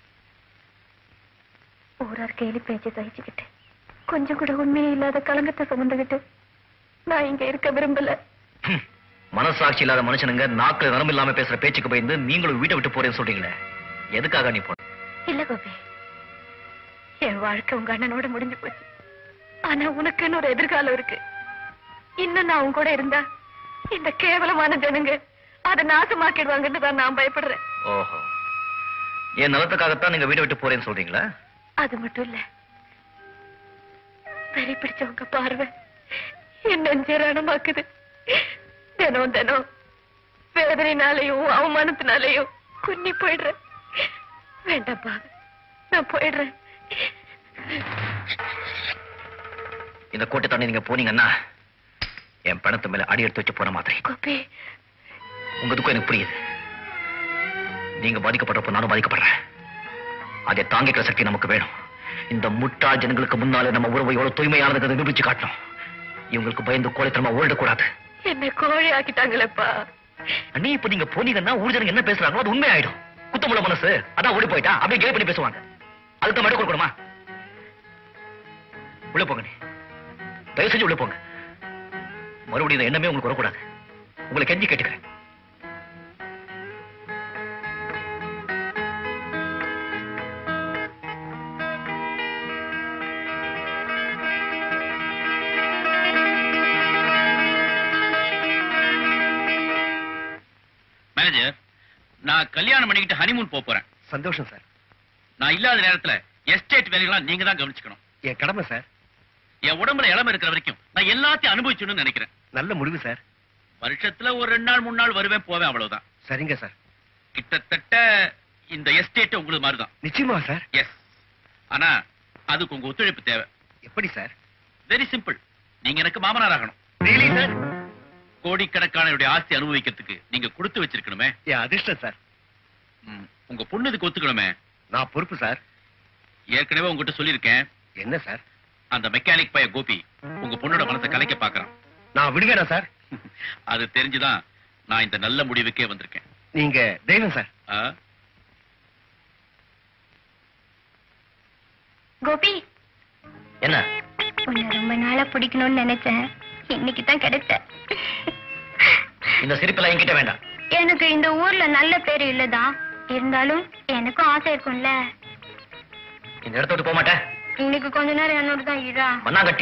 ஊரார் கேலி பேச்சு சகிச்சுக்கிட்டு கொஞ்சம் கூட உண்மையே இல்லாத கலங்கத்தை சுமந்துகிட்டு நான் இங்க இருக்க விரும்பல ஹம். மனசாட்சி இல்லாத மனுஷனுங்க நாக்குல நரம்பு இல்லாம பேசுற பேச்சுக்கு பயந்து நீங்களும் வீட்டை விட்டு போறேன்னு சொல்றீங்களே எதுக்காக நீ போன இல்ல கோபி என் வாழ்க்கை உங்க அண்ணனோட முடிஞ்சு போச்சு ஆனா உனக்குன்னு ஒரு எதிர்காலம் இருக்கு இன்னும் நான் உன் கூட இருந்தா இந்த கேவலமான ஜனங்க அதை நாசமாக்கிடுவாங்கன்னு தான் நான் பயப்படுறேன் ஓஹோ என் நலத்துக்காகத்தான் நீங்க வீட்டை விட்டு போறேன்னு சொல்றீங்களா அது மட்டும் இல்ல வெறி பிடிச்சவங்க பார்வை என் நெஞ்சை ரணமாக்குது தினம் தினம் வேதனைனாலையும் அவமானத்தினாலையும் குன்னி போயிடுறேன் வேண்டாப்பா நான் போயிடுறேன் இந்த கோட்டை தாண்டி நீங்க போனீங்கன்னா என் பணத்து மேல அடி எடுத்து வச்சு போன மாதிரி கோபி உங்க துக்கம் எனக்கு புரியுது நீங்க பாதிக்கப்படுறப்ப நானும் பாதிக்கப்படுறேன் அதை தாங்கிக்கிற சக்தி நமக்கு வேணும் இந்த முட்டா ஜனங்களுக்கு முன்னாலே நம்ம உறவு எவ்வளவு தூய்மையானது நிரூபிச்சு காட்டணும் இவங்களுக்கு பயந்து கோழைத்தனமா ஓடக்கூடாது என்ன கோழி ஆக்கிட்டாங்களேப்பா அண்ணி இப்ப நீங்க போனீங்கன்னா ஊர் ஜனங்க என்ன பேசுறாங்களோ அது உண்மையாயிடும் குத்தமுள்ள மனசு அதான் ஓடி போயிட்டா அப்படியே கேப் பண்ணி பேசுவாங்க அதுக்கு மேடம் கொடுக்கணுமா உள்ள போங்க நீ தயவு செஞ்சு உள்ள போங்க மறுபடியும் இந்த எண்ணமே உங்களுக்கு வரக்கூடாது உங்களை கெஞ்சி கேட்டுக்கிறேன் மேனேஜர் நான் கல்யாணம் பண்ணிக்கிட்டு ஹனிமூன் போக போறேன் சந்தோஷம் சார் நான் இல்லாத நேரத்துல எஸ்டேட் வேலைகள்லாம் நீங்க தான் கவனிச்சுக்கணும் என் கடமை சார் என் உடம்புல இளம இருக்கிற வரைக்கும் நான் எல்லாத்தையும் அனுபவிச்சணும்னு நினைக்கிறேன் நல்ல முடிவு சார் வருஷத்துல ஒரு ரெண்டு நாள் மூணு நாள் வருவேன் போவேன் அவ்வளவுதான் சரிங்க சார் கிட்டத்தட்ட இந்த எஸ்டேட் உங்களுக்கு மாதிரிதான் நிச்சயமா சார் எஸ் ஆனா அதுக்கு உங்க ஒத்துழைப்பு தேவை எப்படி சார் வெரி சிம்பிள் நீங்க எனக்கு மாமனார் ஆகணும் ரியலி சார் கோடிக்கணக்கான என்னுடைய ஆஸ்தி அனுபவிக்கிறதுக்கு நீங்க கொடுத்து வச்சிருக்கணுமே என் அதிர்ஷ்டம் சார் ம், உங்க பொண்ணு இதுக்கு ஒத்துக்கணுமே நான் பொறுப்பு சார் ஏற்கனவே உங்ககிட்ட சொல்லியிருக்கேன் என்ன சார் அந்த மெக்கானிக் பைய கோபி உங்க பொண்ணோட மனசை கலைக்க பாக்குறான் நான் விடுவேனா சார் அது தெரிஞ்சுதான் நான் இந்த நல்ல முடிவுக்கே வந்திருக்கேன் நீங்க தெய்வம் சார் ஆ? கோபி என்ன உன்னை ரொம்ப நாளா பிடிக்கணும்னு நினைச்சேன் இன்னைக்கு தான் கிடைச்ச இந்த சிரிப்பெல்லாம் என்கிட்ட வேண்டாம் எனக்கு இந்த ஊர்ல நல்ல பேர் இல்லதான் இருந்தாலும் எனக்கும் ஆசை இருக்கும்ல இந்த இடத்த விட்டு போக மாட்டேன் இன்னைக்கு கொஞ்ச நேரம் என்னோட தான் இரா மண்ணாங்கட்டி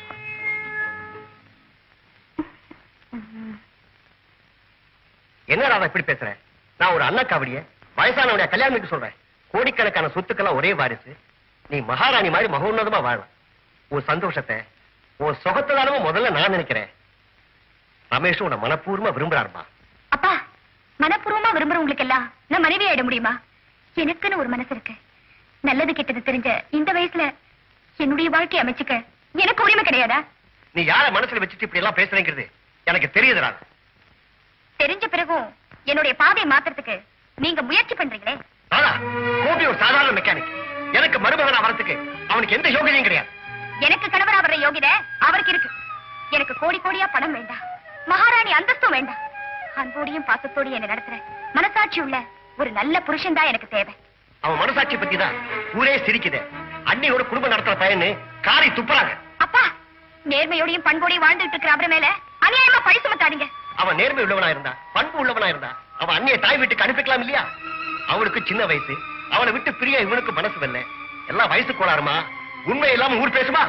என்ன ராதா இப்படி பேசுற நான் ஒரு அண்ணா காவடிய வயசானவனைய கல்யாணத்துக்கு சொல்றேன் கோடிக்கணக்கான சொத்துக்கெல்லாம் ஒரே வாரிசு நீ மகாராணி மாதிரி மகோன்னதமா வாழலாம் உன் சந்தோஷத்தை உன் சுகத்தை தானமா முதல்ல நான் நினைக்கிறேன் ரமேஷ் உன்னை மனப்பூர்வமா விரும்புறாருமா அப்பா மனப்பூர்வமா விரும்புறவங்களுக்கு எல்லாம் நான் மனைவி ஆயிட முடியுமா எனக்குன்னு ஒரு மனசு இருக்கு நல்லது கெட்டது தெரிஞ்ச இந்த வயசுல என்னுடைய வாழ்க்கையை அமைச்சுக்க எனக்கு உரிமை கிடையாதா நீ யார மனசுல வச்சுட்டு இப்படி எல்லாம் பேசுறேங்கிறது எனக்கு தெரியுது ராதா தெரிஞ்ச பிறகும் என்னுடைய பாதையை மாத்துறதுக்கு நீங்க முயற்சி பண்றீங்களே ராதா கோபி ஒரு சாதாரண மெக்கானிக் எனக்கு மருமகனா வரதுக்கு அவனுக்கு எந்த யோகியதையும் கிடையாது எனக்கு கணவரா வர்ற யோகிதை அவருக்கு இருக்கு எனக்கு கோடி கோடியா பணம் வேண்டாம் மகாராணி அந்தஸ்தும் வேண்டாம் அன்போடையும் பாசத்தோடையும் என்ன நடத்துற மனசாட்சி உள்ள ஒரு நல்ல புருஷன் தான் எனக்கு தேவை அவன் மனசாட்சி பத்தி தான் ஊரே சிரிக்குது அன்னையோட குடும்பம் நடத்துற பையனு காரி துப்புறாங்க அப்பா நேர்மையோடையும் பண்போடையும் வாழ்ந்துட்டு இருக்கிற அவர மேல அநியாயமா பழி சுமத்தாதீங்க அவன் நேர்மை உள்ளவனா இருந்தா பண்பு உள்ளவனா இருந்தா அவன் அண்ணிய தாய் வீட்டுக்கு அனுப்பிக்கலாம் இல்லையா அவளுக்கு சின்ன வயசு அவளை விட்டு பிரிய இவனுக்கு மனசு வரல எல்லாம் வயசு கோளாறுமா உண்மை இல்லாம ஊர் பேசுமா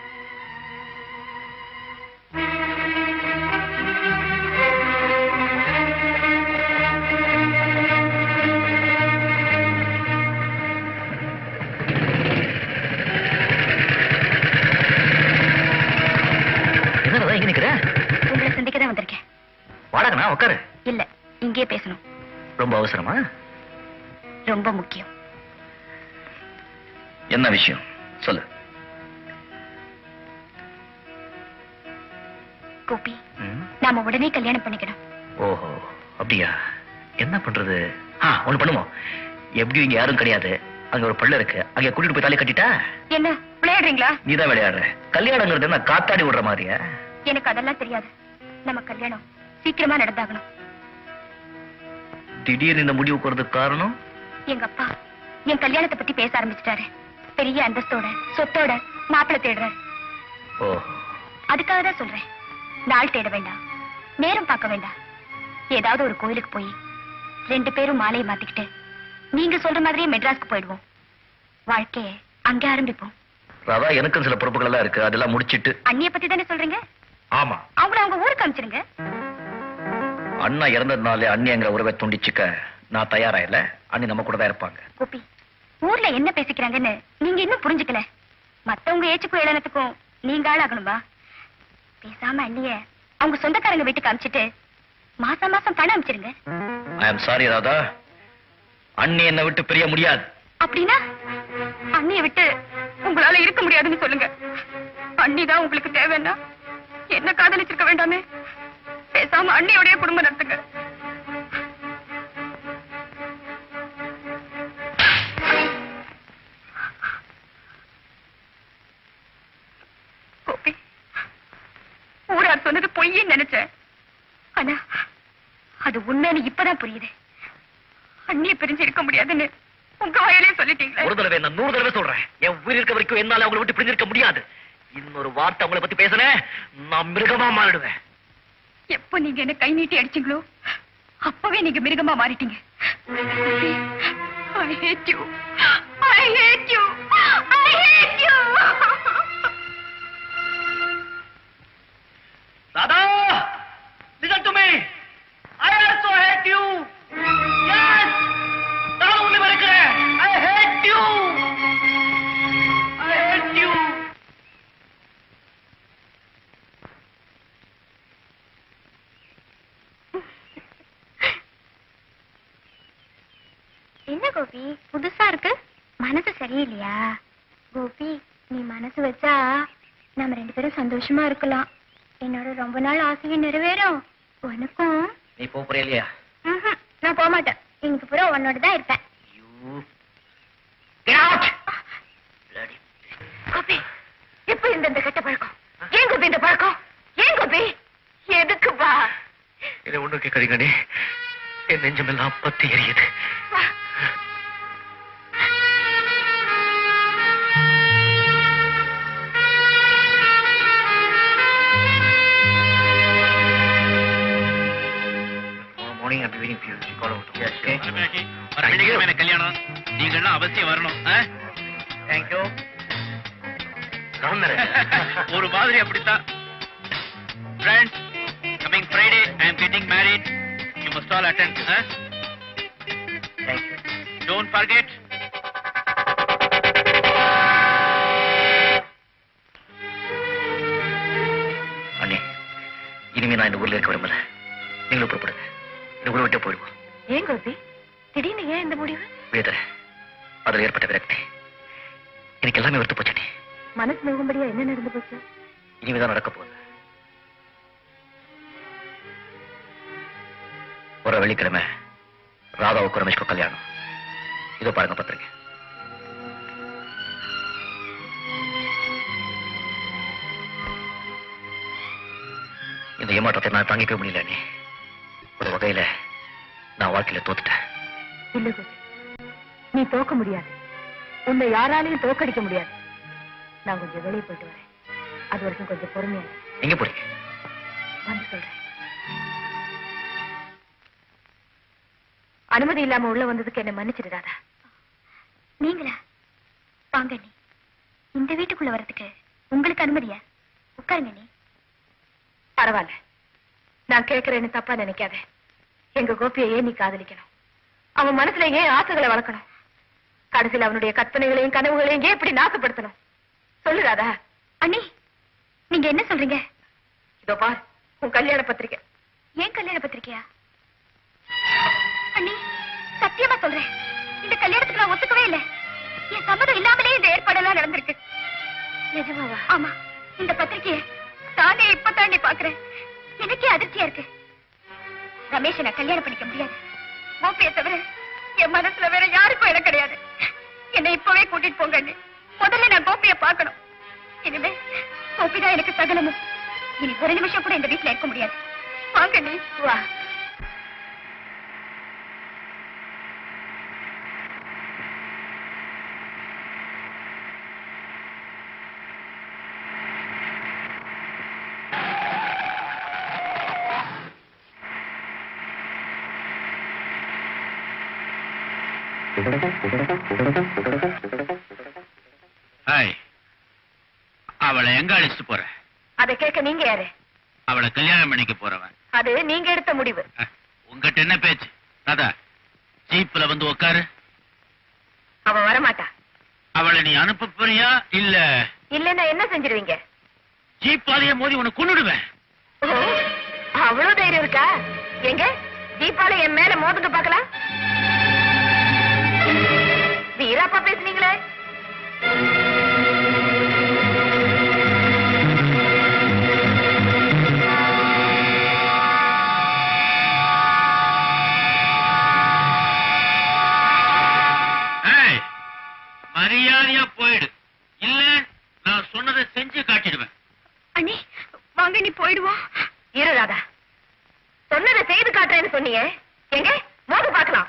என்ன இங்க நிக்கிற உங்களை சந்திக்க தான் வந்திருக்கேன் வாடகண்ணா உட்காரு இல்ல இங்கே பேசணும் ரொம்ப அவசரமா ரொம்ப முக்கியம் என்ன விஷயம் சொல்லு கோபி ம்? நாம உடனே கல்யாணம் பண்ணிக்கணும் ஓஹோ அப்படியா என்ன பண்றது ஆ ஒண்ணு பண்ணுவோம் எப்படியும் இங்க யாரும் கிடையாது அங்க ஒரு பள்ளம் இருக்கு அங்க கூட்டிட்டு போய் தாலி கட்டிட்டா என்ன விளையாடுறீங்களா நீதான் விளையாடுற கல்யாணங்கிறது என்ன காத்தாடி விடுற மாதிரியா எனக்கு அதெல்லாம் தெரியாது நம்ம கல்யாணம் சீக்கிரமா நடந்தாகணும் திடீர்னு இந்த முடிவுக்கு வரதுக்கு காரணம் எங்க அப்பா என் கல்யாணத்தை பத்தி பேச ஆரம்பிச்சிட்டாரு பெரிய அந்தஸ்தோட சொத்தோட மாப்பிள்ளை தேடுறாரு ஓஹோ அதுக்காக தான் சொல்றேன் நாள் தேட வேண்டாம் நேரம் பார்க்க வேண்டாம் ஏதாவது ஒரு கோயிலுக்கு போய் ரெண்டு பேரும் மாலையை மாத்திக்கிட்டு நீங்க சொல்ற மாதிரியே மெட்ராஸ்க்கு போயிடுவோம் வாழ்க்கைய அங்கே ஆரம்பிப்போம் ராதா எனக்கும் சில பொறுப்புகள் எல்லாம் இருக்கு அதெல்லாம் முடிச்சிட்டு அண்ணிய பத்தி தானே சொல்றீங்க ஆமா அவங்கள அவங்க ஊருக்கு அனுப்பிச்சிருங்க அண்ணா இறந்ததுனாலே அண்ணிங்கிற உறவை துண்டிச்சுக்க நான் தயாரா இல்ல அண்ணி நம்ம கூட தான் இருப்பாங்க கோபி ஊர்ல என்ன பேசிக்கிறாங்கன்னு நீங்க இன்னும் புரிஞ்சுக்கல மத்தவங்க ஏச்சுக்கும் ஏளனத்துக்கும் நீங்க ஆளாகணுமா பேசாம அண்ணிய அவங்க சொந்தக்காரங்க வீட்டுக்கு அனுப்பிச்சிட்டு மாசம் மாசம் பணம் அனுப்பிச்சிருங்க ஐ எம் சாரி ராதா அண்ணி என்னை விட்டு பிரிய முடியாது அப்படின்னா அண்ணிய விட்டு உங்களால இருக்க முடியாதுன்னு சொல்லுங்க அண்ணிதான் உங்களுக்கு தேவைன்னா என்ன காதலிச்சிருக்க வேண்டாமே பேசாம அண்ணியோடைய குடும்பம் நடத்துங்க கோபி ஊரார் சொன்னது பொய்ன்னு நினைச்சேன் ஆனா அது உண்மைன்னு இப்பதான் புரியுது அண்ணிய பிரிஞ்சு இருக்க முடியாதுன்னு உங்க வாயிலே சொல்லிட்டீங்களே ஒரு தடவை நான் நூறு தடவை சொல்றேன் என் உயிர் இருக்க வரைக்கும் என்னால அவங்களை விட்டு பிரிஞ்சிருக்க முடியாது இன்னொரு வார்த்தை அவங்கள பத்தி பேசுனேன் நான் மிருகமா மாறிடுவேன் எப்போ நீங்க என்ன கை நீட்டி அடிச்சீங்களோ அப்பவே நீங்க மிருகமா மாறிட்டீங்க I hate you. I hate you. I hate you. Radha listen to me I also hate you yes நான் உன்னை வெறுக்கிறேன் I hate you I hate you என்ன கோபி புதுசா இருக்கு மனசு சரியில்லையா கோபி நீ மனசு வச்சா நம்ம ரெண்டு பேரும் சந்தோஷமா இருக்கலாம் என்னோட ரொம்ப நாள் ஆசையும் நிறைவேறும் உனக்கும் நீ போப் போறியா இல்லையா ம்ஹும், நான் போக மாட்டேன் இன்னைக்கு பூரா உன்னோட தான் இருப்பேன் you get out bloody Gopi எப்ப இந்த இந்த கெட்ட பழக்கம் ஏன் கோபி இந்த பழக்கம் ஏன் கோபி எதுக்குப்பா என்னை ஒண்ணு கேட்காதீங்கடி என் நெஞ்சமெல்லாம் பத்தி எரியுது Morning, I'll be waiting for you. You call out. Yes, okay. வர வெள்ளிக்கிழமை எனக்கு கல்யாணம் நீங்க எல்லாம் அவசியம் வரணும் ஆ? Thank you. கவர்னர். ஒரு மாதிரி அப்படித்தான் friends coming Friday I am getting married you must all attend Thank you. Don't forget அண்ணே இனிமே நான் இந்த ஊர்ல இருக்க விரும்பல நீங்களும் புறப்படுங்க இந்த ஊரை விட்டே போயிடுவோம் ஏன் கோபி திடீர்னு ஏன் இந்த முடிவு வேத அதில் ஏற்பட்ட விரக்தி எனக்கு எல்லாமே வெறுத்து போச்சு மனசு நோகும்படியா என்ன நடந்து போச்சு இனிமேதான் நடக்க போகுது ஒரு வெள்ளிக்கிழமை ராதாவுக்கு ரமேஷ்க்கு கல்யாணம் இதோ பாருங்க பத்திரிக்கை இந்த ஏமாற்றத்தை நான் தாங்கிக்க முடியல அண்ணே ஒரு வகையில நான் வாழ்க்கையில தோத்துட்டேன் இல்ல கோபி நீ தோக்க முடியாது உன்னை யாராலையும் தோக்கடிக்க முடியாது நான் கொஞ்சம் வெளியே போயிட்டு வரேன் அது வரைக்கும் கொஞ்சம் பொறுமையா இரு. எங்க போறீங்க வந்து சொல்றேன் அனுமதி இல்லாம உள்ள வந்ததுக்கு என்ன மன்னிச்சிடுறாதா நீங்களா வாங்க நீ இந்த வீட்டுக்குள்ள வரதுக்கு உங்களுக்கு அனுமதியா உட்காருங்க நீ பரவாயில்ல நான் கேட்கறேன்னு தப்பா நினைக்காத எங்க கோபியை ஏன் நீ காதலிக்கணும் அவன் மனசுல ஏன் ஆசைகளை வளர்க்கணும் கடைசியில் அவனுடைய கற்பனைகளையும் கனவுகளையும் ஏன் இப்படி நாசப்படுத்தணும் சொல்லுறாதா அண்ணி நீங்க என்ன சொல்றீங்க இதோ பார் உன் கல்யாண பத்திரிக்கை ஏன் கல்யாண பத்திரிக்கையா அண்ணி சத்தியமா சொல்றேன் இந்த கல்யாணத்துக்கு நான் ஒத்துக்கவே இல்லை என் சம்மதம் இல்லாமலே இந்த ஏற்பாடெல்லாம் நடந்திருக்கு நிஜமாவா ஆமா இந்த பத்திரிக்கையை தானே இப்ப தாண்டி பாக்குறேன் எனக்கே அதிர்ச்சியா இருக்கு ரமேஷை நான் கல்யாணம் பண்ணிக்க முடியாது கோபியை தவிர என் மனசுல வேற யாருக்கும் இடம் கிடையாது என்னை இப்பவே கூட்டிட்டு போங்க அண்ணி. முதல்ல நான் கோபியை பார்க்கணும் இனிமே கோபிதான் எனக்கு சகலமும் இனி ஒரு நிமிஷம் கூட இந்த வீட்டுல இருக்க முடியாது வாங்க நீ வா ஹாய் அவளை எங்க அழைச்சிட்டு போற அதை கேட்க நீங்க யாரு அவளை கல்யாணம் பண்ணிக்க போறவன் அது நீங்க எடுத்த முடிவு அஹ், உங்ககிட்ட என்ன பேச்சு ராதா ஜீப்ல வந்து உட்காரு அவ வரமாட்டா அவளை நீ அனுப்ப போறியா இல்ல இல்லன்னா என்ன செஞ்சிருவீங்க ஜீப்பாலேயே மோதி உன்னை கொன்னுடுவேன் ஓ, அவ்வளவு தைரியம் இருக்கா எங்க தீபாவளி என் மேல மோதுங்க பாக்கலாம் வீராப்பா பேசுனீங்களே ஏய், மரியாதையா போயிடு இல்ல நான் சொன்னதை செஞ்சு காட்டிடுவேன் அண்ணி வாங்க நீ போயிடுவோம் இரு ராதா சொன்னதை செய்து காட்டுறேன்னு சொன்னீங்க எங்க மோது பார்க்கலாம்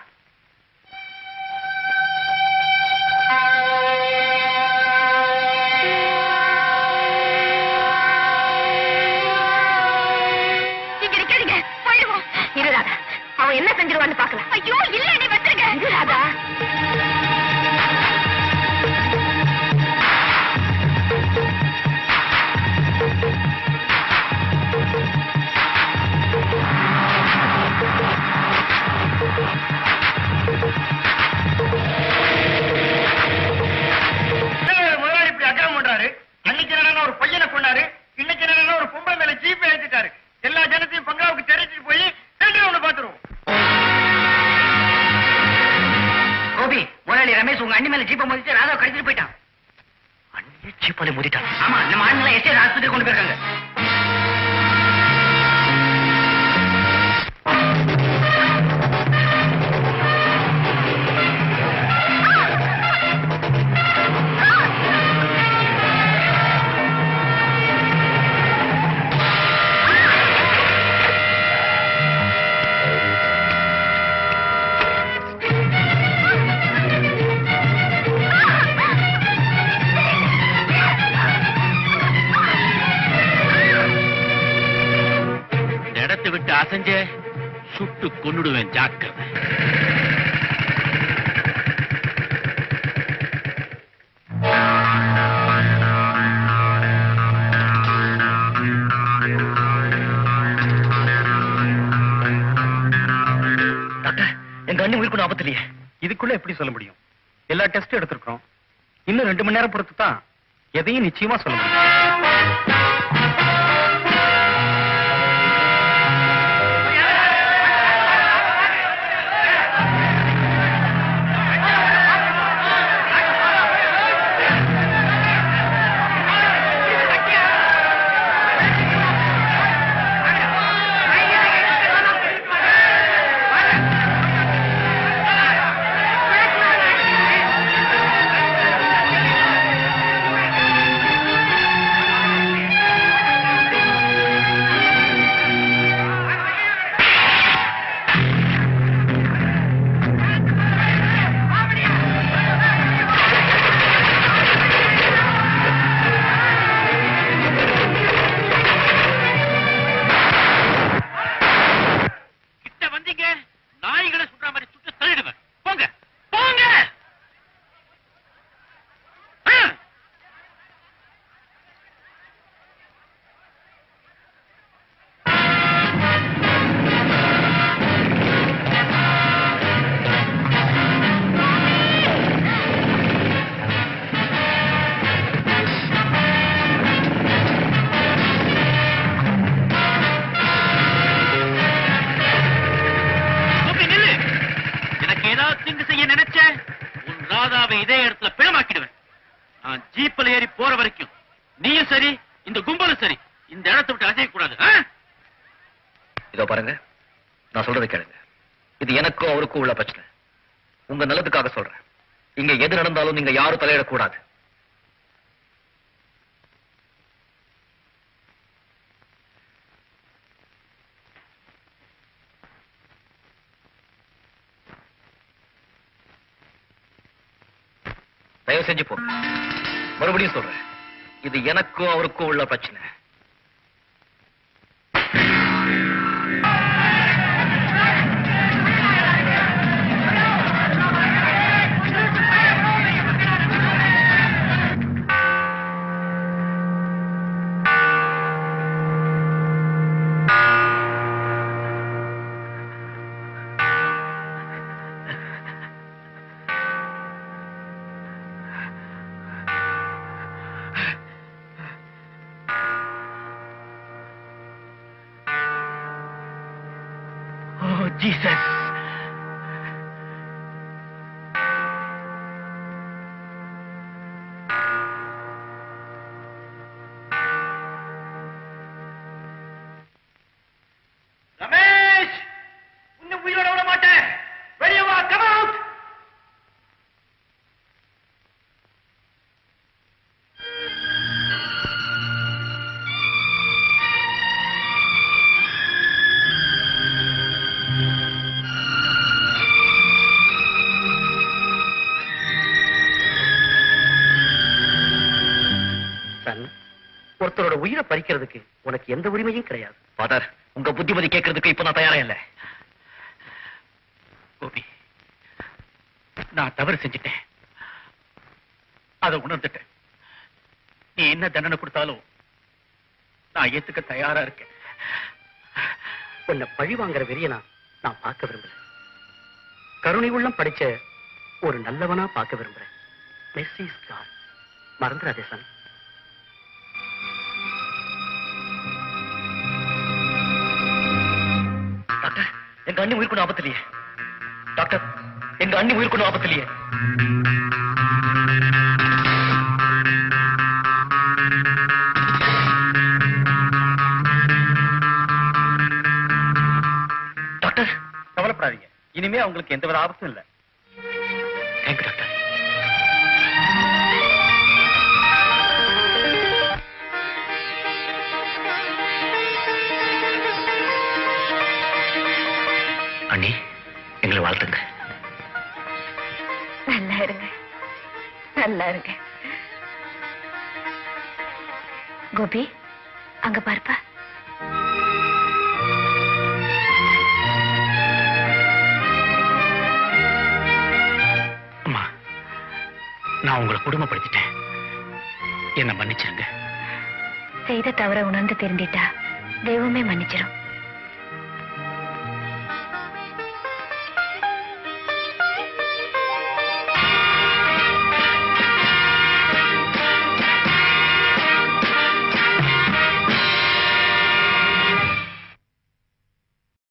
இங்க நிக்காதீங்க போயிடுவோம் இரு ராதா அவன் என்ன செஞ்சிருவான்னு பார்க்கலாம் ஐயோ இல்ல நீ வச்சிருக்க இரு ராதா முதலாளி இப்படி அக்கிரமம் பண்றாரு அன்னைக்கு என்னன்னா ஒரு பையனை கொண்டாரு இன்னைக்கு என்னன்னா ஒரு பொம்பளை மேல ஜீப் ஏத்திட்டாரு எல்லா ஜனத்தையும் பங்காவுக்கு தெரிஞ்சுட்டு போய் ரெண்டு ஒண்ணு பாத்துருவோம் கோபி முதலாளி ரமேஷ் உங்க அண்ணி மேல ஜீப்பை மோதிட்டு ராதாவை கடிச்சிட்டு போயிட்டான் அண்ணியே ஜீப்பாலே மோதிட்டான் ஆமா நம்ம ஆண்களை எஸ்டேட் ஆஸ்பத்திரி கொண்டு போயிருக்காங்க இந்த இடத்தை விட்டு அசைஞ்ச சுட்டு கொன்னுடுவேன் ஜாக்கிரதை டாக்டர் எங்க அண்ணி உயிருக்கு ஆபத்து இல்லையே இதுக்குள்ள எப்படி சொல்ல முடியும் எல்லா டெஸ்ட் எடுத்திருக்கிறோம் இன்னும் ரெண்டு மணி நேரம் பொறுத்து தான் எதையும் நிச்சயமா சொல்ல முடியும் கிட்ட வந்தீங்க நாய்களை சுடுற மாதிரி சுட்டு தள்ளிடுவேன் போங்க போங்க ஆ! கோபி, நில்லு. எனக்கு ஏதாவது தீங்கு செய்ய நினைச்ச உன் ராதாவை இதே இடத்துல பிணமாக்கிடுவேன் நான் ஜீப்ல ஏறி போற வரைக்கும் நீயும் சரி இந்த கும்பலும் சரி இந்த இடத்தை விட்டு அசைய கூடாது இதோ பாருங்க நான் சொல்றதை கேளுங்க இது எனக்கும் அவருக்கும் உள்ள பிரச்சனை உங்க நல்லதுக்காக சொல்றேன் இங்க எது நடந்தாலும் நீங்க யாரும் தலையிடக்கூடாது தயவு செஞ்சு போ மறுபடியும் சொல்றேன் இது எனக்கும் அவருக்கும் உள்ள பிரச்சனை ஜீசஸ் ரமேஷ் உன்னை உயிரோட விட மாட்டேன் வெளியே வா கம் அவுட் சன் ஒருத்தரோட உயிரை பறிக்கிறதுக்கு உனக்கு எந்த உரிமையும் கிடையாது ஃபாதர் உங்க புத்திமதி கேட்கறதுக்கு இப்ப நான் தயாரா இல்ல கோபி நான் தவறு செஞ்சிட்டேன் அதை உணர்ந்துட்டேன் நீ என்ன தண்டனை கொடுத்தாலும் நான் ஏத்துக்க தயாரா இருக்கேன் உன்னை பழி வாங்குற வெறியனா நான் பார்க்க விரும்பல கருணை உள்ளம் படிச்ச ஒரு நல்லவனா பார்க்க விரும்புறேன் மெஸ்ஸி ஸ்டார் மறந்துடாதே சன் டாக்டர் எங்க அண்ணி உயிர் கொண்டு ஆபத்து இல்லையே டாக்டர் எங்க அண்ணி உயிர் கொண்டு ஆபத்து இல்லையே டாக்டர் கவலைப்படாதீங்க இனிமே அவங்களுக்கு எந்த வித ஆபத்தும் இல்லை தேங்க்யூ டாக்டர் அண்ணி எங்களை வாழ்த்துங்க நல்லா இருங்க நல்லா இருங்க கோபி அங்க பார்ப்பா அம்மா நான் உங்களை குடும்பப்படுத்திட்டேன் என்ன மன்னிச்சிருங்க செய்த தவற உணர்ந்து திருந்திட்டா தெய்வமே மன்னிச்சிரும்